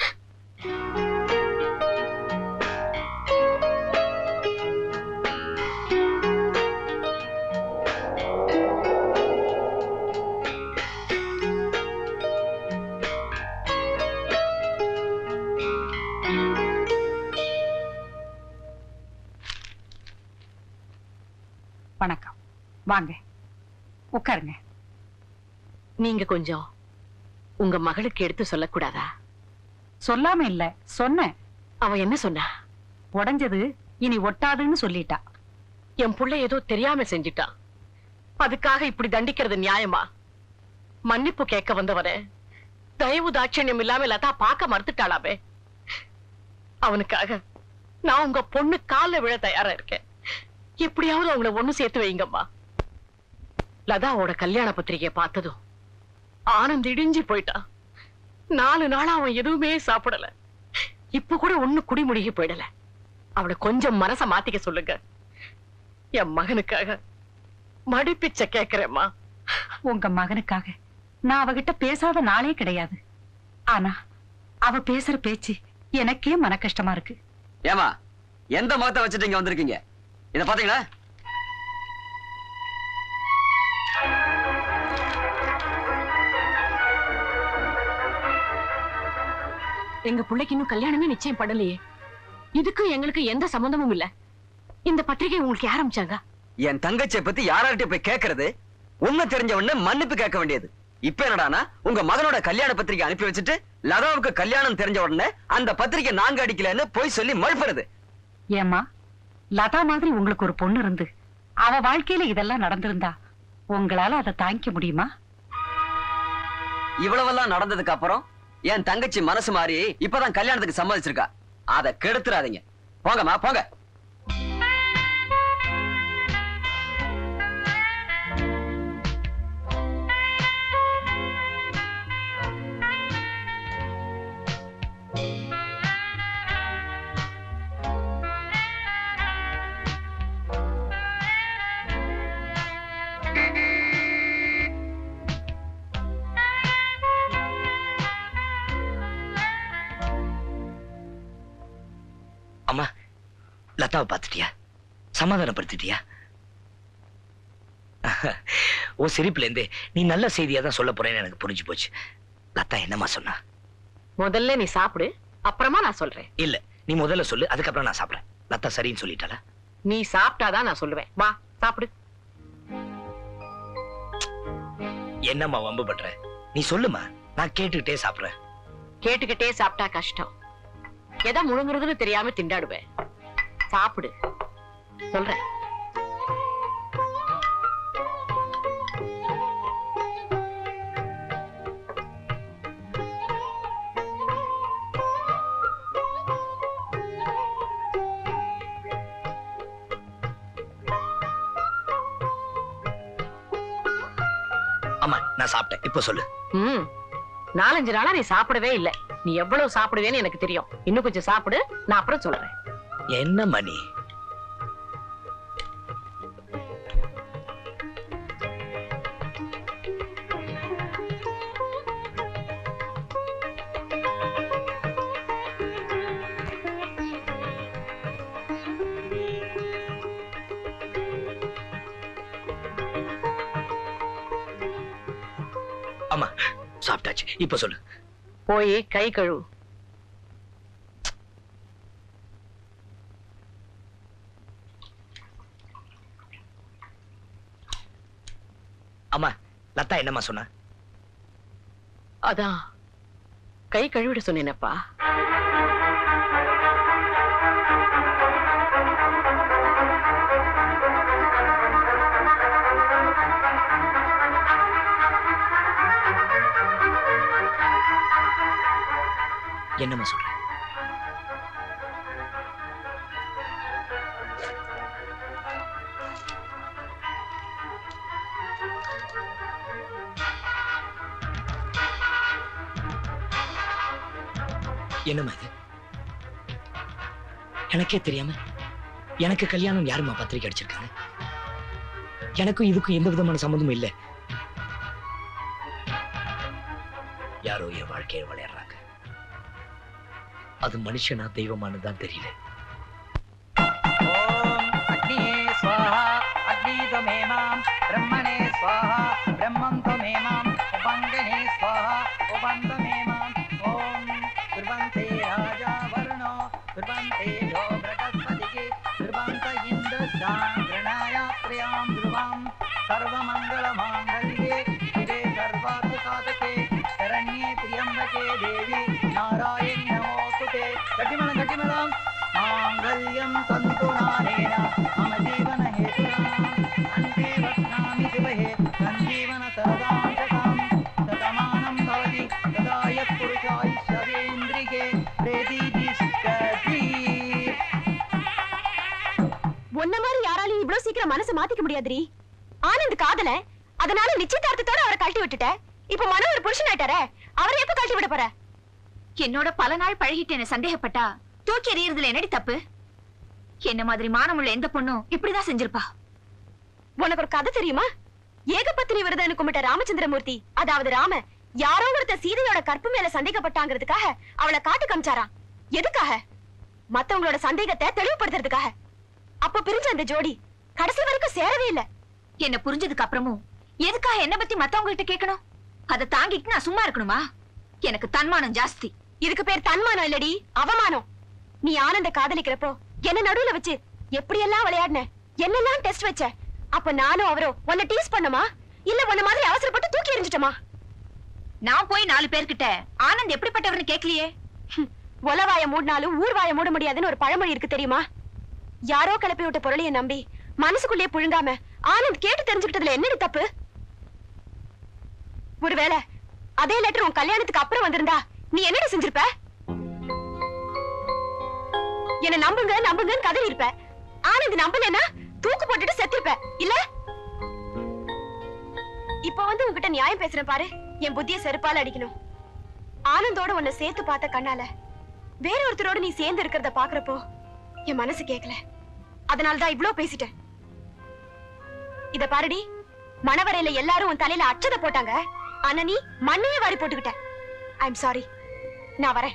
வணக்கம் வாங்க உட்காருங்க நீங்க கொஞ்சம் உங்க மகளுக்கு எடுத்து சொல்லக்கூடாதா சொல்லாம இல்ல சொன்னேன் அவ என்ன சொன்னா உடைஞ்சது இனி ஒட்டாதுன்னு சொல்லிட்டா என் புள்ள ஏதோ தெரியாம செஞ்சிட்டான் அதுக்காக இப்படி தண்டிக்கிறது நியாயமா மன்னிப்பு கேட்க வந்தவன தயவு தாட்சண்யம் இல்லாம லதா பார்க்க மறுத்துட்டாளாமே அவனுக்காக நான் உங்க பொண்ணு கால்ல விழ தயாரா இருக்கேன் எப்படியாவது அவங்கள ஒண்ணு சேர்த்து வைங்கம்மா லதாவோட கல்யாண பத்திரிகையை பார்த்ததும் ஆனந்த் இடிஞ்சு போயிட்டான் நாலு நாளா அவன் எதுவுமே சாப்பிடல இப்ப கூட ஒண்ணு குடிமுடிகி போயிடல அவளை கொஞ்சம் மனச மாத்திக்க சொல்லுங்க என் மகனுக்காக மடிப்பிச்ச கேக்குறேம்மா உங்க மகனுக்காக நான் அவகிட்ட பேசாத நாளே கிடையாது ஆனா அவ பேசுற பேச்சு எனக்கே மன கஷ்டமா இருக்கு ஏமா எந்த முகத்தை வச்சுட்டு இங்க வந்திருக்கீங்க இத பாத்தீங்களா எங்க பிள்ளைக்கு இன்னும் கல்யாணமே நிச்சயம் பண்ணலையே இதுக்கும் எங்களுக்கு எந்த சம்பந்தமும் இல்ல இந்த பத்திரிகை உங்களுக்கு யார் அமிச்சாங்க என் தங்கச்சியை பத்தி யாரார்கிட்ட போய் கேக்குறது உண்மை தெரிஞ்ச உடனே மன்னிப்பு கேட்க வேண்டியது இப்ப என்னடானா உங்க மகனோட கல்யாண பத்திரிக்கை அனுப்பி வச்சுட்டு லதாவுக்கு கல்யாணம் தெரிஞ்ச உடனே அந்த பத்திரிக்கை நாங்க அடிக்கலன்னு போய் சொல்லி மழுப்புறது ஏம்மா லதா மாதிரி உங்களுக்கு ஒரு பொண்ணு இருந்து அவ வாழ்க்கையில இதெல்லாம் நடந்திருந்தா உங்களால அதை தாங்கிக்க முடியுமா இவ்வளவெல்லாம் நடந்ததுக்கு அப்புறம் என் தங்கச்சி மனசு மாறி இப்பதான் கல்யாணத்துக்கு சம்மதிச்சிருக்கா அதை கெடுத்துறாதீங்க போங்கம்மா போங்க அம்மா லதாவை பார்த்துட்டியா சமாதானப்படுத்திட்டியா உன் சிரிப்புல இருந்தே நீ நல்ல செய்தியா தான் சொல்ல போறேன்னு எனக்கு புரிஞ்சு போச்சு லதா என்னம்மா சொன்னா முதல்ல நீ சாப்பிடு அப்புறமா நான் சொல்றேன் இல்ல நீ முதல்ல சொல்லு அதுக்கப்புறம் நான் சாப்பிடுறேன் லதா சரின்னு சொல்லிட்டாளா நீ சாப்பிட்டாதான் நான் சொல்லுவேன் வா சாப்பிடு என்னம்மா வம்பு பண்ற நீ சொல்லுமா நான் கேட்டுக்கிட்டே சாப்பிடுறேன் கேட்டுக்கிட்டே சாப்பிட்டா கஷ்டம் எதை முழுங்குறதுன்னு தெரியாம திண்டாடுவேன் சாப்பிடு சொல்றேன் ஆமா நான் சாப்பிட்டேன் இப்போ சொல்லு ம் நாலஞ்சு நாளா நீ சாப்பிடவே இல்ல நீ எவ்வளவு சாப்பிடுவேன்னு எனக்கு தெரியும் இன்னும் கொஞ்சம் சாப்பிடு நான் அப்புறம் சொல்றேன் என்ன மணி ஆமா சாப்பிட்டாச்சு இப்ப சொல்லு போய் கை கழுவு அம்மா லதா என்னம்மா சொன்னா அதான் கை கழுவிட சொன்னேனப்பா என்னம்மா சொல்ற என்னம்மா இது எனக்கே தெரியாம எனக்கு கல்யாணம் யாரும்மா பத்திரிக்கை அடிச்சிருக்காங்க எனக்கும் இதுக்கும் எந்த விதமான சம்மந்தமும் இல்லை யாரோ என் வாழ்க்கையை விளையாடுறாங்க அது மனுஷனா தெய்வமானு தான் தெரியல अग्निये स्वाहा अग्नि त्वमेमां ब्रह्मणे स्वाहा ब्रह्मं त्वमेमां उपाङ्गने स्वाहा उपां त्वमेमां ॐ कुर्वन्ते राजा वरुणो कुर्वन्ते यो बृहस्पतिः कुर्वन्त इन्द्रस्यां गृणाय प्रियां ध्रुवां सर्वमङ्गलमाङ्गल्ये शिवे सर्वार्थसाधके शरण्ये त्र्यम्बके देवी नारायणि नमोस्तुते गट्टिमलं गट्टिमलं माङ्गल्यं तन्तुनानेन मम जीवन अन्ते वक्ष्यामि शिवहे सञ्जीवन सरदाशकं शतमानं भवति तदा यः पुरुषायुष्यवेन्द्रिये प्रेतिष्ठति உன்ன மாதிரி யாராலையும் இவ்வளவு சீக்கிரம் மனசை மாத்திக்க முடியாதுரி ஆனந்த் காதல அதனால நிச்சயதார்த்தத்தோட அவரை கழட்டி விட்டுட்ட இப்ப மனோ ஒரு புருஷன் ஆயிட்டாரே அவரை எப்ப கழட்டி விட போற என்னோட பல நாள் பழகிட்டு என்ன சந்தேகப்பட்டா தூக்கி எறியறதுல என்னடி தப்பு என்ன மாதிரி மானமுள்ள எந்த பொண்ணும் இப்படிதான் செஞ்சிருப்பா உனக்கு ஒரு கதை தெரியுமா ஏகபத்தினி விரதன்னு கும்பிட்ட ராமச்சந்திரமூர்த்தி அதாவது ராம யாரோ ஒருத்த சீதையோட கற்பு மேல சந்தேகப்பட்டாங்கிறதுக்காக அவளை காட்டு காமிச்சாராம் எதுக்காக மத்தவங்களோட சந்தேகத்தை தெளிவுபடுத்துறதுக்காக அப்ப பிரிஞ்ச அந்த ஜோடி கடைசி வரைக்கும் சேரவே இல்ல என்ன புரிஞ்சதுக்கு அப்புறமும் எதுக்காக என்ன பத்தி மத்தவங்க கிட்ட கேட்கணும் அதை தாங்கிட்டு நான் சும்மா இருக்கணுமா எனக்கு தன்மானம் ஜாஸ்தி இதுக்கு பேர் தன்மானம் இல்லடி அவமானம் நீ ஆனந்த காதலிக்கிறப்போ என்ன நடுவுல வச்சு எப்படி எல்லாம் விளையாடின என்னெல்லாம் டெஸ்ட் வச்ச அப்ப நானும் அவரோ உன்னை டீஸ் பண்ணமா இல்ல உன்ன மாதிரி அவசரப்பட்டு தூக்கி எறிஞ்சிட்டோமா நான் போய் நாலு பேர்கிட்ட ஆனந்த் எப்படிப்பட்டவர்னு கேட்கலையே ஒலவாய மூடினாலும் ஊர்வாய மூட முடியாதுன்னு ஒரு பழமொழி இருக்கு தெரியுமா யாரோ கிளப்பி விட்ட பொருளைய நம்பி மனசுக்குள்ளேயே புழுங்காம ஆனந்த் கேட்டு தெரிஞ்சுக்கிட்டதுல என்னடி தப்பு ஒருவேளை அதே லெட்டர் உன் கல்யாணத்துக்கு அப்புறம் வந்திருந்தா நீ என்னடி செஞ்சிருப்ப என்ன நம்புங்க நம்புங்கன்னு கதறி இருப்ப ஆனந்த் நம்பலன்னா தூக்கு போட்டுட்டு செத்திருப்ப இல்ல இப்ப வந்து உன்கிட்ட நியாயம் பேசுறேன் பாரு என் புத்திய செருப்பால அடிக்கணும் ஆனந்தோட உன்னை சேர்த்து பார்த்த கண்ணால வேற ஒருத்தரோட நீ சேர்ந்து இருக்கிறத பாக்குறப்போ என் மனசு கேட்கல அதனாலதான் இவ்ளோ பேசிட்டேன் இத பாருடி மணவரையில எல்லாரும் உன் தலையில அச்சத போட்டாங்க ஆனா நீ மண்ணையே வாரி போட்டுக்கிட்ட ஐ எம் சாரி நான் வரேன்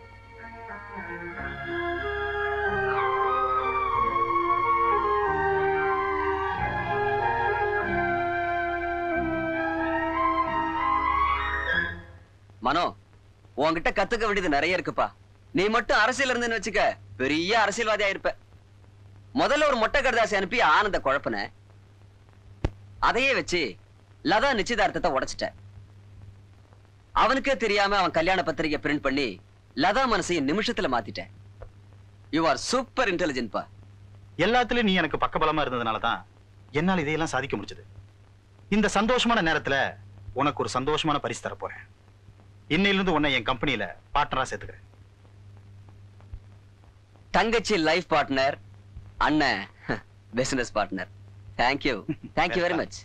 மனோ உன்கிட்ட கத்துக்க வேண்டியது நிறைய இருக்குப்பா நீ மட்டும் அரசியல் இருந்துன்னு வச்சுக்க பெரிய அரசியல்வாதி ஆயிருப்ப முதல்ல ஒரு மொட்டை கடுதாசி அனுப்பி ஆனந்த குழப்பன அதையே வச்சு லதா நிச்சயதார்த்தத்தை உடைச்சிட்ட அவனுக்கே தெரியாம அவன் கல்யாண பத்திரிகை பிரிண்ட் பண்ணி லதா மனசையும் நிமிஷத்துல மாத்திட்ட யூ ஆர் சூப்பர் இன்டெலிஜென்ட் பா எல்லாத்துலயும் நீ எனக்கு பக்கபலமா இருந்ததுனால தான் என்னால் இதையெல்லாம் சாதிக்க முடிஞ்சது இந்த சந்தோஷமான நேரத்துல உனக்கு ஒரு சந்தோஷமான பரிசு தர போறேன் இன்னையிலிருந்து உன்னை என் கம்பெனியில பார்ட்னரா சேர்த்துக்கிறேன் தங்கச்சி லைஃப் பார்ட்னர் அண்ணன் business partner thank you thank you very much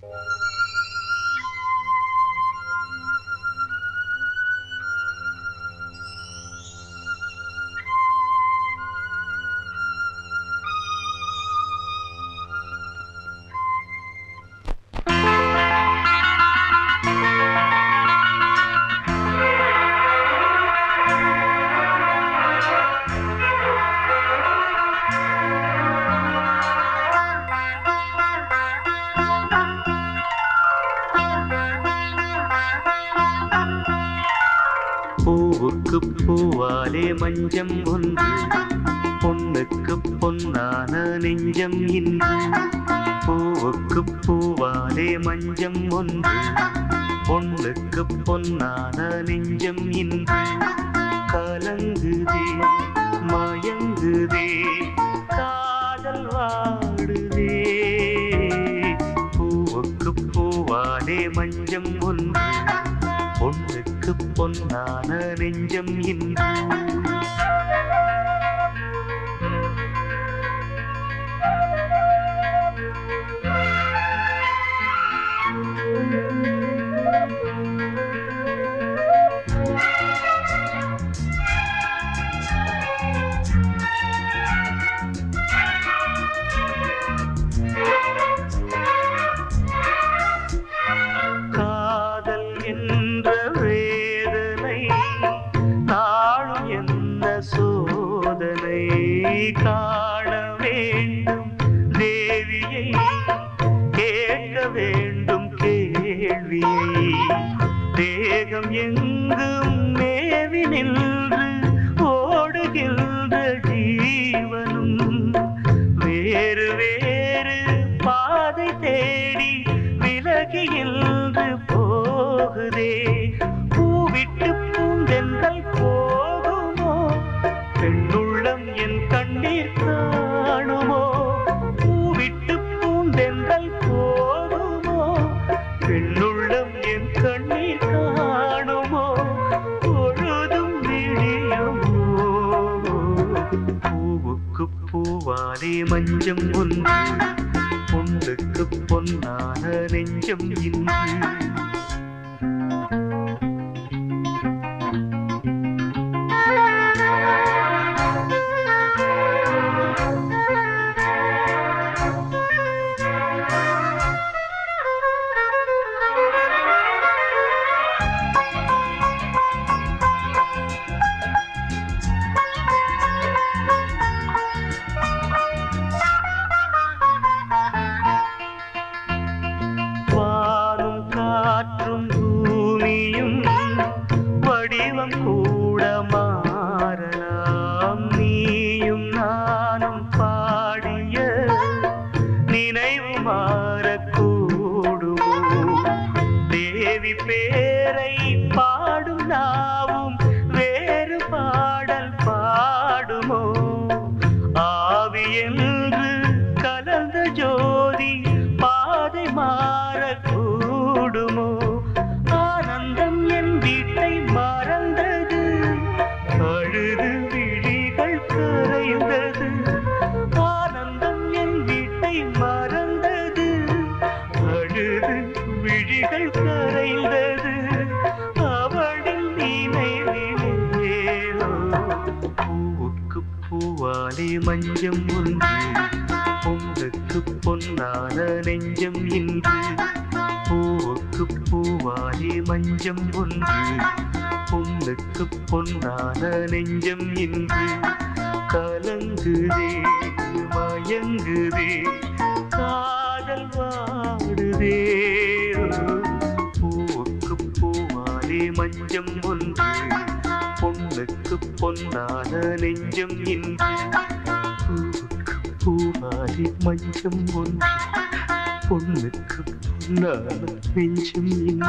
பூவுக்கு பூவாலே மஞ்சம் ஒன்று பொண்ணுக்கு பொன்னான நெஞ்சம் இன்று பூவுக்கு பூவாலே மஞ்சம் ஒன்று பொண்ணுக்கு பொன்னான நெஞ்சம் இன்று கலங்குதே மயங்குதே காதல் வாடுதே பூவுக்கு பூவாலே மஞ்சம் ஒன்று பொண்ணுக்கு பொன்னான நெஞ்சம் இன்று காண வேண்டும் தேவியை கேட்க வேண்டும் கேள்வியை தேகம் எங்கும் மேவி நின்று ஓடுகின்ற ஜீவனும் வேறு வேறு பாதை தேடி விலகி இன்று போகுதே பூவிட்டு பூந்தென்றல் போகுமோ பெண்ணுள்ளம் என் கண்ணீர் காணுமோ பூவிட்டு பூந்தென்றல் போகுமோ பெண்ணுள்ளம் என் கண்ணீர் காணுமோ பொழுதும் விடியுமோ பூவுக்கு பூவாலே மஞ்சம் ஒன்று பொண்ணுக்கு பொன்னான நெஞ்சம் இன்று வானும் காற்றும் பூமியும் வடிவம் கூட மாறலாம் நீயும் நானும் பாடிய நினைவு மாறக்கூடுமோ தேவி பேரை பாடும் நாவும் வேறு பாடல் பாடுமோ ஆவி என்று கலந்த ஜோதி பாதை மாறக்கூடுமோ ஆனந்தம் என் வீட்டை மறந்தது அழுது விழிகள் கரைந்தது ஆனந்தம் என் வீட்டை மறந்தது அழுது விழிகள் கரைந்தது அவளின் நினைவிலேனோ பூவுக்கு பூவாலே மஞ்சம் ஒன்று பொங்குக்கு பொன்னான நெஞ்சம் இன்று பூவுக்கு பூவாலே மஞ்சம் ஒன்று பொண்ணுக்கு பொன்னான நெஞ்சம் இன்று கலங்குதே மயங்குதே காதல் வாடுதே பூவுக்கு பூவாலே மஞ்சம் ஒன்று பொண்ணுக்கு பொன்னான நெஞ்சம் இன்று பூவுக்கு பூவாலே மஞ்சம் ஒன்று பொண்ணுக்கு பொன்னான நெஞ்சம் இன்று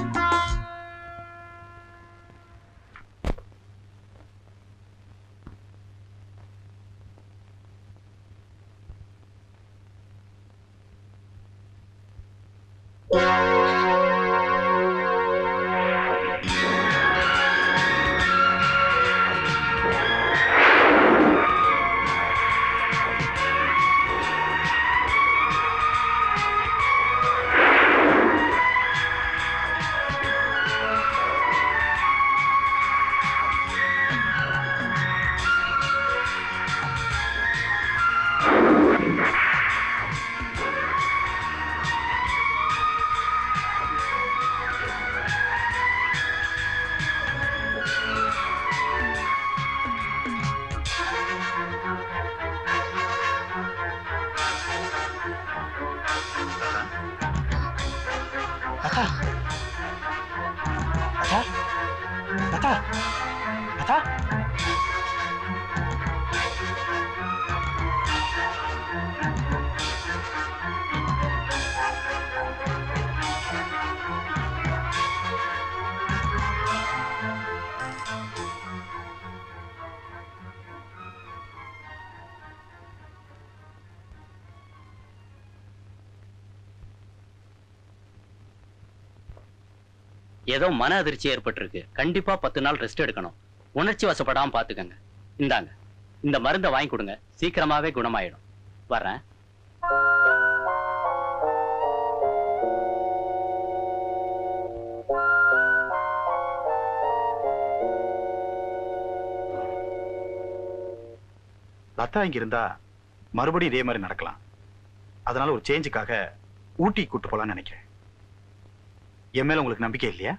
லதா லதா லதா லதா ஏதோ மன அதிர்ச்சி ஏற்பட்டிருக்கு கண்டிப்பா பத்து நாள் ரெஸ்ட் எடுக்கணும் உணர்ச்சி வசப்படாம பாத்துக்கங்க இந்தாங்க இந்த மருந்தை வாங்கி கொடுங்க சீக்கிரமாவே குணமாயிடும் வர்றேன் லதா இங்க இருந்தா மறுபடியும் இதே மாதிரி நடக்கலாம் அதனால ஒரு சேஞ்சுக்காக ஊட்டி கூட்டு போலாம்னு நினைக்கிறேன் என் மேல உங்களுக்கு நம்பிக்கை இல்லையா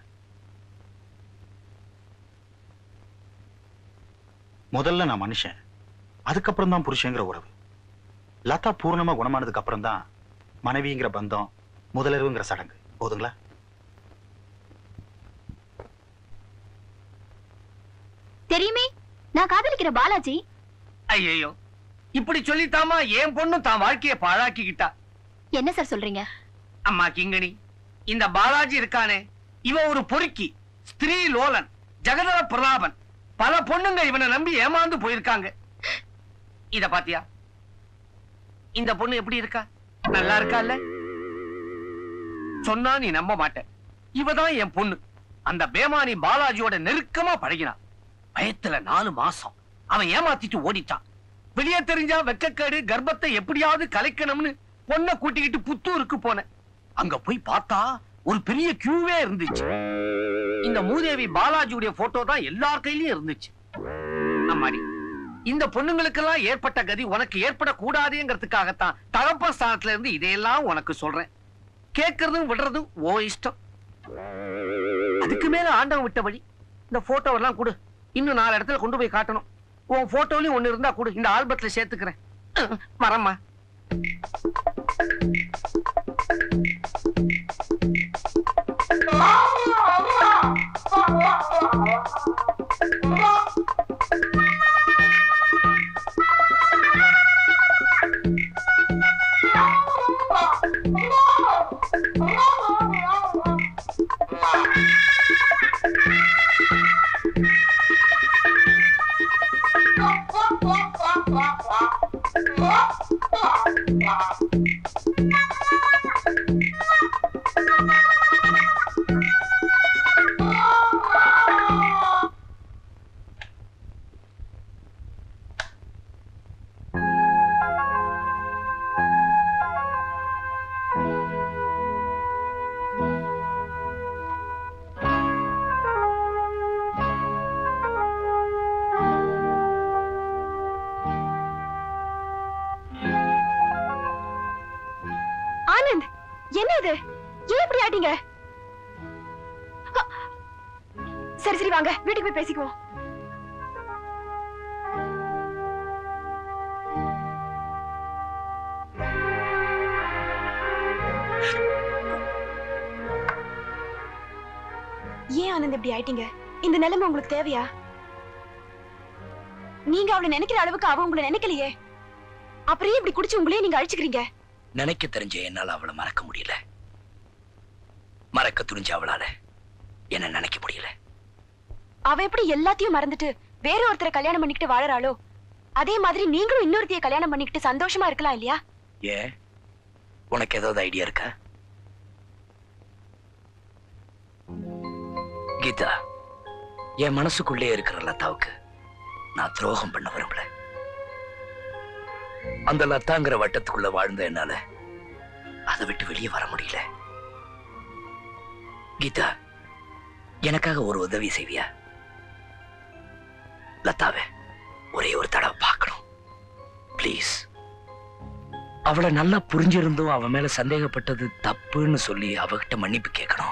முதல்ல நான் மனுஷன் அதுக்கப்புறம் தான் புருஷங்கிற உறவு லதா பூர்ணமா குணமானதுக்கு அப்புறம் தான் மனைவிங்கிற பந்தம் முதலிரவுங்கிற சடங்கு போதுங்களா தெரியுமே நான் காதலிக்கிற பாலாஜி ஐயோ இப்படி சொல்லித்தாமா என் பொண்ணு தான் வாழ்க்கைய பாழாக்கிக்கிட்டா என்ன சார் சொல்றீங்க அம்மா கிங்கணி இந்த பாலாஜி இருக்கானே இவன் ஒரு பொறுக்கி ஸ்திரீ லோலன் ஜெகதர பிரதாபன் பல பொண்ணுங்க இவனை நம்பி ஏமாந்து போயிருக்காங்க இத பாத்தியா இந்த பொண்ணு எப்படி இருக்கா நல்லா இருக்கால்ல சொன்னா நீ நம்ப மாட்ட இவதான் என் பொண்ணு அந்த பேமானி பாலாஜியோட நெருக்கமா பழகினான் பயத்துல நாலு மாசம் அவன் ஏமாத்திட்டு ஓடிட்டான் வெளியே தெரிஞ்சா வெக்கக்கேடு கர்ப்பத்தை எப்படியாவது கலைக்கணும்னு பொண்ணை கூட்டிக்கிட்டு புத்தூருக்கு போனேன் அங்க போய் பார்த்தா ஒரு பெரிய கியூவே இருந்துச்சு இந்த மூதேவி பாலாஜியுடைய போட்டோ தான் எல்லார் கையிலயும் இருந்துச்சு அம்மாடி இந்த பொண்ணுங்களுக்கெல்லாம் ஏற்பட்ட கதி உனக்கு ஏற்படக்கூடாதுங்கிறதுக்காகத்தான் தகப்ப ஸ்தானத்துல இருந்து இதையெல்லாம் உனக்கு சொல்றேன் கேட்கறதும் விடுறதும் ஓ இஷ்டம் அதுக்கு மேல ஆண்டவன் விட்ட வழி இந்த போட்டோ எல்லாம் கொடு இன்னும் நாலு இடத்துல கொண்டு போய் காட்டணும் உன் போட்டோலயும் ஒண்ணு இருந்தா கொடு இந்த ஆல்பத்துல சேர்த்துக்கிறேன் மரம்மா ஆனந்த் என்ன இது ஏன் இப்படி ஆட்டீங்க அ, சரி சரி வாங்க வீட்டுக்கு போய் பேசிக்குவோம் ஏன் ஆனந்த் இப்படி ஆயிட்டீங்க இந்த நிலைமை உங்களுக்கு தேவையா நீங்க அவளை நினைக்கிற அளவுக்கு அவ உங்களை நினைக்கலையே அப்புறம் ஏன் இப்படி குடிச்சு உங்களையே நீங்க அழிச்சுக்கிறீங்க நினைக்க தெரிஞ்ச என்னால அவளை மறக்க முடியல மறக்க துணிஞ்ச அவளால என்ன நினைக்க முடியல அவ எப்படி எல்லாத்தையும் மறந்துட்டு வேற ஒருத்தரை கல்யாணம் பண்ணிக்கிட்டு வாழறாளோ அதே மாதிரி நீங்களும் இன்னொருத்தைய கல்யாணம் பண்ணிக்கிட்டு சந்தோஷமா இருக்கலாம் இல்லையா ஏன் உனக்கு ஏதாவது ஐடியா இருக்கா கீதா என் மனசுக்குள்ளே இருக்கிற லதாவுக்கு நான் துரோகம் பண்ண விரும்பல அந்த லதாங்கிற வட்டத்துக்குள்ள வாழ்ந்த என்னால அதை விட்டு வெளியே வர முடியல கீதா எனக்காக ஒரு உதவி செய்வியா லதாவை ஒரே ஒரு தடவை பார்க்கணும் ப்ளீஸ் அவளை நல்லா புரிஞ்சிருந்தும் அவன் மேல சந்தேகப்பட்டது தப்புன்னு சொல்லி அவகிட்ட மன்னிப்பு கேட்கணும்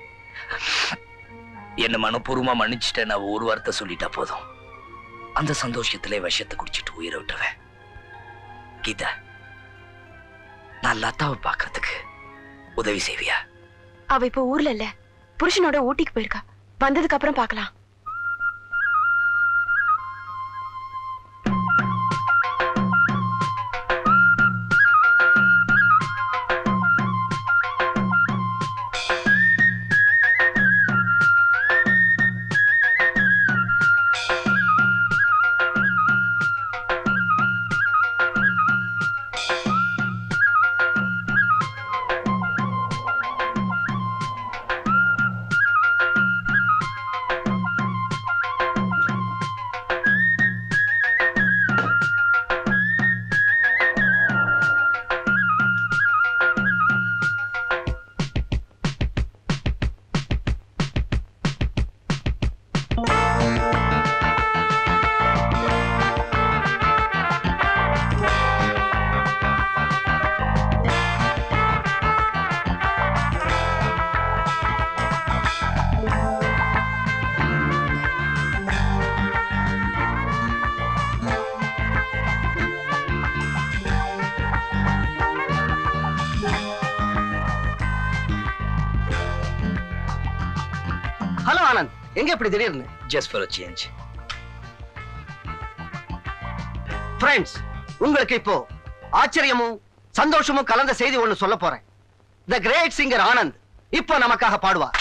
என்ன மனப்பூர்வமா மன்னிச்சுட்டேன் நான் ஒரு வார்த்தை சொல்லிட்டா போதும் அந்த சந்தோஷத்திலே விஷத்தை குடிச்சிட்டு உயிரை விட்டுருவேன் கீதா நான் லதாவை பார்க்கறதுக்கு உதவி செய்வியா அவ இப்ப ஊர்ல இல்ல புருஷனோட ஊட்டிக்கு போயிருக்கா வந்ததுக்கு அப்புறம் பார்க்கலாம் எங்க இப்படி திடீர்னு ஜஸ்ட் ஃபார் சேஞ்ச் ஃப்ரெண்ட்ஸ் உங்களுக்கு இப்போ ஆச்சரியமும் சந்தோஷமும் கலந்த செய்தி ஒண்ணு சொல்ல போறேன் த கிரேட் சிங்கர் ஆனந்த் இப்போ நமக்காக பாடுவார்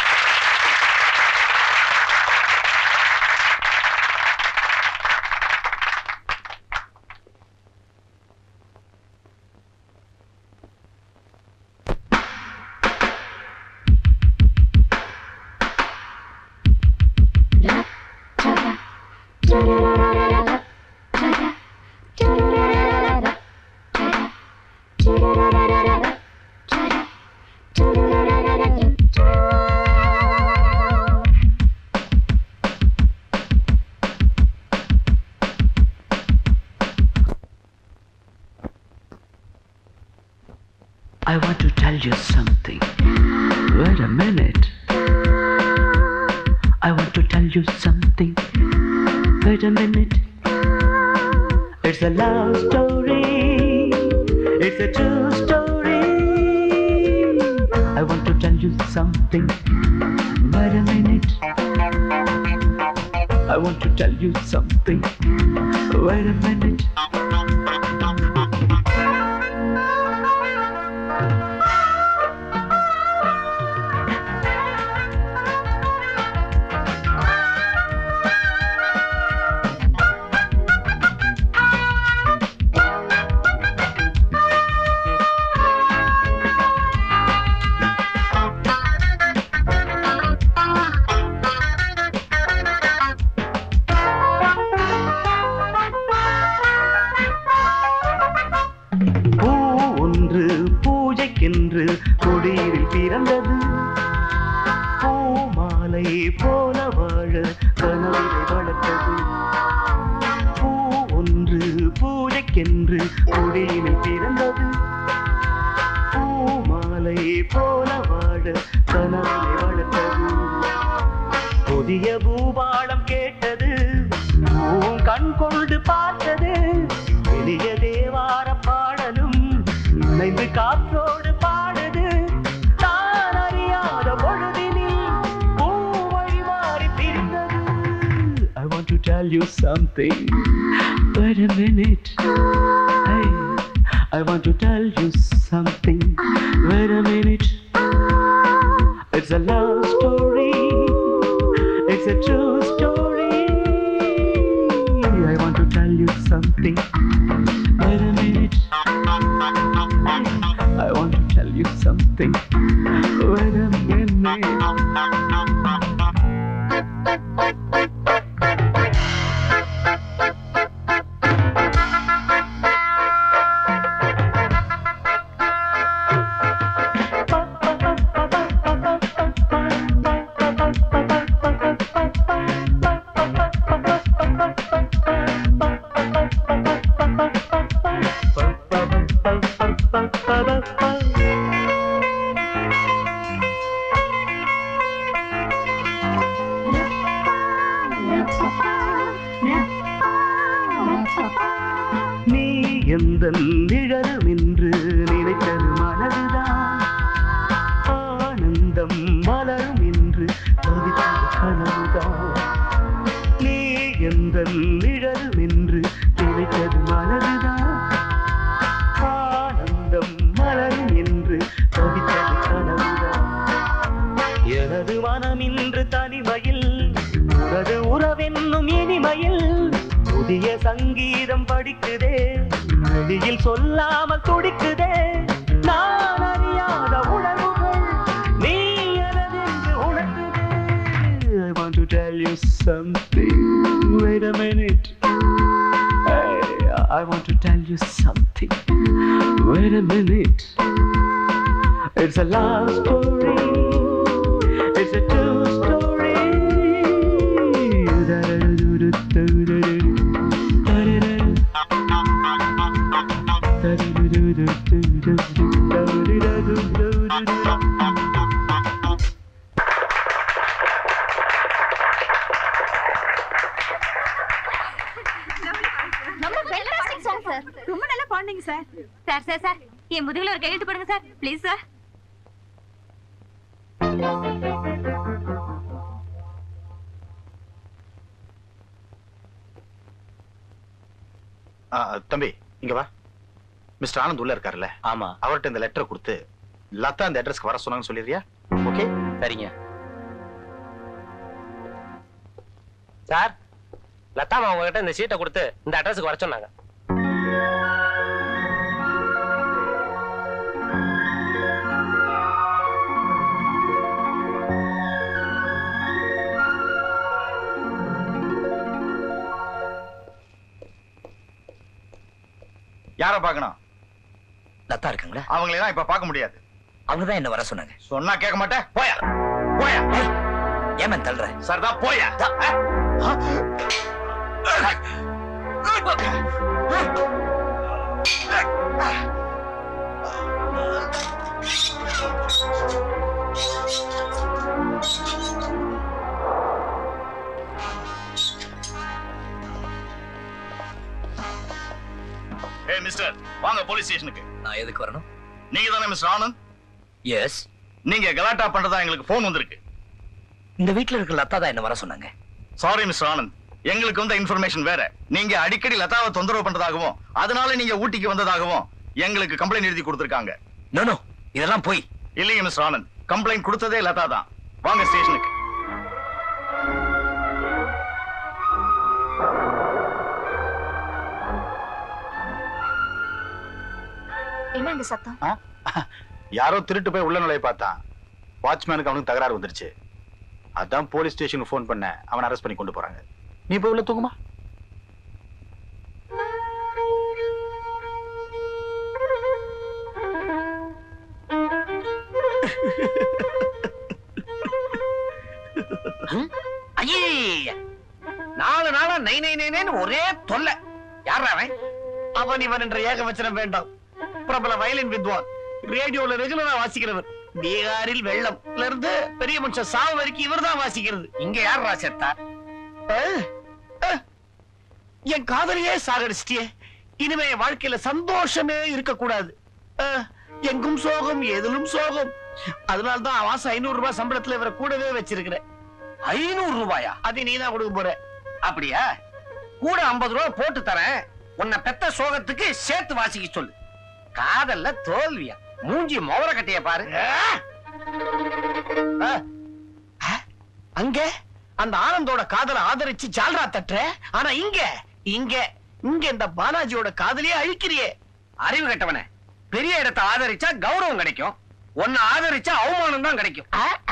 I want to tell you something. Wait a minute. I want to tell you something. Wait a minute. It's a love story. It's a true story. I want to tell you something. Wait a minute. I want to tell you something. Wait a minute. பூ ஒன்று பூஜைக்கென்று கொடியில் பிறந்தது பூ மாலை போல வாழ கனவிலை வளர்த்தது பூ ஒன்று பூஜைக்கென்று கொடியில் பிறந்தது பூ மாலை போல வாழ கனவிலை வளர்த்தது புதிய பூபாலம் கேட்டது பூவும் கண் கொண்டு பார்த்தது எளிய தேவார பாடலும் இணைந்து காற்றோடு பாடுது தான் அறியாத பொழுதினில் பூ வழி மாறி பிரிந்தது I want to tell you something Wait a minute Hey I want to tell you something Wait a minute It's a love story It's a true story I want to tell you something Wait a minute I want to tell you something Wait a minute நீ எந்த நிழலும் என்று நினைத்தது மனதுதான் ஆனந்தம் மலரும் என்று தவித்தது கனவுதான் நீ எந்த நிழலும் என்று நினைத்தது மனதுதான் ஆனந்தம் மலரும் என்று தவித்தது கனவுதான் எனது மனம் இன்று தனிமையில் உனது உறவென்னும் இனிமையில் புதிய சங்கீதம் படிக்குதே வெளியில் சொல்லாமல் துடிக்குதே நான் அறியாத உணர்வுகள் நீ எனதென்று உணர்த்துதே I want to tell you something wait a minute hey, I want to tell you something wait a minute it's a love story it's a true story ரொம்ப ஃபென்டாஸ்டிக் சாங் சார் ரொம்ப நல்லா பாடுனீங்க சார் சார் சார் சார் என் முதுகுல ஒரு கையெழுத்து போடுங்க sir please sir ஆ, தம்பி இங்க வா மிஸ்டர் ஆனந்த் உள்ள இருக்காருல்ல ஆமா அவர்ட்ட இந்த லெட்டரை கொடுத்து லதா இந்த அட்ரஸ்க்கு வர சொன்னாங்கன்னு சொல்லிடுறியா ஓகே சரிங்க சார் லதாமா உங்ககிட்ட இந்த சீட்டை கொடுத்து இந்த அட்ரஸுக்கு வர சொன்னாங்க யார பார்க்கணும் லதா இருக்காங்களா அவங்களை தான் இப்ப பார்க்க முடியாது அவங்க தான் என்ன வர சொன்னாங்க சொன்னா கேட்க மாட்டேன் போயா போயா ஏமன் தள்ளுற சர்தா போயா ஏய் மிஸ்டர் வாங்க போலீஸ் ஸ்டேஷனுக்கு நான் எதுக்கு வரணும் நீங்க தானே மிஸ்டர் ஆனந்த் எஸ் நீங்க கலாட்டா பண்றதா எங்களுக்கு போன் வந்திருக்கு இந்த வீட்ல இருக்க லதா தான் என்ன வர சொன்னாங்க சாரி மிஸ்டர் ஆனந்த் எங்களுக்கு வந்த இன்ஃபர்மேஷன் வேற நீங்க அடிக்கடி லதாவை தொந்தரவு பண்றதாகவும் அதனால நீங்க ஊட்டிக்கு வந்ததாகவும் எங்களுக்கு கம்ப்ளைண்ட் எழுதி கொடுத்திருக்காங்க நோ நோ இதெல்லாம் போய் இல்லைங்க மிஸ்டர் ஆனந்த் கம்ப்ளைண்ட் கொடுத்ததே லதா தான் வாங்க ஸ்டேஷனுக்கு என்ன இந்த சத்தம் யாரோ திருட்டு போய் உள்ள நுழைய பார்த்தான் வாட்ச்மேனுக்கு அவனுக்கு தகராறு வந்துருச்சு அதான் போலீஸ் ஸ்டேஷனுக்கு ஃபோன் பண்ண அவன் அரெஸ்ட் பண்ணி கொண்டு போறாங்க நீ போய் உள்ள தூங்குமா ஐய நாலு நாளா நை நை நைன்னு ஒரே தொல்லை யாரா அவன் அவன் இவன் என்ற ஏகவச்சனம் வேண்டாம் பிரபல வயலின் வித்வான் ரேடியோல ரெகுலரா வாசிக்கிறவர் பீகாரில் வெள்ளம்ல இருந்து பெரிய மனுஷன் சாவு வரைக்கும் இவர்தான் வாசிக்கிறது இங்க யார் செத்தா அஹ், அஹ், என் காதலியே சாகடிச்சிட்டியே இனிமே என் வாழ்க்கையில சந்தோஷமே இருக்கக்கூடாது அஹ், எங்கும் சோகம் எதிலும் சோகம் அதனால்தான் மாசம் ஐநூறு ரூபாய் சம்பளத்துல இவரை கூடவே வச்சிருக்கிறேன் ஐநூறு ரூபாயா அது நீ தான் கொடுக்க போற அப்படியா கூட ஐம்பது ரூபாய் போட்டு தரேன் உன்னை பெத்த சோகத்துக்கு சேர்த்து வாசிக்க சொல்லு காதல்ல தோல்வியா மூஞ்சி மோவர கட்டைய பாரு அங்க அந்த ஆனந்தோட காதலை ஆதரிச்சு ஜால்ரா தட்டுற ஆனா இங்க இங்க இங்க இந்த பாலாஜியோட காதலியே அழிக்கிறியே அறிவு கட்டவனே பெரிய இடத்தை ஆதரிச்சா கௌரவம் கிடைக்கும் உன்னை ஆதரிச்சா அவமானம் தான் கிடைக்கும்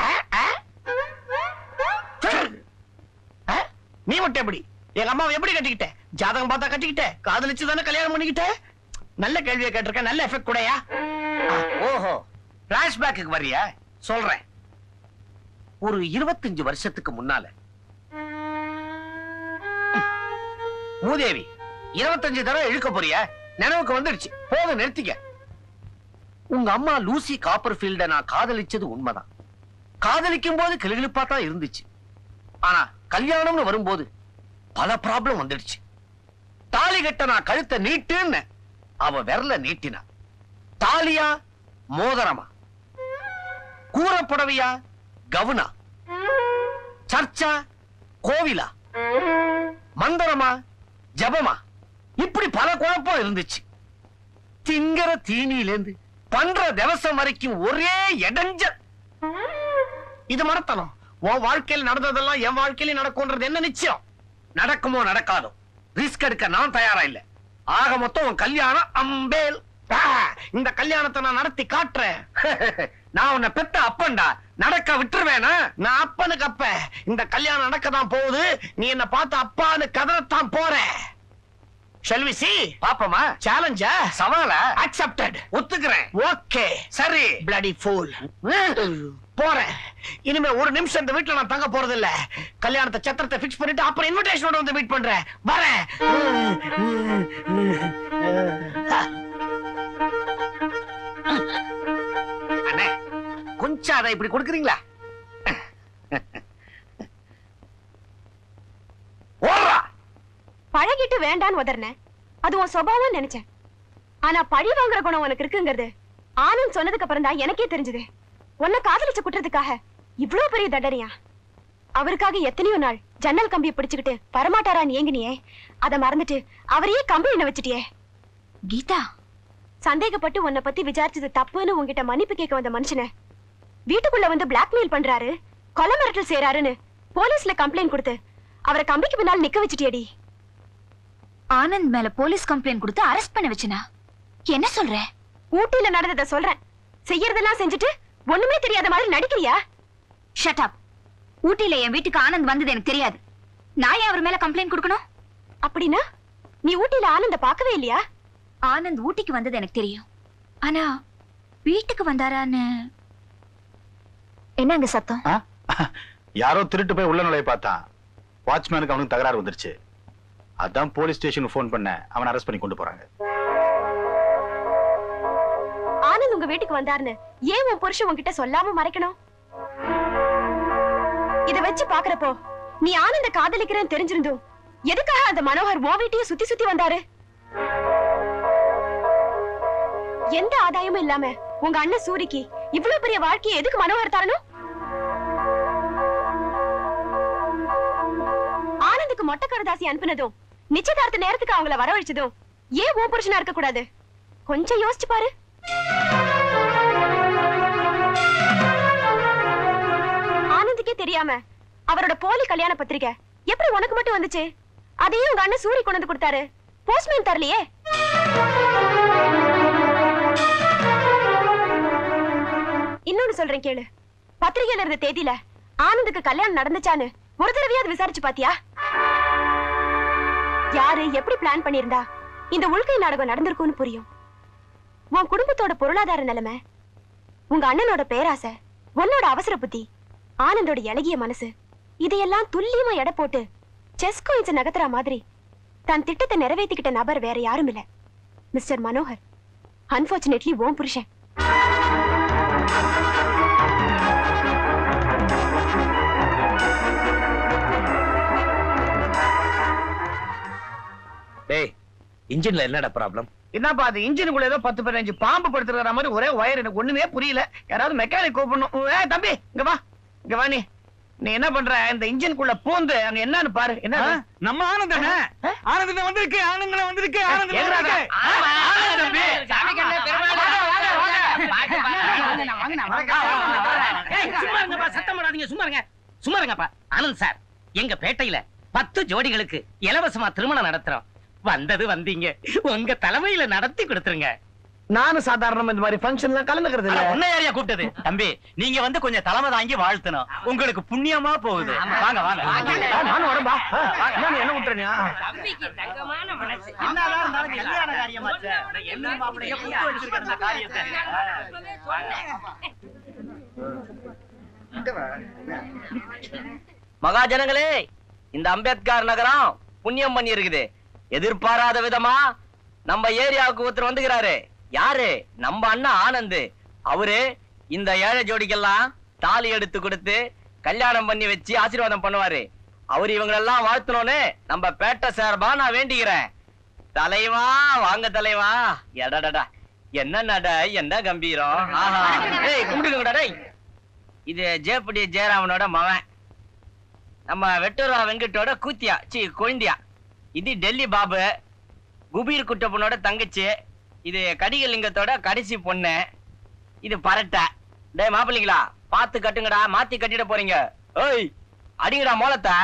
நீ மட்டும் எப்படி எங்க அம்மாவை எப்படி கட்டிக்கிட்ட ஜாதகம் பார்த்தா கட்டிக்கிட்ட காதலிச்சு தானே கல்யாணம் பண்ணிக்கிட்ட நல்ல கேள்வியை கேட்டிருக்க நல்ல எஃபெக்ட் கூடயா ஓஹோ பிளாஷ்பேக்கு வர்றியா சொல்றேன் ஒரு இருபத்தஞ்சு வருஷத்துக்கு முன்னால மூதேவி இருபத்தஞ்சு தடவை இழுக்க போறிய நினைவுக்கு வந்துடுச்சு போதும் நிறுத்திக்க உங்க அம்மா லூசி காப்பர்ஃபீல்ட நான் காதலிச்சது உண்மைதான் காதலிக்கும் போது கிளுகிழுப்பா தான் இருந்துச்சு ஆனா கல்யாணம்னு வரும்போது பல ப்ராப்ளம் வந்துடுச்சு தாலி கட்ட நான் கழுத்தை நீட்டுன்னு அவ விரல நீட்டினா தாலியா மோதிரமா கூறப்புடவையா கவுனா சர்ச்சா கோவிலா மந்திரமா ஜபமா இப்படி பல குழப்பம் இருந்துச்சு திங்கிற தீனியிலேந்து பண்ற திவசம் வரைக்கும் ஒரே இடைஞ்ச இது மடத்தனம் உன் வாழ்க்கையில் நடந்ததெல்லாம் என் வாழ்க்கையில நடக்கும்ன்றது என்ன நிச்சயம் நடக்குமோ நடக்காதோ ரிஸ்க் எடுக்க நான் தயாரா இல்ல ஆக மொத்தம் உன் கல்யாணம் அம்பேல் இந்த கல்யாணத்தை நான் நடத்தி காட்டுறேன் நான் உன்னை பெத்த அப்பன்டா நடக்க விட்டுருவேனா நான் அப்பனுக்கு அப்ப இந்த கல்யாணம் நடக்க தான் போகுது நீ என்ன பார்த்து அப்பான்னு கதறத்தான் போற Shall we see? பாப்பமா சேலஞ்சா சவால அக்செப்டட் ஒத்துக்கிறேன் ஓகே சரி bloody fool போறேன் இனிமே ஒரு நிமிஷம் இந்த வீட்ல நான் தங்க போறது இல்ல கல்யாணத்தை சத்திரத்தை ஃபிக்ஸ் பண்ணிட்டு அப்புறம் இன்விடேஷனோட வந்து மீட் பண்றேன் வரேன் அண்ணே கொஞ்சம் அதை இப்படி கொடுக்குறீங்களா ஓடுறா பழகிட்டு வேண்டான்னு உதறினேன் அது உன் சுபாவம் நினைச்சேன் ஆனா பழி வாங்குற குணம் உனக்கு இருக்குங்கிறது ஆனந்த் சொன்னதுக்கு அப்புறம் தான் எனக்கே தெரிஞ்சது உன்னை காதலிச்ச குற்றத்துக்காக இவ்ளோ பெரிய தண்டனையா அவருக்காக எத்தனையோ நாள் ஜன்னல் கம்பியை பிடிச்சுக்கிட்டு வரமாட்டாரான்னு ஏங்கினியே அத மறந்துட்டு அவரையே கம்பி என்ன வச்சிட்டியே கீதா சந்தேகப்பட்டு உன்னை பத்தி விசாரிச்சது தப்புன்னு உன்கிட்ட மன்னிப்பு கேட்க வந்த மனுஷனை வீட்டுக்குள்ள வந்து பிளாக்மெயில் பண்றாரு கொலை மிரட்டல் செய்யறாருன்னு போலீஸ்ல கம்ப்ளைண்ட் கொடுத்து அவரை கம்பிக்கு பின்னால் நிக்க வச்சிட்டியடி ஆனந்த் மேல போலீஸ் கம்ப்ளைண்ட் கொடுத்து அரெஸ்ட் பண்ண வச்சனா என்ன சொல்ற ஊட்டியில நடந்ததை சொல்றேன் செய்யறதெல்லாம் செஞ்சுட்டு ஒண்ணுமே தெரியாத மாதிரி நடிக்கிறியா ஷட் அப் ஊட்டியில என் வீட்டுக்கு ஆனந்த் வந்தது எனக்கு தெரியாது நான் ஏன் அவர் மேல கம்ப்ளைண்ட் கொடுக்கணும் அப்படின்னா நீ ஊட்டியில ஆனந்த பார்க்கவே இல்லையா ஆனந்த் ஊட்டிக்கு வந்தது எனக்கு தெரியும் ஆனா வீட்டுக்கு வந்தாரான்னு என்னங்க சத்தம் யாரோ திருட்டு போய் உள்ள நுழைய பார்த்தான் வாட்ச்மேனுக்கு அவனுக்கு தகராறு வந்துருச்சு அதான் போலீஸ் ஸ்டேஷனுக்கு ஃபோன் பண்ண அவனை அரெஸ்ட் பண்ணி கொண்டு போறாங்க ஆனந்த் உங்க வீட்டுக்கு வந்தாருன்னு ஏன் உன் புருஷன் உன்கிட்ட சொல்லாம மறைக்கணும் இத வச்சு பாக்குறப்போ நீ ஆனந்த காதலிக்கிறேன்னு தெரிஞ்சிருந்தும் எதுக்காக அந்த மனோகர் உன் வீட்டையே சுத்தி சுத்தி வந்தாரு எந்த ஆதாயமும் இல்லாம உங்க அண்ணன் சூரிக்கு இவ்வளவு பெரிய வாழ்க்கையை எதுக்கு மனோகர் தரணும் ஆனந்துக்கு மொட்டை கருதாசி அனுப்புனதும் நிச்சயதார்த்த நேரத்துக்கு அவங்கள வரவழைச்சதும் ஏன் உன் புருஷனா இருக்க கூடாது கொஞ்சம் யோசிச்சு பாரு ஆனந்துக்கே தெரியாம அவரோட போலி கல்யாண பத்திரிக்கை எப்படி உனக்கு மட்டும் வந்துச்சு அதையும் உங்க அண்ணன் சூரி கொண்டு வந்து கொடுத்தாரு போஸ்ட்மேன் தரலையே இன்னொன்னு சொல்றேன் கேளு பத்திரிகையில இருந்த தேதியில ஆனந்துக்கு கல்யாணம் நடந்துச்சான்னு ஒரு தடவையாவது விசாரிச்சு பாத்தியா யாரு எப்படி பிளான் பண்ணியிருந்தா இந்த உள்கை நாடகம் நடந்திருக்கும்னு புரியும் உன் குடும்பத்தோட பொருளாதார நிலைமை உங்க அண்ணனோட பேராசை உன்னோட அவசர புத்தி ஆனந்தோட இளகிய மனசு இதையெல்லாம் துல்லியமா எடை போட்டு செஸ் கோயின்ஸ் நகர்த்துற மாதிரி தன் திட்டத்தை நிறைவேற்றிக்கிட்ட நபர் வேற யாரும் இல்ல மிஸ்டர் மனோகர் அன்பார்ச்சுனேட்லி ஓம் புருஷன் டேய் இன்ஜின்ல என்னடா ப்ராப்ளம் என்னப்பா அது இன்ஜினுக்குள்ள ஏதோ பத்து பதினஞ்சு பாம்பு படுத்துற மாதிரி ஒரே ஒயர் எனக்கு ஒண்ணுமே புரியல யாராவது மெக்கானிக் கூப்பிடணும் ஏ தம்பி இங்க வா இங்க வா நீ நீ என்ன பண்ற இந்த இன்ஜினுக்குள்ள பூந்து அங்க என்னன்னு பாரு என்ன அது? நம்ம ஆனந்தன ஆனந்தன வந்திருக்கு ஆனந்தன வந்திருக்கு ஆனந்தன எங்கடா அது? வந்திருக்கு ஆமா, ஆனந்தம் தம்பி. சாமி கண்ணே, பெருமாளே. ஏய், சும்மா இருங்கப்பா சத்தம் போடாதீங்க சும்மா இருங்க சும்மா இருங்கப்பா ஆனந்த் சார் எங்க பேட்டையில பத்து ஜோடிகளுக்கு இலவசமா திருமணம் நடத்துறோம் வந்தது வந்தீங்க உங்க தலைமையில நடத்தி கொடுத்துருங்க நானும் சாதாரணமா இந்த மாதிரி ஃபங்க்ஷன்லாம் கலந்துக்கிறது இல்ல உன்னை யாரையா கூப்பிட்டது தம்பி நீங்க வந்து கொஞ்சம் தலைமை தாங்கி வாழ்த்தணும் உங்களுக்கு புண்ணியமா போகுது வாங்க வாங்க ஆ, நானும் வரேன்பா ஆ, என்ன நீ என்ன விட்டுறீங்க என்னதான் இருந்தாலும் கல்யாண காரியமாச்சே. என்ன மாப்பிள்ளைய கூப்பிட்டு வச்சிருக்க இந்த காரியத்தை மகாஜனங்களே இந்த அம்பேத்கர் நகரம் புண்ணியம் பண்ணி இருக்குது எதிர்பாராத விதமா நம்ம ஏரியாவுக்கு ஒருத்தர் வந்துகிறாரு யாரு நம்ம அண்ணா ஆனந்த் அவரு இந்த ஏழை ஜோடிக்கெல்லாம் தாலி எடுத்து கொடுத்து கல்யாணம் பண்ணி வச்சு ஆசீர்வாதம் பண்ணுவாரு அவர் இவங்களெல்லாம் வாழ்த்தணும்னு நம்ம பேட்டை சார்பா நான் வேண்டிக்கிறேன் தலைவா வாங்க தலைவா எடடடா என்ன நட என்ன கம்பீரம் ஆஹா ஏய் கும்பிடுங்கடா டேய் இது ஜேபடி ஜெயராமனோட மவன் நம்ம வெட்டூரா வெங்கட்டோட கூத்தியா சி குழந்தியா இது டெல்லி பாபு குபீர் குட்டப்பனோட தங்கச்சி இது கடிகலிங்கத்தோட கடைசி பொண்ணு இது பரட்டை டேய் மாப்பிள்ளைங்களா பார்த்து கட்டுங்கடா மாத்தி கட்டிட போறீங்க ஏய் அடிங்கடா மோளத்தை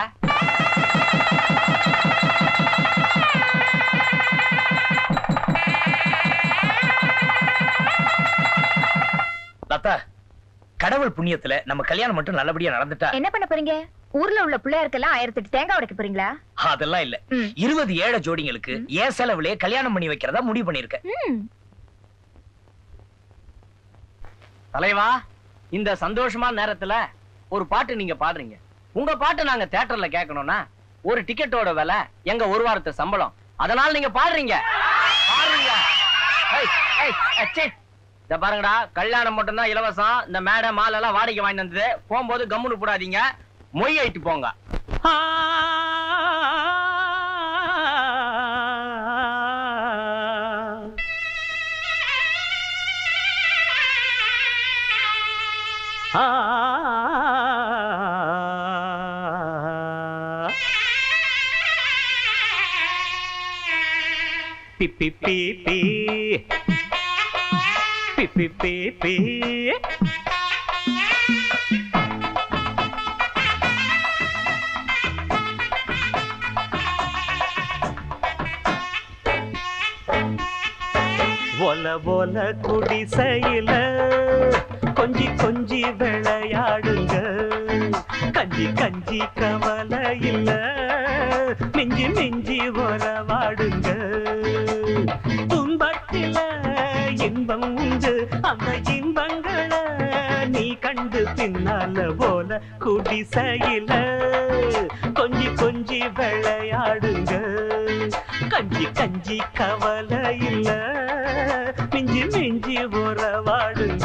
லதா கடவுள் புண்ணியத்துல நம்ம கல்யாணம் மட்டும் நல்லபடியா நடந்துட்டா என்ன பண்ண போறீங்க ஊர்ல உள்ள பிள்ளையாருக்கெல்லாம் ஆயிரத்தி எட்டு தேங்காய் உடைக்க போறீங்களா அதெல்லாம் இல்ல இருபது ஏழை ஜோடிங்களுக்கு ஏன் செலவுலயே கல்யாணம் பண்ணி வைக்கிறதா முடிவு பண்ணிருக்கேன் தலைவா இந்த சந்தோஷமான நேரத்துல ஒரு பாட்டு நீங்க பாடுறீங்க உங்க பாட்டு நாங்க தியேட்டர்ல கேட்கணும்னா ஒரு டிக்கெட்டோட விலை எங்க ஒரு வாரத்து சம்பளம் அதனால நீங்க பாடுறீங்க பாடுறீங்க ஏய், ஏய், அச்சே. இத பாருங்கடா கல்யாணம் மட்டும்தான் இலவசம் இந்த மேடை மாலை எல்லாம் வாடகை வாங்கி வந்தது போகும்போது கம்முன்னு போடாதீங்க மொய் ஆயிட்டு போங்க ஆ பி பி பி பி பி பி பி பி ஒல ஒல குடிசையில கொஞ்சி கொஞ்சி விளையாடுங்க கஞ்சி கஞ்சி கவலை இல்ல மிஞ்சி மிஞ்சி உறவாடுங்க துன்பத்தில இன்பம் உண்டு அந்த இன்பங்களை நீ கண்டு பின்னால போல குடிசையில கொஞ்சி கொஞ்சி விளையாடுங்க கஞ்சி கஞ்சி கவலை இல்ல மிஞ்சி மிஞ்சி உறவாடுங்க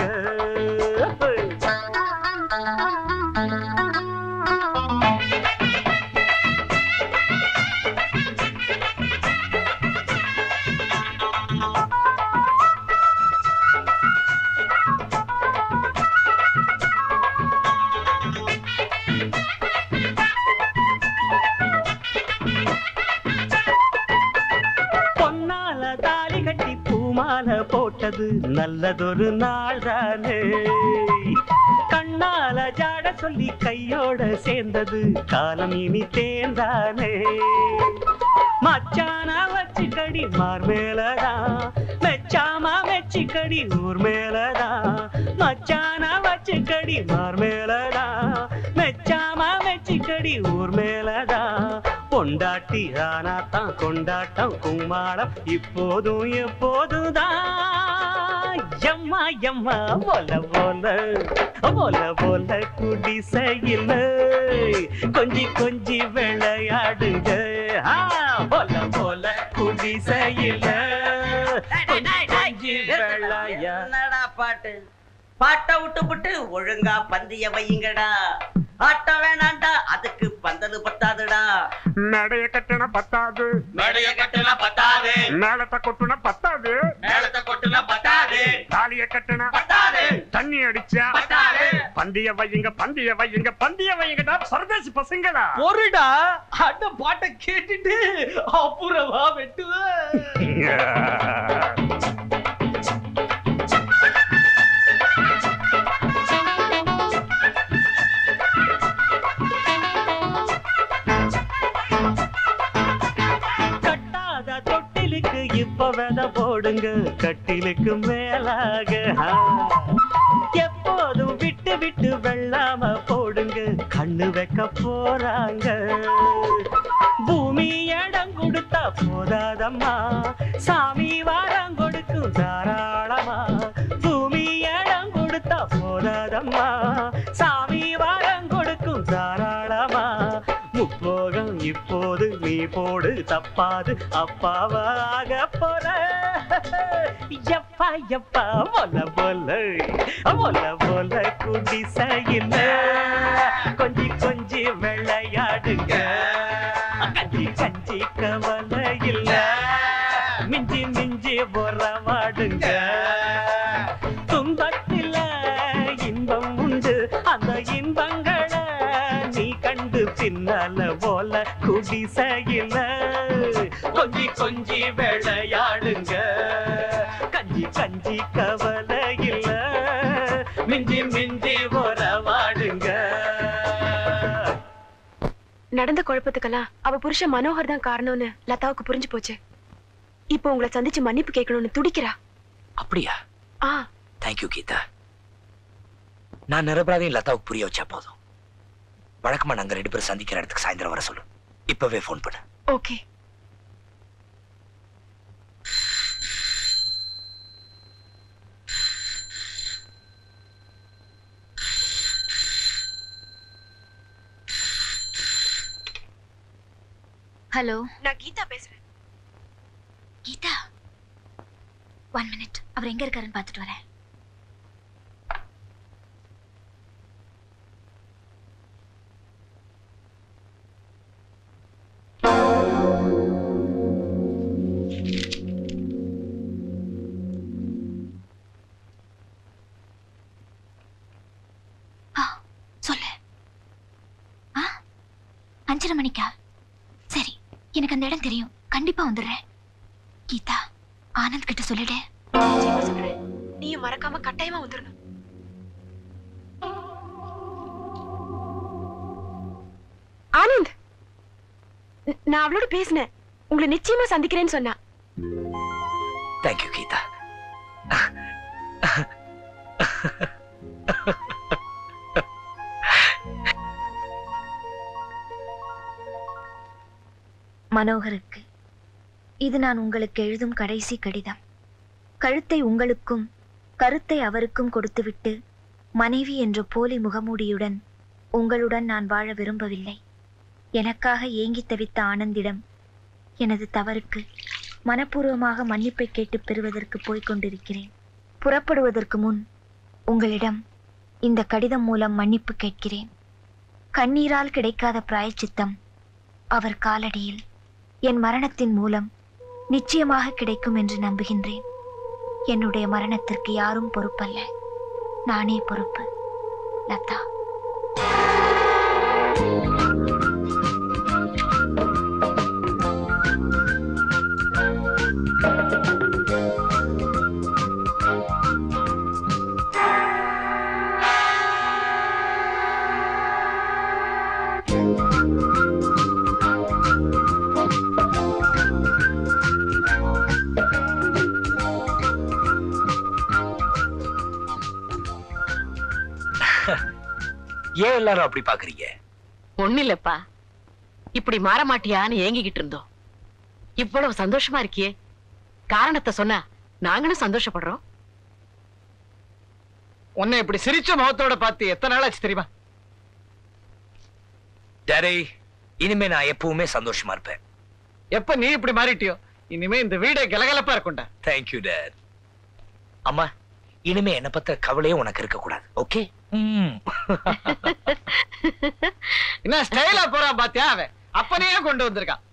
பொன்னால தாலி கட்டி பூமால போட்டது நல்லதொரு நாள் தானே கண்ணால ஜாட சொல்லி கையோட சேர்ந்தது காலம் இனி தேர்ந்தானே மச்சானா வச்சுக்கடி மார் மேலதான் மெச்சாமா மெச்சிக்கடி ஊர் மேலதான் மச்சானா வச்சுக்கடி மார் மேலதான் மெச்சாமா மெச்சிக்கடி ஊர் மேலதான் பொண்டாட்டி ஆனாத்தான் கொண்டாட்டம் கும்மாளம் இப்போதும் எப்போதுதான் எம்மா எம்மா போல போல போல போல குடிசையில் கொஞ்சி கொஞ்சி விளையாடுங்க ஆ, போல போல குடிசையில் கொஞ்சி கொஞ்சி விளையா என்னடா பாட்டு பாட்டை விட்டுப்புட்டு ஒழுங்கா பந்திய வையுங்கடா ஆட்டம் வேணாண்டா அதுக்கு பந்தல் பத்தாதுடா மேடைய கட்டின பத்தாது மேடைய கட்டுனா பத்தாது மேலத்தை கொட்டுன பத்தாது மேலத்தை கொட்டுனா பத்தாது தாலிய கட்டின பத்தாது தண்ணி அடிச்சா பத்தாது பந்திய வையுங்க பந்திய வையுங்க பந்திய வையுங்கடா பரதேசி பசங்களா பொருடா அந்த பாட்டை கேட்டுட்டு அப்புறமா வெட்டுவேன் கட்டாத தொட்டிலுக்கு இப்ப வித போடுங்க கட்டிலுக்கு மேலாக ஆ. எப்போதும் விட்டு விட்டு வெள்ளாம போடுங்க கண்ணு வைக்க போறாங்க பூமி இடம் கொடுத்தா போதாதம்மா சாமி வாரம் கொடுக்கும் தாராளமா பூமி இடம் கொடுத்தா போதாதம்மா சாமி வாரம் கொடுக்கும் தாராளமா முப்போகம் இப்போது நீ போடு தப்பாது அப்பாவாக போற எப்பா எப்பா போல போல போல போல குடிசையில் கொஞ்சி கொஞ்சி விளையாடுங்க கஞ்சி கஞ்சி கவலை இல்ல மிஞ்சி மிஞ்சி உறவாடுங்க துன்பத்தில இன்பம் உண்டு அந்த இன்பங்களை நீ கண்டு பின்னால போல குடிசையில கொஞ்சி கொஞ்சி விளையாடுங்க கஞ்சி கஞ்சி கவலை இல்ல மிஞ்சி மிஞ்சி உறவாடுங்க நடந்த குழப்பத்துக்கெல்லாம் அவ புருஷன் மனோகர் தான் காரணம்னு லதாவுக்கு புரிஞ்சு போச்சு இப்போ உங்களை சந்திச்சு மன்னிப்பு கேட்கணும்னு துடிக்கிறா அப்படியா ஆ தேங்க்யூ கீதா நான் நிரபராதையும் லதாவுக்கு புரிய வச்சா போதும் வழக்கமா நாங்க ரெண்டு பேரும் சந்திக்கிற இடத்துக்கு சாயந்தரம் வர சொல்லு இப்பவே ஃபோன் பண்ணு ஓகே ஹலோ நான் கீதா பேசுறேன் கீதா ஒன் மினிட் அவர் எங்க இருக்காருன்னு பார்த்துட்டு வரேன் ஆ, சொல்லு ஆ அஞ்சரை மணிக்கா சரி எனக்கு அந்த இடம் தெரியும் கண்டிப்பா வந்துடுறேன் கீதா ஆனந்த் கிட்ட சொல்லிடு நிச்சயமா சொல்றேன் நீயும் மறக்காம கட்டாயமா வந்துடணும் ஆனந்த் ந- நான் அவளோட பேசினேன் உங்களை நிச்சயமா சந்திக்கிறேன்னு சொன்னா தேங்க்யூ கீதா மனோகருக்கு இது நான் உங்களுக்கு எழுதும் கடைசி கடிதம் கழுத்தை உங்களுக்கும் கருத்தை அவருக்கும் கொடுத்துவிட்டு மனைவி என்ற போலி முகமூடியுடன் உங்களுடன் நான் வாழ விரும்பவில்லை எனக்காக ஏங்கித் தவித்த ஆனந்திடம் எனது தவறுக்கு மனப்பூர்வமாக மன்னிப்பை கேட்டு பெறுவதற்கு போய்க் கொண்டிருக்கிறேன் புறப்படுவதற்கு முன் உங்களிடம் இந்த கடிதம் மூலம் மன்னிப்பு கேட்கிறேன் கண்ணீரால் கிடைக்காத பிராயச்சித்தம் அவர் காலடியில் என் மரணத்தின் மூலம் நிச்சயமாக கிடைக்கும் என்று நம்புகின்றேன் என்னுடைய மரணத்திற்கு யாரும் பொறுப்பல்ல நானே பொறுப்பு லதா ஏன் எல்லாரும் அப்படி பாக்குறீங்க ஒண்ணு இல்லப்பா இப்படி மாற மாட்டியான்னு ஏங்கிக்கிட்டு இருந்தோம் இவ்வளவு சந்தோஷமா இருக்கியே காரணத்தை சொன்னா நாங்களும் சந்தோஷப்படுறோம் உன்னை இப்படி சிரிச்ச முகத்தோட பார்த்து எத்தனை நாள் ஆச்சு தெரியுமா டேரே இனிமே நான் எப்பவுமே சந்தோஷமா இருப்பேன் எப்ப நீ இப்படி மாறிட்டியோ இனிமே இந்த வீடே கலகலப்பா இருக்கும்டா தேங்க்யூ டேட் அம்மா இனிமே என்ன பத்த கவலையே உனக்கு இருக்க கூடாது ஓகே என்ன ஸ்டைலா போறான் பாத்தியா அவன் அப்பனையே கொண்டு வந்திருக்கான்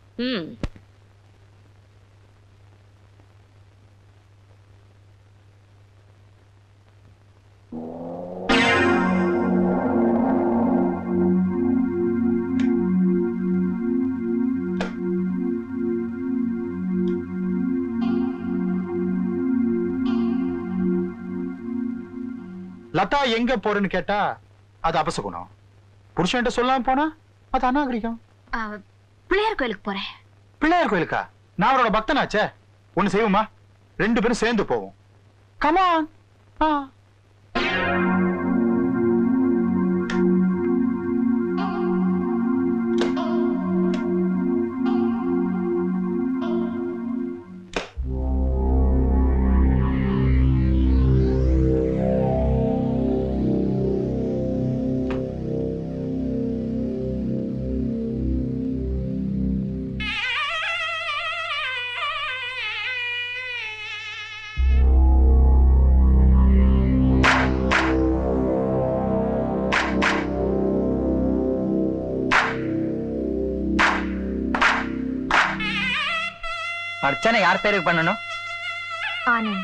லதா எங்க போறேன்னு கேட்டா அது அபசகுணம் புருஷன்ட்ட சொல்லாம போனா அது அநாகரிகம் பிள்ளையார் கோயிலுக்கு போறேன் பிள்ளையார் கோயிலுக்கா நான் அவரோட பக்தனாச்சே ஒண்ணு செய்வோமா ரெண்டு பேரும் சேர்ந்து போவோம் கமான் அர்ச்சனை யார் பேருக்கு பண்ணணும் ஆனந்த்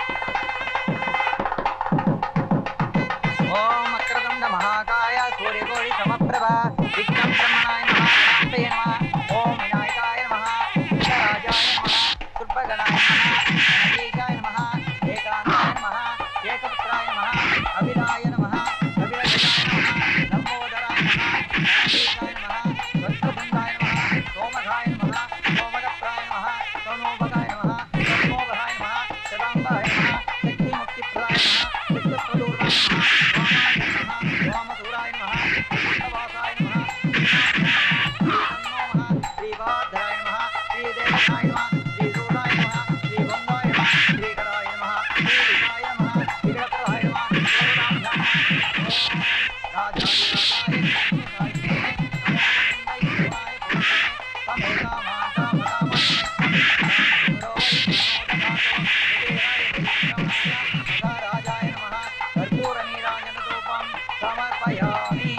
ஓம் அக்ரதண்ட மகாகாய சூரியகோடி சமப்பிரபா விக்ரம் பிரம்மணாய நமः கணபதயே நமः ஓம் விநாயகாய நமः விக்னராஜாய நமः சுர்பகணாய நமः கணபீஜாய நமः ஏகாந்தாய நமः ஏகபுத்ராய நமः அபிராய நமः அபிரஜாய நமः லம்போதராய நமः கணபீஜாய நமः வஸ்துபந்தாய நமः சோமகாய நமः சோமகப்ராய நமः சோமோபகாய நமः சோமோபகாய நமः சதாம்பாய நமः சக்தி முக்திப்ரதாய நமः விஷ்ணுஸ்வரூபாய நமः வாமசூராய நமः வாசவாசாய நமः ஸ்ரீபாதராய நமः ஸ்ரீதேவனாய நமः ஸ்ரீசூராய நமः ஸ்ரீகந்தாய நமः ஸ்ரீகராய நமः ஸ்ரீவிகாய நமः ஸ்ரீகரப்ரதாய நமः ராஜாய நமः கற்பூர நீராஞ்சன தூபம் சமர்ப்பயாமி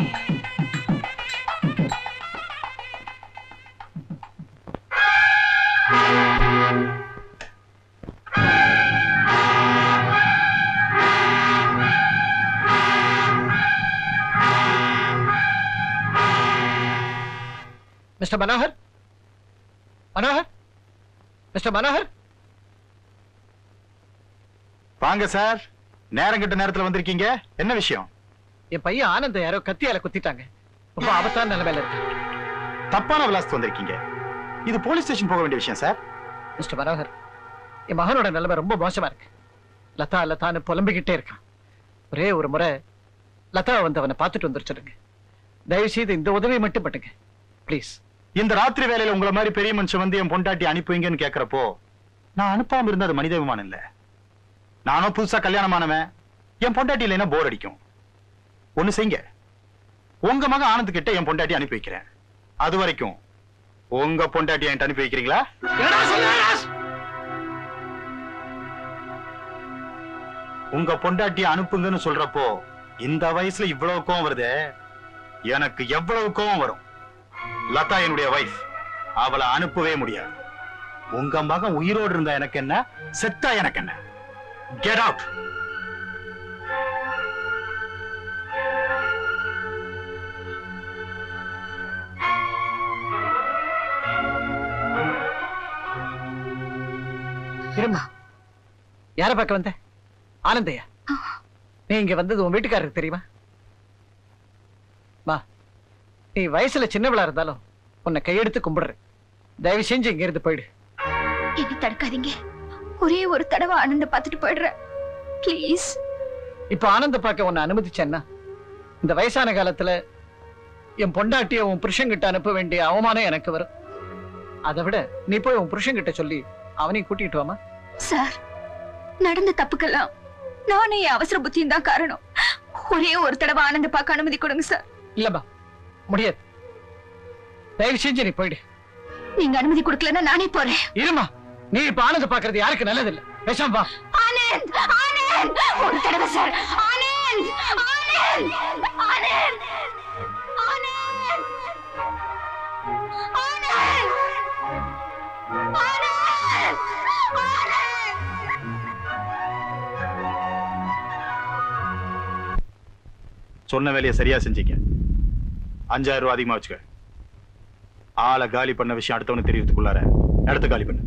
மிஸ்டர் மனோகர் மனோகர் மிஸ்டர் மனோகர் வாங்க சார் நேரம் கிட்ட நேரத்துல வந்திருக்கீங்க என்ன விஷயம் என் பையன் ஆனந்த யாரோ கத்தியால குத்திட்டாங்க ரொம்ப ஆபத்தான நிலைமையில இருக்கு தப்பான விலாசத்து வந்திருக்கீங்க இது போலீஸ் ஸ்டேஷன் போக வேண்டிய விஷயம் சார் மிஸ்டர் மனோகர் என் மகனோட நிலைமை ரொம்ப மோசமா இருக்கு லதா லதான்னு புலம்பிக்கிட்டே இருக்கான் ஒரே ஒரு முறை லதா வந்து அவனை பார்த்துட்டு வந்துருச்சுடுங்க தயவு செய்து இந்த உதவி மட்டும் பண்ணுங்க ப்ளீஸ் இந்த ராத்திரி வேலையில உங்களை மாதிரி பெரிய மனுஷன் வந்து என் பொண்டாட்டி அனுப்புவீங்கன்னு கேக்குறப்போ நான் அனுப்பாம இருந்தா அது மனிதாபிமானம் இல்ல நானும் புதுசா கல்யாணமானவன் என் பொண்டாட்டி இல்லைன்னா போர் அடிக்கும் ஒண்ணு செய்யுங்க உங்க மகன் ஆனந்த் கிட்ட என் பொண்டாட்டி அனுப்பி வைக்கிறேன் அது வரைக்கும் உங்க பொண்டாட்டி என்கிட்ட அனுப்பி வைக்கிறீங்களா உங்க பொண்டாட்டி அனுப்புங்கன்னு சொல்றப்போ இந்த வயசுல இவ்வளவு கோவம் வருதே எனக்கு எவ்வளவு கோவம் வரும் லதா என்னுடைய வைஃப் அவளை அனுப்பவே முடியாது உங்க மகன் உயிரோடு இருந்தா எனக்கு என்ன செத்தா எனக்கு என்ன கெட் அவுட் இருமா யார பார்க்க வந்த ஆனந்தையா நீ இங்க வந்தது உன் வீட்டுக்காரருக்கு தெரியுமா வா நீ வயசுல சின்னவளா இருந்தாலும் உன்னை கையெடுத்து கும்பிடுறேன் தயவு செஞ்சு இங்க இருந்து போயிடு என்ன தடுக்காதீங்க ஒரே ஒரு தடவை ஆனந்த பார்த்துட்டு போயிடுறேன் ப்ளீஸ் இப்ப ஆனந்த பார்க்க உன்னை அனுமதிச்சேன்னா இந்த வயசான காலத்துல என் பொண்டாட்டிய உன் புருஷன்கிட்ட அனுப்ப வேண்டிய அவமானம் எனக்கு வரும் அதை விட நீ போய் உன் புருஷன்கிட்ட சொல்லி அவனையும் கூட்டிட்டு வாமா சார் நடந்த தப்புக்கெல்லாம் நானே என் அவசர புத்தியும் தான் காரணம் ஒரே ஒரு தடவை ஆனந்த பார்க்க அனுமதி கொடுங்க சார் இல்லம்மா முடியாது தயவு செஞ்சு நீ போயிடு நீங்க அனுமதி கொடுக்கலன்னா நானே போறேன் இருமா நீ இப்ப ஆனந்த பாக்குறது யாருக்கு நல்லதில்ல பேசாம வா ஆனந்த் ஆனந்த் ஒரு தடவை சார் ஆனந்த் ஆனந்த் ஆனந்த் ஆனந்த் ஆனந்த் சொன்ன வேலையை சரியா செஞ்சீங்க அஞ்சாயிரம் ரூபாய் அதிகமா வச்சுக்க ஆளை காலி பண்ண விஷயம் அடுத்தவனுக்கு தெரியறதுக்குள்ளார இடத்த காலி பண்ணு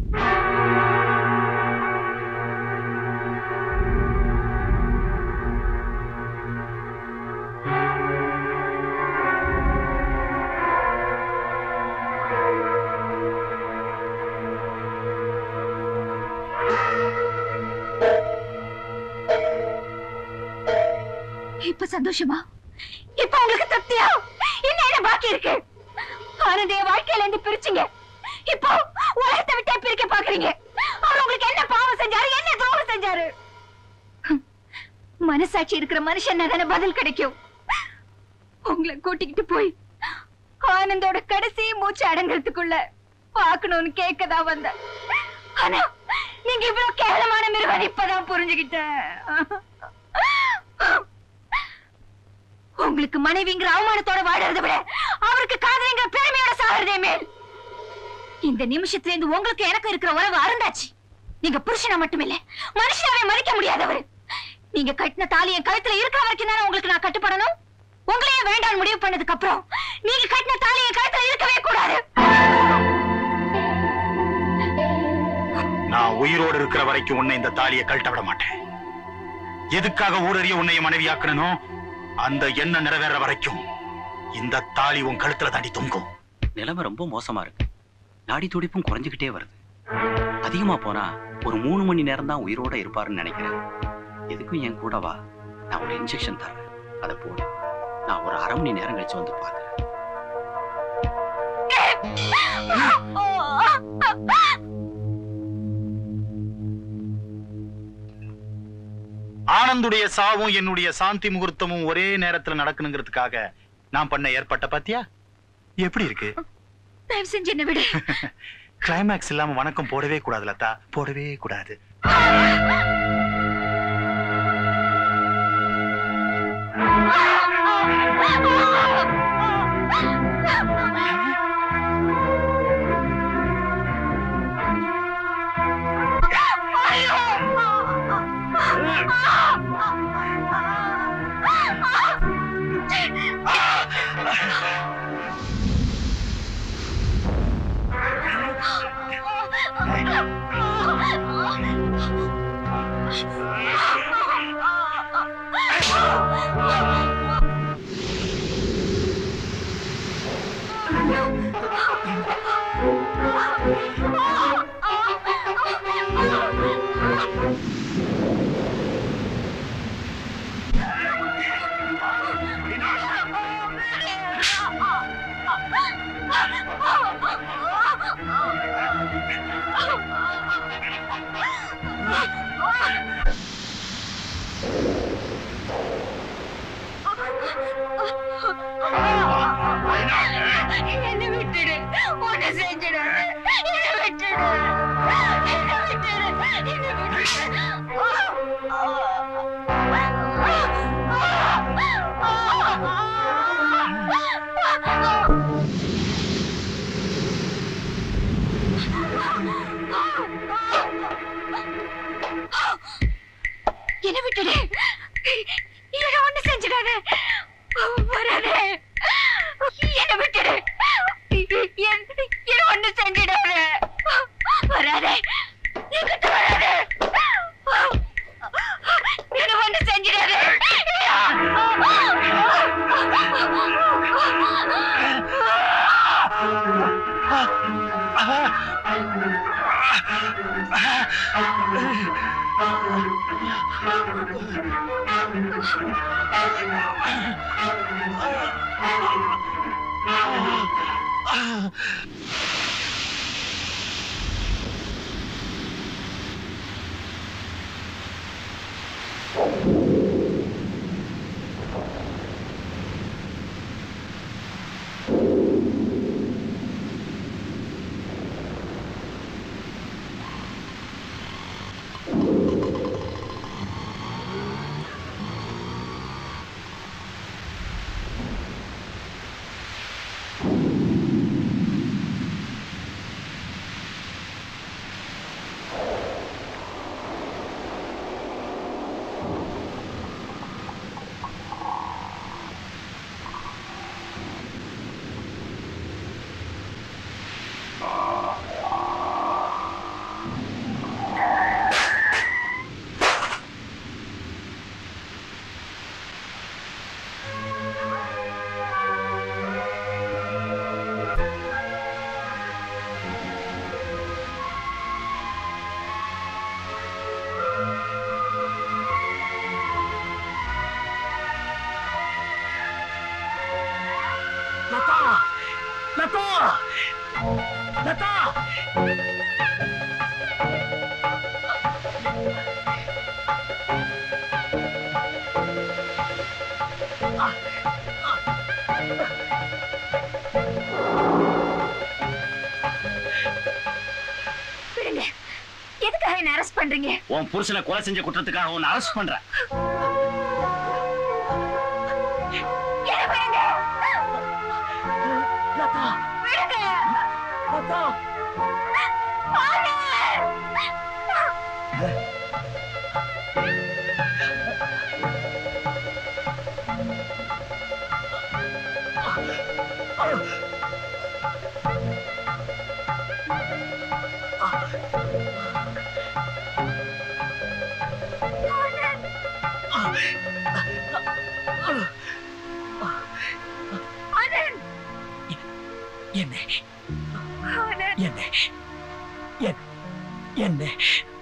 இப்ப சந்தோஷமா இப்ப உங்களுக்கு திருப்தியா இன்னும் என்ன பாக்கி இருக்கு ஆனந்தைய வாழ்க்கையில இருந்து பிரிச்சுங்க இப்போ உலகத்தை விட்டே பிரிக்க பாக்குறீங்க அவர் உங்களுக்கு என்ன பாவம் செஞ்சாரு என்ன துரோகம் செஞ்சாரு ஹம், மனசாட்சி இருக்கிற மனுஷன் தானே பதில் கிடைக்கும் உங்களை கூட்டிக்கிட்டு போய் ஆனந்தோட கடைசி மூச்சு அடங்குறதுக்குள்ள பாக்கணும்னு கேட்கதா வந்த ஆனா நீங்க இவ்வளவு கேவலமான மிருகம் இப்பதான் புரிஞ்சுக்கிட்டேன் உங்களுக்கு மனைவிங்கிற அவமானத்தோட வாழறதை விட அவருக்கு காதலிங்கிற பெருமையோட சாகிறதே மேல் இந்த நிமிஷத்துல இருந்து உங்களுக்கு எனக்கு இருக்கிற உறவு அருந்தாச்சு நீங்க புருஷனை மட்டுமில்ல மனுஷனாவே மதிக்க முடியாதவர் நீங்க கட்டின தாலி என் கழுத்துல இருக்கிற வரைக்கும் தானே உங்களுக்கு நான் கட்டுப்படணும் உங்களையே வேண்டாம் முடிவு பண்ணதுக்கு அப்புறம் நீங்க கட்டின தாலி என் கழுத்துல இருக்கவே கூடாது நான் உயிரோடு இருக்கிற வரைக்கும் உன்னை இந்த தாலியை கழட்ட விட மாட்டேன் எதுக்காக ஊரறிய உன்னை என் மனைவியாக்கணும் அந்த எண்ணம் நிறைவேற வரைக்கும் இந்த தாலி உன் கழுத்துல தாண்டி தொங்கும் நிலைமை ரொம்ப மோசமா இருக்கு நாடி துடிப்பும் குறைஞ்சுக்கிட்டே வருது அதிகமா போனா ஒரு மூணு மணி நேரம் தான் உயிரோட இருப்பாருன்னு நினைக்கிறேன் எதுக்கும் என் கூட வா நான் ஒரு இன்ஜெக்ஷன் தரேன் அதை போடு நான் ஒரு அரை மணி நேரம் கழிச்சு வந்து பார்க்கறேன் ஆனந்துடைய சாவும் என்னுடைய சாந்தி முகூர்த்தமும் ஒரே நேரத்துல நடக்கணுங்கிறதுக்காக நான் பண்ண ஏற்பட்ட பாத்தியா எப்படி இருக்கு தயவு செஞ்சு என்ன விடு கிளைமேக்ஸ் இல்லாம வணக்கம் போடவே கூடாது லதா போடவே கூடாது என்னை விட்டுடு உன்னை செஞ்சிடாத என்னை விட்டுடு என்னை விட்டுடு என்னை என்ன விட்டுடு என்ன ஒண்ணு செஞ்சிடாத வராதே என்ன விட்டுடு என்ன என்ன ஒண்ணு செஞ்சிடாத வராதே என்கிட்ட வராதே என்ன ஒண்ணு செஞ்சிடாத லதா லதா லதா விடுங்க எதுக்காக என்ன அரெஸ்ட் பண்றீங்க உன் புருஷனை கொலை செஞ்ச குற்றத்துக்காக உன்னை அரெஸ்ட் பண்றேன் என்ன விடுங்க லதா விடுங்க லதா ஆனந்த் என்ன ஆனந்த் என்ன என்ன என்ன